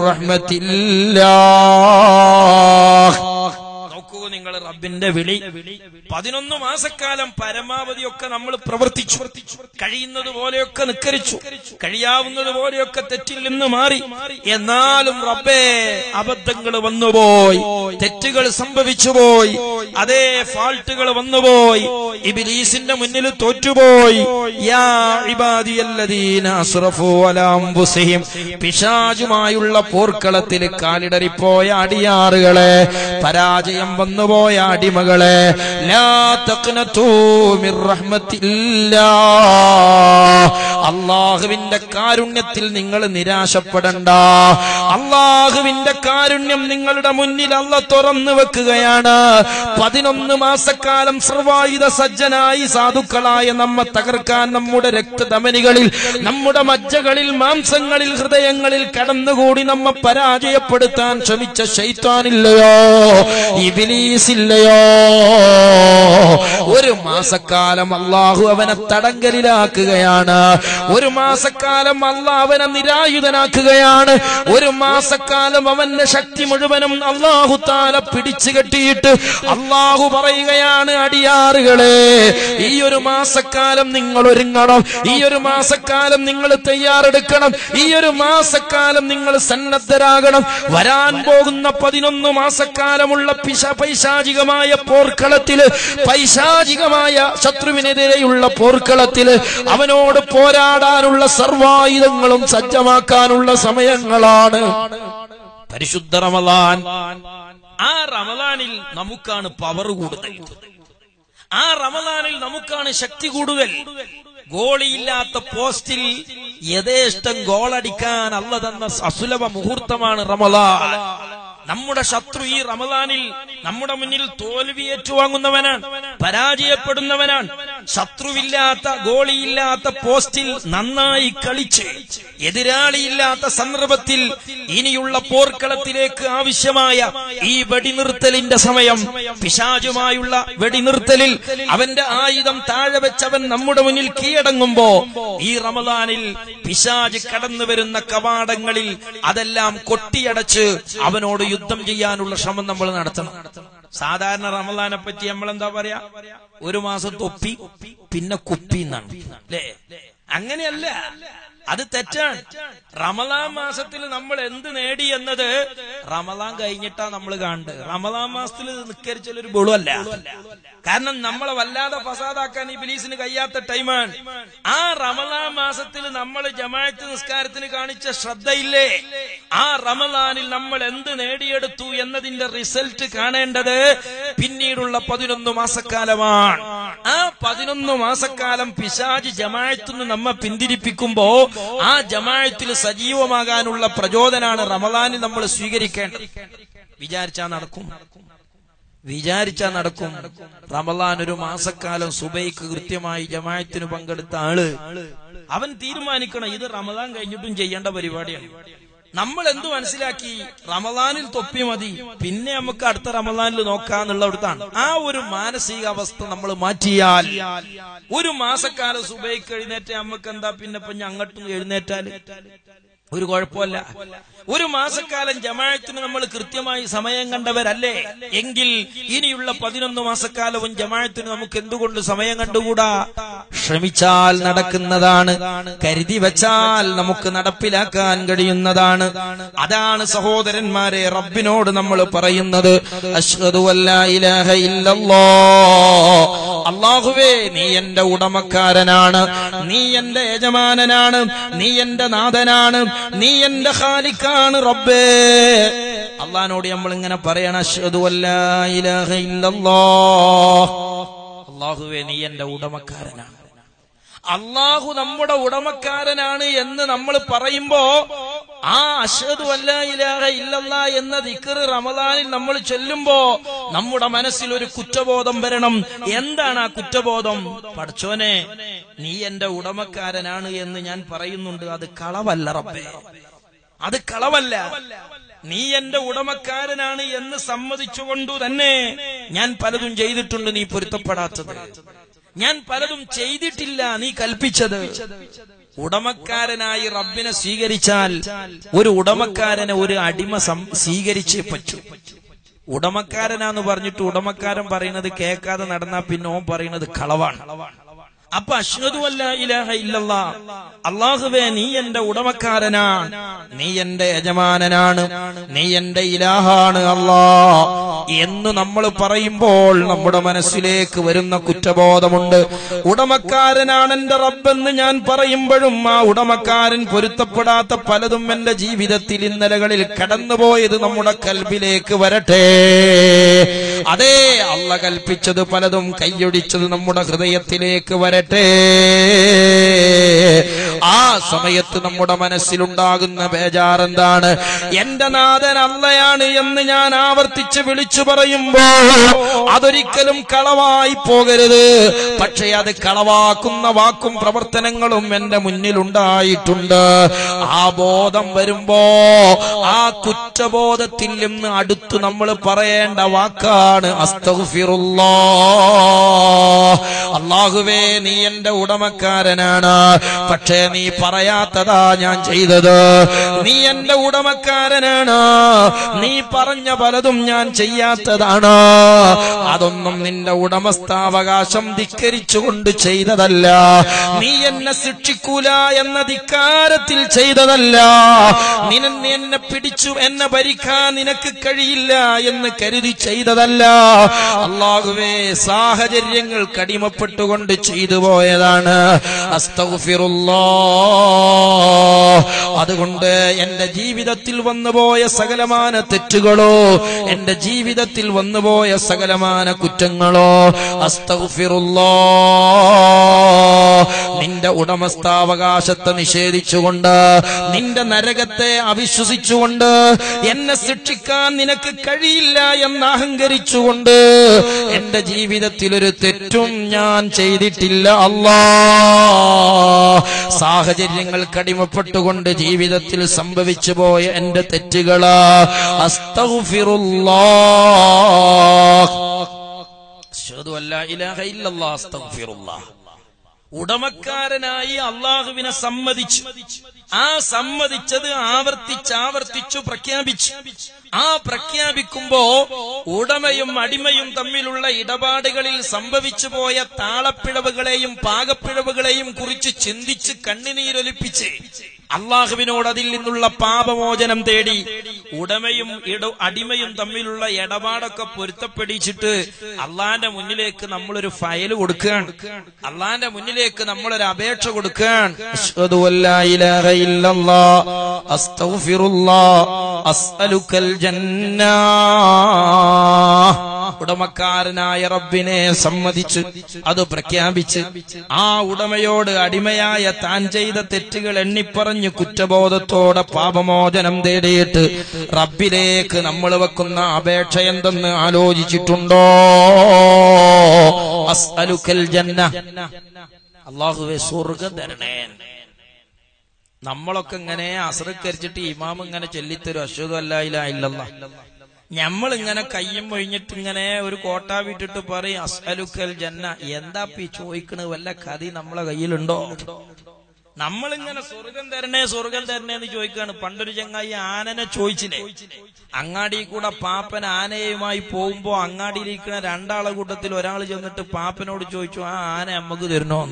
റഹ്മത്തില്ലാഹ് നോക്കൂ നിങ്ങൾ റബ്ബിന്റെ വിളി പതിനൊന്ന് മാസക്കാലം പരമാവധി ഒക്കെ നമ്മൾ പ്രവർത്തിച്ചു കഴിയുന്നത് പോലെയൊക്കെ നിക്കരിച്ചു കഴിയാവുന്നത് പോലെയൊക്കെ തെറ്റിൽ നിന്ന് മാറി എന്നാലും റബ്ബേ അബദ്ധങ്ങൾ വന്നുപോയി തെറ്റുകൾ സംഭവിച്ചുപോയി അതേ ഫാൾട്ടുകൾ വന്നുപോയി ഇബിലീസിന്റെ മുന്നിൽ തോറ്റുപോയി യാ ഇബാദിയല്ലദീന അസ്റഫൂ അലാ അൻഫുസിഹിം പിശാചുമായുള്ള പോർക്കളത്തിൽ കാലിടറിപ്പോയ അടിയാറുകളെ പരാജയം വന്നുപോയ അടിമകളെ ലാ തഖ്നതൂ മിർ റഹ്മത്തില്ലാ അള്ളാഹുവിന്റെ കാരുണ്യത്തിൽ നിങ്ങൾ നിരാശപ്പെടണ്ട അള്ളാഹുവിന്റെ കാരുണ്യം നിങ്ങളുടെ മുന്നിൽ അല്ല തുറന്നു വെക്കുകയാണ് പതിനൊന്ന് മാസക്കാലം സർവായുധ സജ്ജനായി സാധുക്കളായ നമ്മെ തകർക്കാൻ നമ്മുടെ രക്തധമനികളിൽ നമ്മുടെ മജ്ജകളിൽ മാംസങ്ങളിൽ ഹൃദയങ്ങളിൽ കടന്നുകൂടി നമ്മെ പരാജയപ്പെടുത്താൻ ശ്രമിച്ച ശൈത്താനില്ലയോ ഇബിലി ഇബിലീസ് ഇല്ലയോ ഒരു മാസക്കാലം അള്ളാഹു അവനെ തടങ്കലിലാക്കുകയാണ് ഒരു മാസക്കാലം അള്ളാഹ് അവനെ നിരായുധനാക്കുകയാണ് ഒരു മാസക്കാലം അവന്റെ ശക്തി മുഴുവനും അള്ളാഹു താല പിടിച്ചു കെട്ടിയിട്ട് അള്ളാഹു പറയുകയാണ് അടിയാറുകളെ ഈ ഒരു മാസക്കാലം നിങ്ങൾ ഒരുങ്ങണം ഈ ഒരു മാസക്കാലം നിങ്ങൾ തയ്യാറെടുക്കണം ഈ ഒരു മാസക്കാലം നിങ്ങൾ സന്നദ്ധരാകണം വരാൻ പോകുന്ന പതിനൊന്ന് മാസക്കാലമുള്ള പിശ പൈശാചികമായ പോർക്കളത്തില് പൈശാചികമായ ശത്രുവിനെതിരെയുള്ള പോർക്കളത്തില് അവനോട് പോരാടാനുള്ള സർവായുധങ്ങളും സജ്ജമാക്കാനുള്ള സമയങ്ങളാണ് പരിശുദ്ധ റമലാൻ ആ റമലാനിൽ നമുക്കാണ് പവർ കൂടുതൽ ആ റമലാനിൽ നമുക്കാണ് ശക്തി കൂടുതൽ ഗോളിയില്ലാത്ത പോസ്റ്റിൽ യഥേഷ്ടം ഗോളടിക്കാൻ അല്ല തന്ന അസുലഭ മുഹൂർത്തമാണ് റമലാൻ നമ്മുടെ ശത്രു ഈ റമദാനിൽ നമ്മുടെ മുന്നിൽ തോൽവി ഏറ്റുവാങ്ങുന്നവനാണ് പരാജയപ്പെടുന്നവനാണ് ശത്രുവില്ലാത്ത ഗോളിയില്ലാത്ത പോസ്റ്റിൽ നന്നായി കളിച്ച് എതിരാളിയില്ലാത്ത സന്ദർഭത്തിൽ ഇനിയുള്ള പോർക്കളത്തിലേക്ക് ആവശ്യമായ ഈ വെടിനിർത്തലിന്റെ സമയം പിശാചുമായുള്ള വെടിനിർത്തലിൽ അവന്റെ ആയുധം താഴെ വെച്ചവൻ നമ്മുടെ മുന്നിൽ കീഴടങ്ങുമ്പോ ഈ റമദാനിൽ പിശാജ് കടന്നു വരുന്ന കവാടങ്ങളിൽ അതെല്ലാം കൊട്ടിയടച്ച് അവനോട് യുദ്ധം ചെയ്യാനുള്ള ശ്രമം നമ്മൾ നടത്തണം സാധാരണ റമദാനെ പറ്റി നമ്മൾ എന്താ പറയാ ഒരു മാസം തൊപ്പി പിന്നെ കുപ്പി എന്നാണ് അല്ലേ അങ്ങനെയല്ല അത് തെറ്റാണ് റമലാൻ മാസത്തിൽ നമ്മൾ എന്ത് നേടി എന്നത് റമലാൻ കഴിഞ്ഞിട്ടാ നമ്മൾ കാണുന്നത് റമലാൻ മാസത്തിൽ നിക്കരിച്ചൊരു ബുളുവല്ല കാരണം നമ്മളെ വല്ലാതെ ഫസാദാക്കാൻ ഈ ബിലീസിന് കഴിയാത്ത ടൈമാണ് ആ റമലാൻ മാസത്തിൽ നമ്മൾ ജമാഅത്ത് നിസ്കാരത്തിന് കാണിച്ച ശ്രദ്ധയില്ലേ ആ റമലാനിൽ നമ്മൾ എന്ത് നേടിയെടുത്തു എന്നതിന്റെ റിസൾട്ട് കാണേണ്ടത് പിന്നീടുള്ള പതിനൊന്ന് മാസക്കാലമാണ് ആ പതിനൊന്ന് മാസക്കാലം പിശാജ് ജമാഅത്തുനിന്ന് നമ്മെ പിന്തിരിപ്പിക്കുമ്പോ ആ ജമാഅത്തിൽ സജീവമാകാനുള്ള പ്രചോദനാണ് റമലാനിൽ നമ്മൾ സ്വീകരിക്കേണ്ടത് വിചാരിച്ചാ നടക്കും വിചാരിച്ചാ നടക്കും റമലാൻ ഒരു മാസക്കാലം സുബൈക്ക് കൃത്യമായി ജമാഅത്തിന് പങ്കെടുത്ത ആള് അവൻ തീരുമാനിക്കണം ഇത് റമലാൻ കഴിഞ്ഞിട്ടും ചെയ്യേണ്ട പരിപാടിയാണ് നമ്മൾ എന്തു മനസ്സിലാക്കി റമലാനിൽ തൊപ്പി മതി പിന്നെ നമുക്ക് അടുത്ത റമലാനിൽ നോക്കാന്നുള്ളടത്താണ് ആ ഒരു മാനസികാവസ്ഥ നമ്മൾ മാറ്റിയാൽ ഒരു മാസക്കാലം സുബൈക്ക് എഴുന്നേറ്റ് നമുക്ക് എന്താ പിന്നെ ഇപ്പൊ അങ്ങോട്ടും എഴുന്നേറ്റാല് ഒരു കുഴപ്പമല്ല ഒരു മാസക്കാലം ജമാഅത്തിന് നമ്മൾ കൃത്യമായി സമയം കണ്ടവരല്ലേ എങ്കിൽ ഇനിയുള്ള പതിനൊന്ന് മാസക്കാലവും ജമാഅത്തിന് നമുക്ക് എന്തുകൊണ്ട് സമയം കണ്ടുകൂടാ ശ്രമിച്ചാൽ നടക്കുന്നതാണ് കരുതി വെച്ചാൽ നമുക്ക് നടപ്പിലാക്കാൻ കഴിയുന്നതാണ് അതാണ് സഹോദരന്മാരെ റബ്ബിനോട് നമ്മൾ പറയുന്നത് അഷ്ഹദു അല്ലാ ഇലാഹ ഇല്ലല്ലാ അള്ളാഹുവേ നീ എന്റെ ഉടമക്കാരനാണ് നീ എന്റെ യജമാനനാണ് നീ എന്റെ നാഥനാണ് നീ എന്റെ ഖാലിക്കാണ് റബ്ബേ അള്ളഹാനോട് നമ്മൾ ഇങ്ങനെ പറയണം അഷ്ഹദു അല്ലാ ഇലാഹ ഇല്ലല്ലാ അള്ളാഹുവേ നീ എന്റെ ഉടമക്കാരനാണ് അള്ളാഹു നമ്മുടെ ഉടമക്കാരനാണ് എന്ന് നമ്മൾ പറയുമ്പോ ആ അഷദു അല്ല ഇലാഹ ഇല്ലല്ല എന്ന ദിക്കർ റമദാനിൽ നമ്മൾ ചൊല്ലുമ്പോ നമ്മുടെ മനസ്സിൽ ഒരു കുറ്റബോധം വരണം എന്താണ് ആ കുറ്റബോധം പഠിച്ചോനെ നീ എന്റെ ഉടമക്കാരനാണ് എന്ന് ഞാൻ പറയുന്നുണ്ട് അത് കളവല്ല റബ്ബേ അത് കളവല്ല നീ എന്റെ ഉടമക്കാരനാണ് എന്ന് സമ്മതിച്ചുകൊണ്ടു തന്നെ ഞാൻ പലതും ചെയ്തിട്ടുണ്ട് നീ പൊരുത്തപ്പെടാത്തത് ഞാൻ പലതും ചെയ്തിട്ടില്ല നീ കൽപ്പിച്ചത് ഉടമക്കാരനായി റബ്ബിനെ സ്വീകരിച്ചാൽ ഒരു ഉടമക്കാരനെ ഒരു അടിമ സം- സ്വീകരിച്ചേ പറ്റൂ ഉടമക്കാരനാന്ന് പറഞ്ഞിട്ട് ഉടമക്കാരൻ പറയുന്നത് കേൾക്കാതെ നടന്നാ പിന്നെ ഓൻ പറയുന്നത് കളവാണ് അപ്പൊ അഷ്ഹദു അല്ല ഇലാഹ ഇല്ലല്ലാ അള്ളാഹുവേ നീ എന്റെ ഉടമക്കാരനാണ് നീ എന്റെ യജമാനനാണ് നീ എന്റെ ഇലാഹാണ് അല്ലാ എന്ന് നമ്മൾ പറയുമ്പോൾ നമ്മുടെ മനസ്സിലേക്ക് വരുന്ന കുറ്റബോധമുണ്ട് ഉടമക്കാരനാണ് എന്റെ റബ്ബെന്ന് ഞാൻ പറയുമ്പോഴും ആ ഉടമക്കാരൻ പൊരുത്തപ്പെടാത്ത പലതും എന്റെ ജീവിതത്തിൽ ഇന്നലകളിൽ കടന്നുപോയത് നമ്മുടെ കൽബിലേക്ക് വരട്ടെ അതേ അള്ള കൽപ്പിച്ചത് പലതും കൈയൊടിച്ചത് നമ്മുടെ ഹൃദയത്തിലേക്ക് വരട്ടെ പറയട്ടെ ആ സമയത്ത് നമ്മുടെ മനസ്സിലുണ്ടാകുന്ന ബേജാറെന്താണ് എന്റെ നാഥൻ അല്ലയാണ് എന്ന് ഞാൻ ആവർത്തിച്ച് വിളിച്ചു പറയുമ്പോ അതൊരിക്കലും കളവായി പോകരുത് പക്ഷേ അത് കളവാക്കുന്ന വാക്കും പ്രവർത്തനങ്ങളും എന്റെ മുന്നിലുണ്ടായിട്ടുണ്ട് ആ ബോധം വരുമ്പോ ആ കുറ്റബോധത്തിൽ നിന്ന് അടുത്ത് നമ്മൾ പറയേണ്ട വാക്കാണ് അസ്തഗ്ഫിറുല്ലാ അള്ളാഹുവേ നീ എന്റെ ഉടമക്കാരനാണ് പക്ഷേ നീ പറയാത്തതാ ഞാൻ ചെയ്തത് നീ എന്റെ ഉടമക്കാരനാണ് നീ പറഞ്ഞ പലതും ഞാൻ ചെയ്യാത്തതാണ് അതൊന്നും നിന്റെ ഉടമസ്ഥാവകാശം ധിക്കരിച്ചുകൊണ്ട് ചെയ്തതല്ല നീ എന്നെ ശിക്ഷിക്കൂല എന്ന ധിക്കാരത്തിൽ ചെയ്തതല്ല നിന നീ എന്നെ പിടിച്ചു എന്നെ ഭരിക്കാൻ നിനക്ക് കഴിയില്ല എന്ന് കരുതി ചെയ്തതല്ല അള്ളാഹുവേ സാഹചര്യങ്ങൾ കടിമപ്പെട്ടുകൊണ്ട് ചെയ്തു പോയതാണ് അസ്തഗ്ഫിറുല്ലാ അതുകൊണ്ട് എന്റെ ജീവിതത്തിൽ വന്നുപോയ സകലമാന തെറ്റുകളോ എന്റെ ജീവിതത്തിൽ വന്നുപോയ സകലമാന കുറ്റങ്ങളോ അസ്തഗ്ഫിറുല്ലാ നിന്റെ ഉടമസ്ഥാവകാശത്തെ നിഷേധിച്ചുകൊണ്ട് നിന്റെ നരകത്തെ അവിശ്വസിച്ചുകൊണ്ട് എന്നെ ശിക്ഷിക്കാൻ നിനക്ക് കഴിയില്ല എന്ന് അഹങ്കരിച്ചുകൊണ്ട് എന്റെ ജീവിതത്തിൽ ഒരു തെറ്റും ഞാൻ ചെയ്തിട്ടില്ല അല്ലാ സാഹചര്യങ്ങൾ കടിമപ്പെട്ടുകൊണ്ട് ജീവിതത്തിൽ സംഭവിച്ചു പോയ എന്റെ തെറ്റുകള് അസ്തഗ്ഫിറുല്ലാ അശ്ഹദു അല്ലാ ഇലാഹ ഇല്ലല്ലാഹ് അസ്തഗ്ഫിറുല്ലാഹ് ഉടമക്കാരനായി അള്ളാഹുവിനെ സമ്മതിച്ചു ആ സമ്മതിച്ചത് ആവർത്തിച്ച് ആവർത്തിച്ചു പ്രഖ്യാപിച്ചു ആ പ്രഖ്യാപിക്കുമ്പോ ഉടമയും അടിമയും തമ്മിലുള്ള ഇടപാടുകളിൽ സംഭവിച്ചു പോയ താളപ്പിഴവുകളെയും പാകപ്പിഴവുകളെയും കുറിച്ച് ചിന്തിച്ച് കണ്ണുനീരൊലിപ്പിച്ച് അള്ളാഹുവിനോട് അതിൽ നിന്നുള്ള പാപമോചനം തേടി ഉടമയും ഇട അടിമയും തമ്മിലുള്ള ഇടപാടൊക്കെ പൊരുത്തപ്പെടിച്ചിട്ട് അള്ളാന്റെ മുന്നിലേക്ക് നമ്മളൊരു ഫയൽ കൊടുക്കുകയാണ് അള്ളാന്റെ മുന്നിലേക്ക് നമ്മളൊരു അപേക്ഷ കൊടുക്കുകയാണ് അശ്ഹദു അല്ലാ ഇലാഹ ഇല്ലല്ലാഹ് അസ്തഗ്ഫിറുല്ലാഹ് അസ്അലുക്കൽ ജന്ന ഉടമക്കാരനായ റബ്ബിനെ സമ്മതിച്ച് അത് പ്രഖ്യാപിച്ച് ആ ഉടമയോട് അടിമയായ താൻ ചെയ്ത തെറ്റുകൾ എണ്ണിപ്പറഞ്ഞ് കുറ്റബോധത്തോടെ പാപമോചനം തേടിയിട്ട് റബ്ബിലേക്ക് നമ്മൾ വെക്കുന്ന അപേക്ഷ എന്തെന്ന് ആലോചിച്ചിട്ടുണ്ടോ അസ്അലുക്കൽ ജന്ന അള്ളാഹുവെ സ്വർഗം തരണേ നമ്മളൊക്കെ ഇങ്ങനെ അസറക്കരിച്ചിട്ട് ഇമാം ഇങ്ങനെ ചൊല്ലിത്തരും അശ്വതു അല്ലായില്ല ഇല്ലല്ല ഞമ്മൾ ഇങ്ങനെ കയ്യും ഒഴിഞ്ഞിട്ട് ഇങ്ങനെ ഒരു കോട്ട വിട്ടിട്ട് പറയും അസ്അലുക്കൽ ജന്ന എന്താ ഈ ചോദിക്കണത് വല്ല കഥ നമ്മളെ കയ്യിലുണ്ടോ നമ്മളിങ്ങനെ സ്വർഗം തരണേ സ്വർഗം തരണേ എന്ന് ചോദിക്കാണ് പണ്ടൊരു ചങ്ങായി ആനനെ ചോദിച്ചില്ലേ അങ്ങാടി കൂടെ പാപ്പൻ ആനയുമായി പോകുമ്പോ അങ്ങാടിയിലിരിക്കുന്ന രണ്ടാളെ കൂട്ടത്തിൽ ഒരാൾ ചെന്നിട്ട് പാപ്പനോട് ചോദിച്ചു ആ ആന നമുക്ക് തരണോ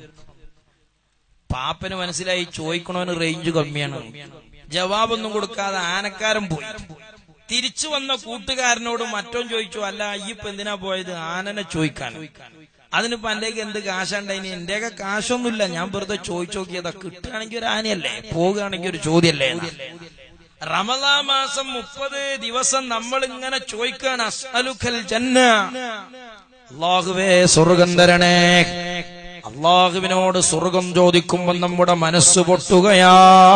പാപ്പന് മനസ്സിലായി ചോദിക്കണോന് റേഞ്ച് കമ്മിയാണ് ജവാബൊന്നും കൊടുക്കാതെ ആനക്കാരൻ പോയി തിരിച്ചു വന്ന കൂട്ടുകാരനോട് മറ്റോ ചോദിച്ചു അല്ല അയ്യപ്പ എന്തിനാ പോയത് ആനനെ ചോദിക്കാൻ അതിനിപ്പോ എന്റെയൊക്കെ എന്ത് കാശുണ്ടായിനി എന്റെയൊക്കെ കാശൊന്നുമില്ല ഞാൻ വെറുതെ ചോദിച്ചു നോക്കിയതാ കിട്ടുകയാണെങ്കിൽ ഒരു ആനയല്ലേ പോകുകയാണെങ്കിൽ ഒരു ചോദ്യമല്ലേ എന്ന്. റമദാ മാസം മുപ്പത് ദിവസം നമ്മൾ ഇങ്ങനെ ചോദിക്കാണ് അസ്അലുഖൽ ജന്ന അള്ളാഹുവേ സ്വർഗം തരണേ അള്ളാഹുവിനോട് സ്വർഗം ചോദിക്കുമ്പോൾ നമ്മുടെ മനസ്സ് പൊട്ടുകയാ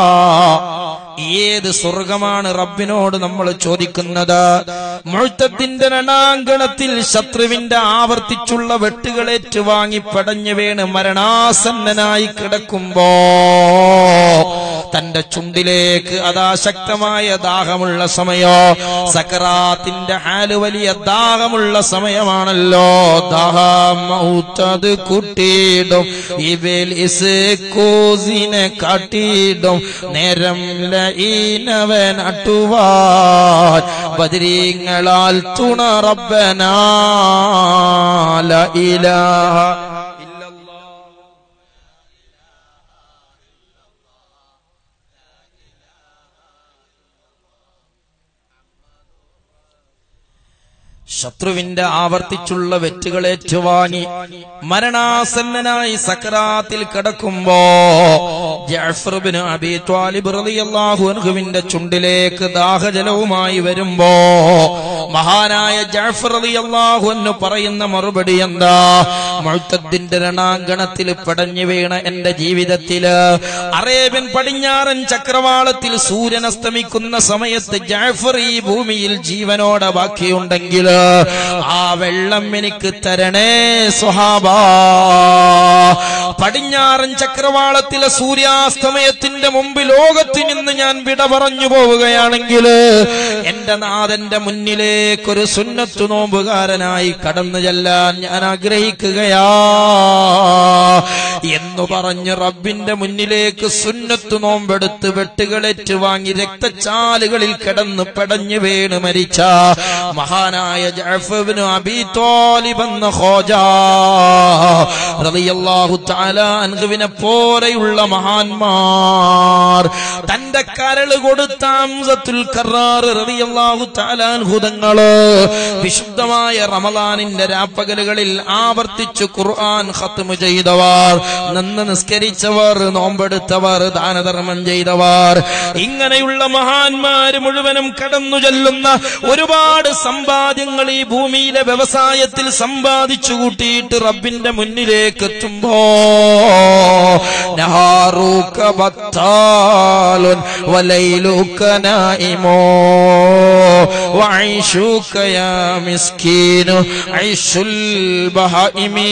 ഏത് സ്വർഗമാണ് റബ്ബിനോട് നമ്മൾ ചോദിക്കുന്നത് മുഴുത്തത്തിന്റെ രണാങ്കണത്തിൽ ശത്രുവിന്റെ ആവർത്തിച്ചുള്ള വെട്ടുകളേറ്റ് വാങ്ങി പടഞ്ഞു വീണ് മരണാസന്നനായി കിടക്കുമ്പോ തന്റെ ചുണ്ടിലേക്ക് അതാ ശക്തമായ ദാഹമുള്ള സമയോ സക്കറാത്തിന്റെ ഹാല് വലിയ ദാഹമുള്ള സമയമാണല്ലോ ദാഹമൗത്തത് കുട്ടിയിടും ഇബിലിസ് കോസിനെ കാട്ടിയിടും നേരം ലീനവൻ അട്ടുവാൻ ബദരീങ്ങളാൽ തുണ റബ്ബനാ ല ഇലാഹ ഇല്ലല്ലാഹ് ശത്രുവിന്റെ ആവർത്തിച്ചുള്ള വെറ്റുകളേറ്റുവാങ്ങി മരണാസന്നനായി സക്കറാത്തിൽ കിടക്കുമ്പോ ജഅഫർ ബിൻ അബി ത്വാലിബ് റളിയല്ലാഹു അൻഹുവിന്റെ ചുണ്ടിലേക്ക് ദാഹജലവുമായി വരുമ്പോ മഹാനായ ജഅഫർ റളിയല്ലാഹു അൻഹു പറയുന്ന മറുപടി എന്താ മുഅ്തദിന്റെ രണാങ്കണത്തിൽ പടഞ്ഞു വീണ എന്റെ ജീവിതത്തില് അറേബ്യൻ പടിഞ്ഞാറൻ ചക്രവാളത്തിൽ സൂര്യൻ അസ്തമിക്കുന്ന സമയത്ത് ജാഫർ ഈ ഭൂമിയിൽ ജീവനോടെ ബാക്കിയുണ്ടെങ്കിൽ ആ വെള്ളം എനിക്ക് തരണേ സ്വഹാബ പടിഞ്ഞാറൻ ചക്രവാളത്തിലെ സൂര്യാസ്തമയത്തിന്റെ മുമ്പ് ലോകത്ത് നിന്ന് ഞാൻ വിട പറഞ്ഞു പോവുകയാണെങ്കിൽ എന്റെ നാഥന്റെ മുന്നിലേക്കൊരു സുന്നത്തു നോമ്പുകാരനായി കടന്നു ചെല്ലാൻ ഞാൻ ആഗ്രഹിക്കുകയാ എന്ന് പറഞ്ഞ് റബ്ബിന്റെ മുന്നിലേക്ക് സുന്നത്തു നോമ്പെടുത്ത് വെട്ടുകളേറ്റ് വാങ്ങി രക്തച്ചാലുകളിൽ കിടന്ന് പെടഞ്ഞു വീണ് മരിച്ച മഹാനായ ജഅഫബിന് അബി തോലിബ് എന്ന ഖോജ റളിയല്ലാഹു തആല അൻഹുവിനെ പോലെയുള്ള മഹാന്മാർ തന്റെ കരള് കൊടുത്ത ഹംസത്തുൽ കറാർ റളിയല്ലാഹു തആല അൻഹു തങ്ങള് വിശുദ്ധമായ റമദാനിന്റെ രാപ്പകലുകളിൽ ആവർത്തിച്ചു ഖുർആൻ ഖത്മ് ചെയ്തവർ നിന്ന് നിസ്കരിച്ചവർ നോമ്പെടുത്തവർ ദാനധർമ്മം ചെയ്തവർ ഇങ്ങനെയുള്ള മഹാന്മാര് മുഴുവനും കടന്നു ചെല്ലുന്ന ഒരുപാട് സമ്പാദ്യങ്ങൾ ഈ ഭൂമിയിലെ വ്യവസായത്തിൽ സമ്പാദിച്ചു കൂട്ടിയിട്ട് റബ്ബിന്റെ മുന്നിലേക്ക് എത്തുമ്പോ നഹാറൂക ബത്താലുൻ വലൈലുക നായിമോ വൈഷുക യാ മിസ്കീനു ഐഷുൽ ബഹായിമീ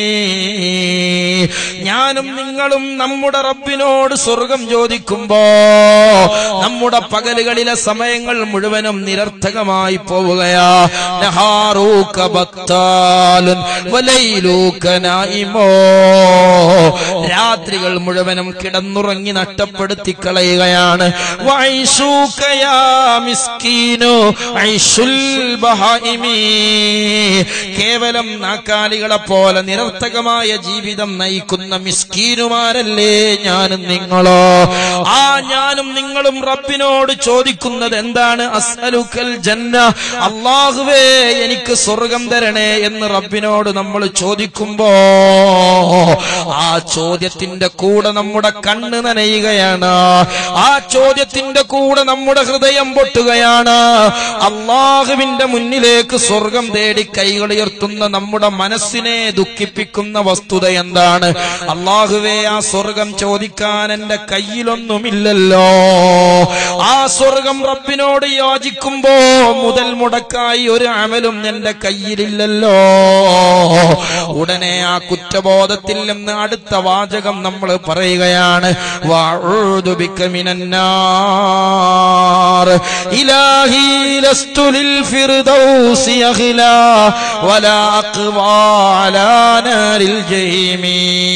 ഞാനും നിങ്ങളും നമ്മുടെ റബ്ബിനോട് സ്വർഗം ചോദിക്കുമ്പോ നമ്മുടെ പകലുകളിലെ സമയങ്ങൾ മുഴുവനും നിരർത്ഥകമായി പോവുകയാ നഹാറൂക ബത്താലുൻ വലൈലൂക നായിമോ രാത്രികൾ മുഴുവനും കിടന്നുറങ്ങി നഷ്ടപ്പെടുത്തി കളയുകയാണ് വൈഷൂക യാ മിസ്കീനു ഐഷുൽ ബഹായിമീ കേവലം നാക്കാലികളെ പോലെ നിരർത്ഥകമായ ജീവിതം നയിക്കുന്ന മിസ്കീനുമാരല്ലേ ഞാനും നിങ്ങളോ ആ ഞാനും നിങ്ങളും റബ്ബിനോട് ചോദിക്കുന്നത് എന്താണ് അസ്അലുക്കൽ ജന്ന അള്ളാഹുവേ എനിക്ക് സ്വർഗം തരണേ എന്ന് റബ്ബിനോട് നമ്മൾ ചോദിക്കുമ്പോ ആ ചോദ്യത്തിന്റെ കൂടെ നമ്മുടെ കണ്ണ് നനയുകയാണ് ആ ചോദ്യത്തിന്റെ കൂടെ നമ്മുടെ ഹൃദയം പൊട്ടുകയാണ് അള്ളാഹുവിന്റെ മുന്നിലേക്ക് സ്വർഗം തേടി കൈകളുയർത്തുന്ന നമ്മുടെ മനസ്സിനെ ദുഃഖിപ്പിക്കുന്ന വസ്തുത എന്താണ് അള്ളാഹുവേ ആ സ്വർഗം ചോദിക്കാൻ എന്റെ കയ്യിലൊന്നുമില്ലല്ലോ ആ സ്വർഗം റബ്ബിനോട് യോജിക്കുമ്പോ മുതൽ മുടക്കായി ഒരു അമലും എന്റെ കയ്യിലില്ലല്ലോ ഉടനെ ആ കുറ്റബോധത്തിൽ നിന്ന് അടുത്ത വാചകം നമ്മൾ പറയുകയാണ് വഅഊദു ബിക മിനന്നാർ ഇലാഹി ലസ്തു ലിൽ ഫിർദൗസി അഖ്ലാ വലാ അഖ്വാ അലാ നാരിൽ ജഹീമീ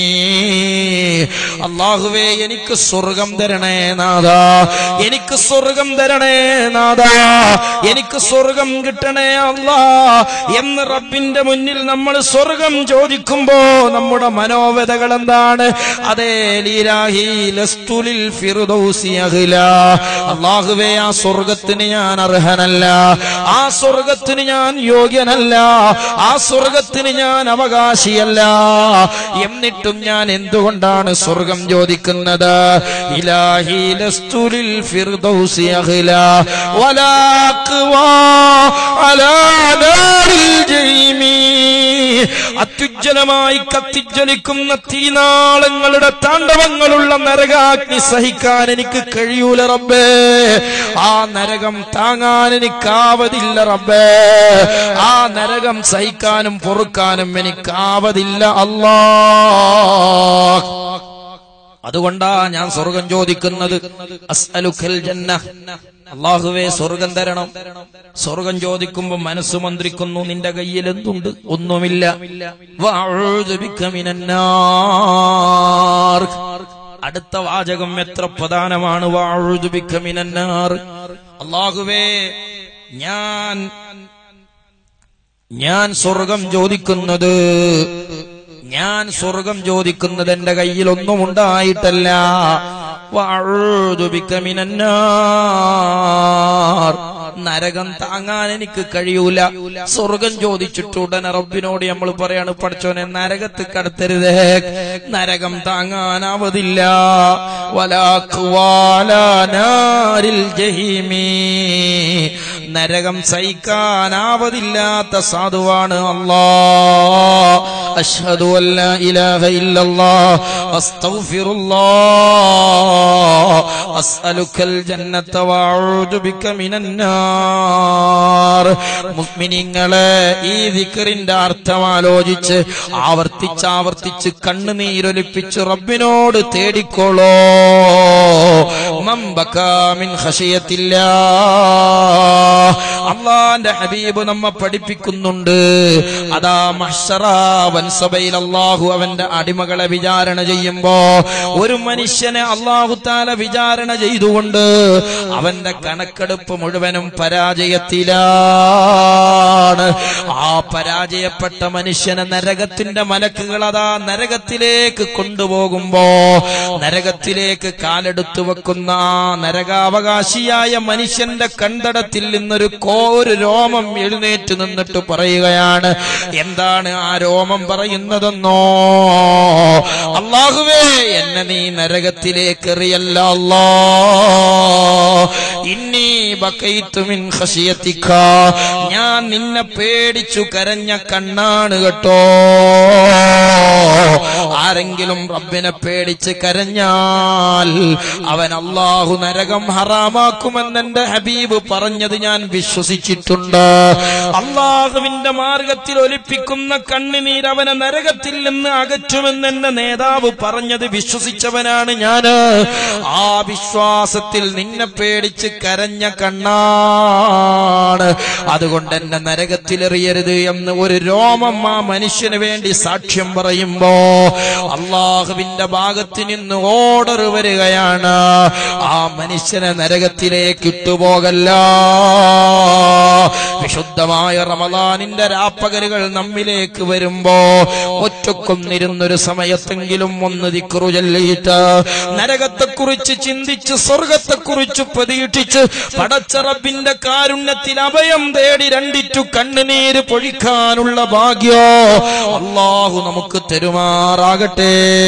അള്ളാഹുവേ എനിക്ക് സ്വർഗം തരണേ നാഥ എനിക്ക് സ്വർഗം തരണേ നാഥ എനിക്ക് സ്വർഗം കിട്ടണേ അല്ലാ എന്ന് റബ്ബിന്റെ മുന്നിൽ നമ്മൾ സ്വർഗം ചോദിക്കുമ്പോ നമ്മുടെ മനോവ്യതകൾ എന്താണ് അതേ ലീലാഹി ലസ്തുലിൽ ഫിർദൗസി അഖ്ലാ അള്ളാഹുവേ ആ സ്വർഗത്തിന് ഞാൻ അർഹനല്ല ആ സ്വർഗത്തിന് ഞാൻ യോഗ്യനല്ല ആ സ്വർഗത്തിന് ഞാൻ അവകാശിയല്ല എന്നിട്ടും ഞാൻ എന്തുകൊണ്ടാണ് സ്വർഗം ചോദിക്കുന്നത് ഇലാഹി ലസ്തുലിൽ ഫിർദൗസി അഖ്ലാ വലാ അഖ്വാ അലാ നാരിൽ ജഹീമീ അത്യുജ്വലമായി കത്തിജ്വലിക്കുന്ന തീനാളങ്ങളുടെ താണ്ഡവങ്ങളുള്ള നരകാഗ്നി സഹിക്കാൻ എനിക്ക് കഴിയൂല റബ്ബേ ആ നരകം താങ്ങാൻ എനിക്കാവതില്ല റബ്ബേ ആ നരകം സഹിക്കാനും പൊറുക്കാനും എനിക്കാവതില്ല അല്ലാ അതുകൊണ്ടാ ഞാൻ സ്വർഗം ചോദിക്കുന്നത് അസ്അലുക്കൽ ജന്ന അള്ളാഹുവേ സ്വർഗം തരണം സ്വർഗം ചോദിക്കുമ്പോ മനസ്സ് മന്ത്രിക്കുന്നു നിന്റെ കയ്യിൽ എന്തുണ്ട് ഒന്നുമില്ല വഅഊദു ബിക മിനന്നാർ. അടുത്ത വാചകം എത്ര പ്രധാനമാണ് വഅഊദു ബിക മിനന്നാർ. അള്ളാഹുവേ ഞാൻ ഞാൻ സ്വർഗം ചോദിക്കുന്നത് ഞാൻ സ്വർഗം ചോദിക്കുന്നത് എന്റെ കയ്യിൽ ഒന്നും ഉണ്ടായിട്ടല്ല വഅഊദു ബിക മിനന്നാർ. നരകം താങ്ങാൻ എനിക്ക് കഴിയൂല സ്വർഗം ചോദിച്ചിട്ട് ഉടനെ റബ്ബിനോട് നമ്മൾ പറയാണ് പഠിച്ചോനെ നരകത്ത് കടത്തരുതേ നരകം താങ്ങാനാവതില്ല വലാക്കുവാലാനാരിൽ ജഹീമീ നരകം സഹിക്കാനാവതില്ലാത്ത സാധുവാണ് അല്ലാ അഷ്ഹദു അല്ല ഇലാഹ ഇല്ലല്ലാ അസ്തഗ്ഫിറുല്ലാ അസ്അലുക്കൽ ജന്നത വഅഊദു ബിക മിനന്നാർ മുഅ്മിനീങ്ങളെ ഈ ദിക്റിന്റെ അർത്ഥം ആലോചിച്ച് ആവർത്തിച്ച് ആവർത്തിച്ച് കണ്ണുനീരൊലിപ്പിച്ച് റബ്ബിനോട് തേടിക്കോളോ മൻ ബകാ മിൻ ഖശിയത്തില്ലാ അള്ളാന്റെ ഹബീബ് നമ്മെ പഠിപ്പിക്കുന്നുണ്ട് അതാ മഹ്ശറ വൻസഭയിൽ അള്ളാഹു അവന്റെ അടിമകളെ വിചാരണ ചെയ്യുമ്പോ ഒരു മനുഷ്യനെ അള്ളാഹു താല വിചാരണ ചെയ്തുകൊണ്ട് അവന്റെ കണക്കെടുപ്പ് മുഴുവനും പരാജയത്തിലാണ് ആ പരാജയപ്പെട്ട മനുഷ്യനെ നരകത്തിന്റെ മലക്കുകൾ അതാ നരകത്തിലേക്ക് കൊണ്ടുപോകുമ്പോ നരകത്തിലേക്ക് കാലെടുത്തു വെക്കുന്ന ആ നരകാവകാശിയായ മനുഷ്യന്റെ കണ്ടടത്തിൽ നിന്നൊരു കോരു രോമം എഴുന്നേറ്റ് നിന്നിട്ട് പറയുകയാണ് എന്താണ് ആ രോമം പറയുന്നതെന്നോ അള്ളാഹുവേ എന്നെ നീ നരകത്തിലേക്ക് എറിയല്ല അല്ലാ ഇന്നീ ബക്കൈത്തുമിൻ ഖശിയത്തിക്ക ഞാൻ നിന്നെ പേടിച്ചു കരഞ്ഞ കണ്ണാണ് കേട്ടോ ആരെങ്കിലും റബ്ബിനെ പേടിച്ച് കരഞ്ഞാൽ അവൻ അള്ളാഹു നരകം ഹറാമാക്കുമെന്ന് എന്റെ ഹബീബ് പറഞ്ഞത് ഞാൻ വിശ്വസിച്ചിട്ടുണ്ട് അള്ളാഹുവിന്റെ മാർഗത്തിൽ ഒലിപ്പിക്കുന്ന കണ്ണുനീർ അവനെ നരകത്തിൽ നിന്ന് അകറ്റുമെന്ന് എന്റെ നേതാവ് പറഞ്ഞത് വിശ്വസിച്ചവനാണ് ഞാന് ആ വിശ്വാസത്തിൽ നിന്നെ പേടിച്ച് കരഞ്ഞ കണ്ണാണ് അതുകൊണ്ട് എന്നെ നരകത്തിലെറിയരുത് എന്ന് ഒരു രോമം ആ മനുഷ്യന് വേണ്ടി സാക്ഷ്യം പറയുമ്പോ അള്ളാഹുവിന്റെ ഭാഗത്ത് നിന്ന് ഓർഡർ വരികയാണ് ആ മനുഷ്യനെ നരകത്തിലേക്ക് ഇട്ടുപോകല്ല വിശുദ്ധമായ റമദാനിന്റെ രാപ്പകലുകൾ നമ്മിലേക്ക് വരുമ്പോ ഒറ്റക്കൊന്നിരുന്നൊരു സമയത്തെങ്കിലും ഒന്ന് ദിക്റു ചൊല്ലിയിട്ട് നരകത്തെക്കുറിച്ച് ചിന്തിച്ച് സ്വർഗത്തെക്കുറിച്ച് പ്രതീക്ഷിച്ച് പടച്ചറബിന്റെ കാരുണ്യത്തിൽ അഭയം തേടി രണ്ടിറ്റു കണ്ണുനീര് പൊഴിക്കാനുള്ള ഭാഗ്യോ അള്ളാഹു നമുക്ക് തരുമാറാകട്ടെ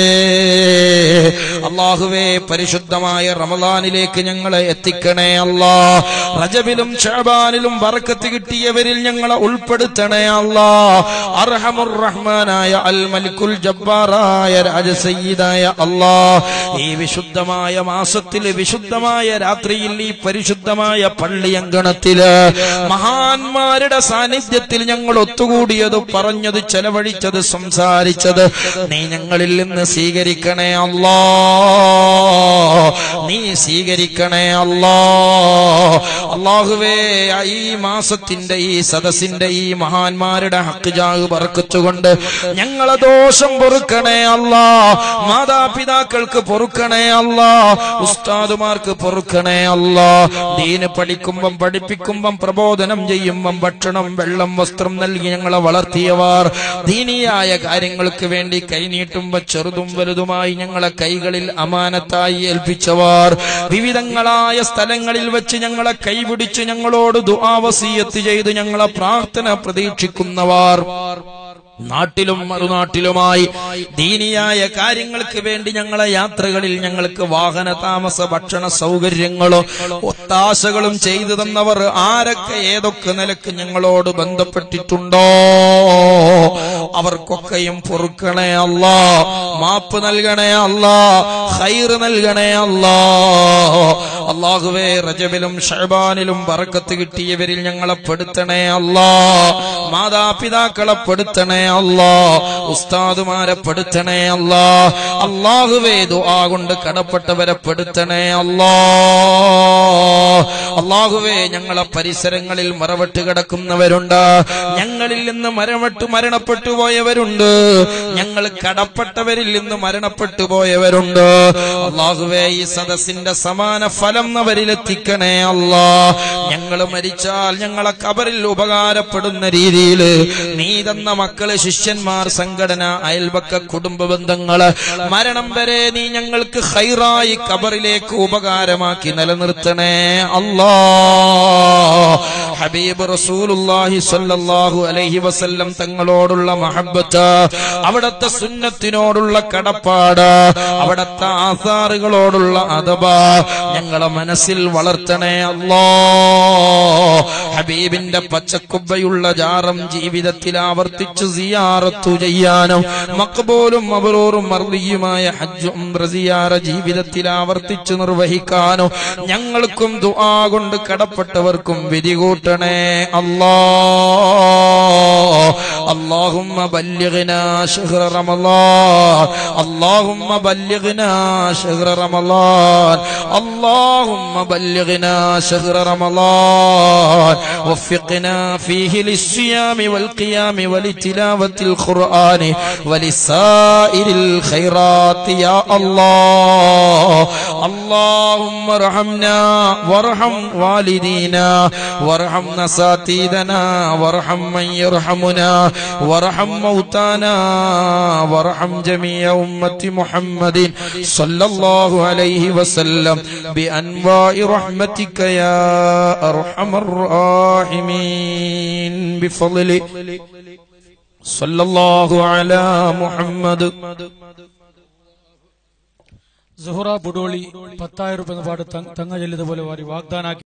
അള്ളാഹുവേ പരിശുദ്ധമായ റമദാനിലേക്ക് ഞങ്ങളെ എത്തിക്കണേ അല്ലാ റജബിലും ഷാബാനിലും വറക്കത്ത് കിട്ടിയവരിൽ ഞങ്ങളെ ഉൾപ്പെടുത്തണേ അല്ലാ അർഹമുർ റഹ്മാനായ അൽ മലിക്കുൽ ജബ്ബാറായ രാജസയ്യിദായ അല്ലാ ഈ വിശുദ്ധമായ മാസത്തിൽ വിശുദ്ധമായ രാത്രിയിൽ ഈ പരിശുദ്ധമായ പള്ളിയങ്കണത്തില് മഹാന്മാരുടെ സാന്നിധ്യത്തിൽ ഞങ്ങൾ ഒത്തുകൂടിയത് പറഞ്ഞത് ചെലവഴിച്ചത് സംസാരിച്ചത് നീ ഞങ്ങളിൽ നിന്ന് സ്വീകരിക്കണേ അല്ലാ നീ സ്വീകരിക്കണേ അല്ലാ അള്ളാഹുവേ ഈ മാസത്തിന്റെ ഈ സദസ്സിന്റെ ഈ മഹാന്മാരുടെ ഹക്കുജാഗ് പറക്കുച്ചുകൊണ്ട് ഞങ്ങളെ ദോഷം പൊറുക്കണേ അല്ലാ മാതാപിതാക്കൾക്ക് പൊറുക്കണേ അല്ലാ ഉസ്താദുമാർക്ക് പൊറുക്കണേ അല്ലാ ദീന് പഠിക്കുമ്പം പഠിപ്പിക്കുമ്പം പ്രബോധനം ചെയ്യുമ്പം ഭക്ഷണം വെള്ളം വസ്ത്രം നൽകി ഞങ്ങളെ വളർത്തിയവർ ദീനിയായ കാര്യങ്ങൾക്ക് വേണ്ടി കൈനീട്ടുമ്പോ ചെറുതും വലുതുമായി ഞങ്ങളെ കൈകളിൽ അമാനത്തായി ഏൽപ്പിച്ചവർ വിവിധങ്ങളായ സ്ഥലങ്ങളിൽ വെച്ച് ഞങ്ങളെ കൈപിടിച്ച് ഞങ്ങളോട് ദുആവസീയത്ത് ചെയ്ത് ഞങ്ങളെ പ്രാർത്ഥന പ്രതീക്ഷിക്കുന്നവർ നാട്ടിലും മറുനാട്ടിലുമായി ദീനിയായ കാര്യങ്ങൾക്ക് വേണ്ടി ഞങ്ങളെ യാത്രകളിൽ ഞങ്ങൾക്ക് വാഹന താമസ ഭക്ഷണ സൗകര്യങ്ങളോ ഒത്താശകളും ചെയ്തു തന്നവർ ആരൊക്കെ ഏതൊക്കെ നിലക്ക് ഞങ്ങളോട് ബന്ധപ്പെട്ടിട്ടുണ്ടോ അവർക്കൊക്കെയും പൊറുക്കണേ അല്ലാ മാപ്പ് നൽകണേ അല്ലാ ഹൈറ് നൽകണേ അല്ലാ അള്ളാഹുവേ റജബിലും ഷഹബാനിലും ബറക്കത്ത് കിട്ടിയവരിൽ ഞങ്ങളെ പെടുത്തണേ അല്ലാ മാതാപിതാക്കളെ പെടുത്തണേ അല്ലാ ഉസ്താദുമാരെ പെടുത്തണേ അല്ലാ അള്ളാഹുവേ ദുആ കൊണ്ട് കടപ്പെട്ടവരെ പെടുത്തണേ അല്ലാ അള്ളാഹുവേ ഞങ്ങളെ പരിസരങ്ങളിൽ മറവട്ട് കിടക്കുന്നവരുണ്ട് ഞങ്ങളിൽ നിന്ന് മരവട്ട് മരണപ്പെട്ടു പോയവരുണ്ട് ഞങ്ങൾ കടപ്പെട്ടവരിൽ നിന്ന് മരണപ്പെട്ടു പോയവരുണ്ട് അള്ളാഹുവേ ഈ സദസ്സിന്റെ സമാന ഫലം ഫലം അവരിലെത്തിക്കണേ അല്ലാ ഞങ്ങൾ മരിച്ചാൽ ഞങ്ങളെ കബറിൽ ഉപകാരപ്പെടുന്ന രീതിയിൽ നീ തന്ന മക്കള് ശിഷ്യന്മാർ സംഘടന അയൽപക്ക കുടുംബ ബന്ധങ്ങള് മരണം വരെ നീ ഞങ്ങൾക്ക് ഹൈറായി കബറിലേക്ക് ഉപകാരമാക്കി നിലനിർത്തണേ അല്ലാ ഹബീബ് റസൂലുള്ളാഹി സ്വല്ലല്ലാഹു അലൈഹി വസല്ലം തങ്ങളോടുള്ള മഹബ്ബത്ത് അവിടത്തെ സുന്നത്തിനോടുള്ള കടപ്പാട് അവിടത്തെ ആസാറുകളോടുള്ള അദബ ഞങ്ങളെ മനസ്സിൽ വളർത്തണേ അല്ലാ ഹബീബിന്റെ പച്ചക്കുബ്ബയുള്ള ജാറം ജീവിതത്തിൽ ആവർത്തിച്ച് സിയാറത്തു ചെയ്യാനും മക്ബൂലും മബറൂറും മർദിയുമായ ഹജ്ജും റസിയാറ ജീവിതത്തിൽ ആവർത്തിച്ച് നിർവഹിക്കാനും ഞങ്ങൾക്കും ദുആ കൊണ്ട് കടപ്പെട്ടവർക്കും വിധി കൂട്ടണേ അല്ലാ اللهم بلغنا شهر رمضان اللهم بلغنا شهر رمضان اللهم بلغنا شهر رمضان وفقنا فيه للصيام والقيام ولتلاوة القرآن ولسائر الخيرات يا الله اللهم ارحمنا وارحم والدينا وارحم اساتذتنا وارحم من يرحمنا وارحم موتانا وارحم جميع أمة محمد صلى الله عليه وسلم بأنواع رحمتك يا أرحم الراحمين بفضل صلى الله على محمد സുഹറ ബുഡോളി പത്തായിരം രൂപ എന്ന പാട് തങ്ങ ചെല്ലിയതുപോലെ വാരി വാഗ്ദാനാക്കി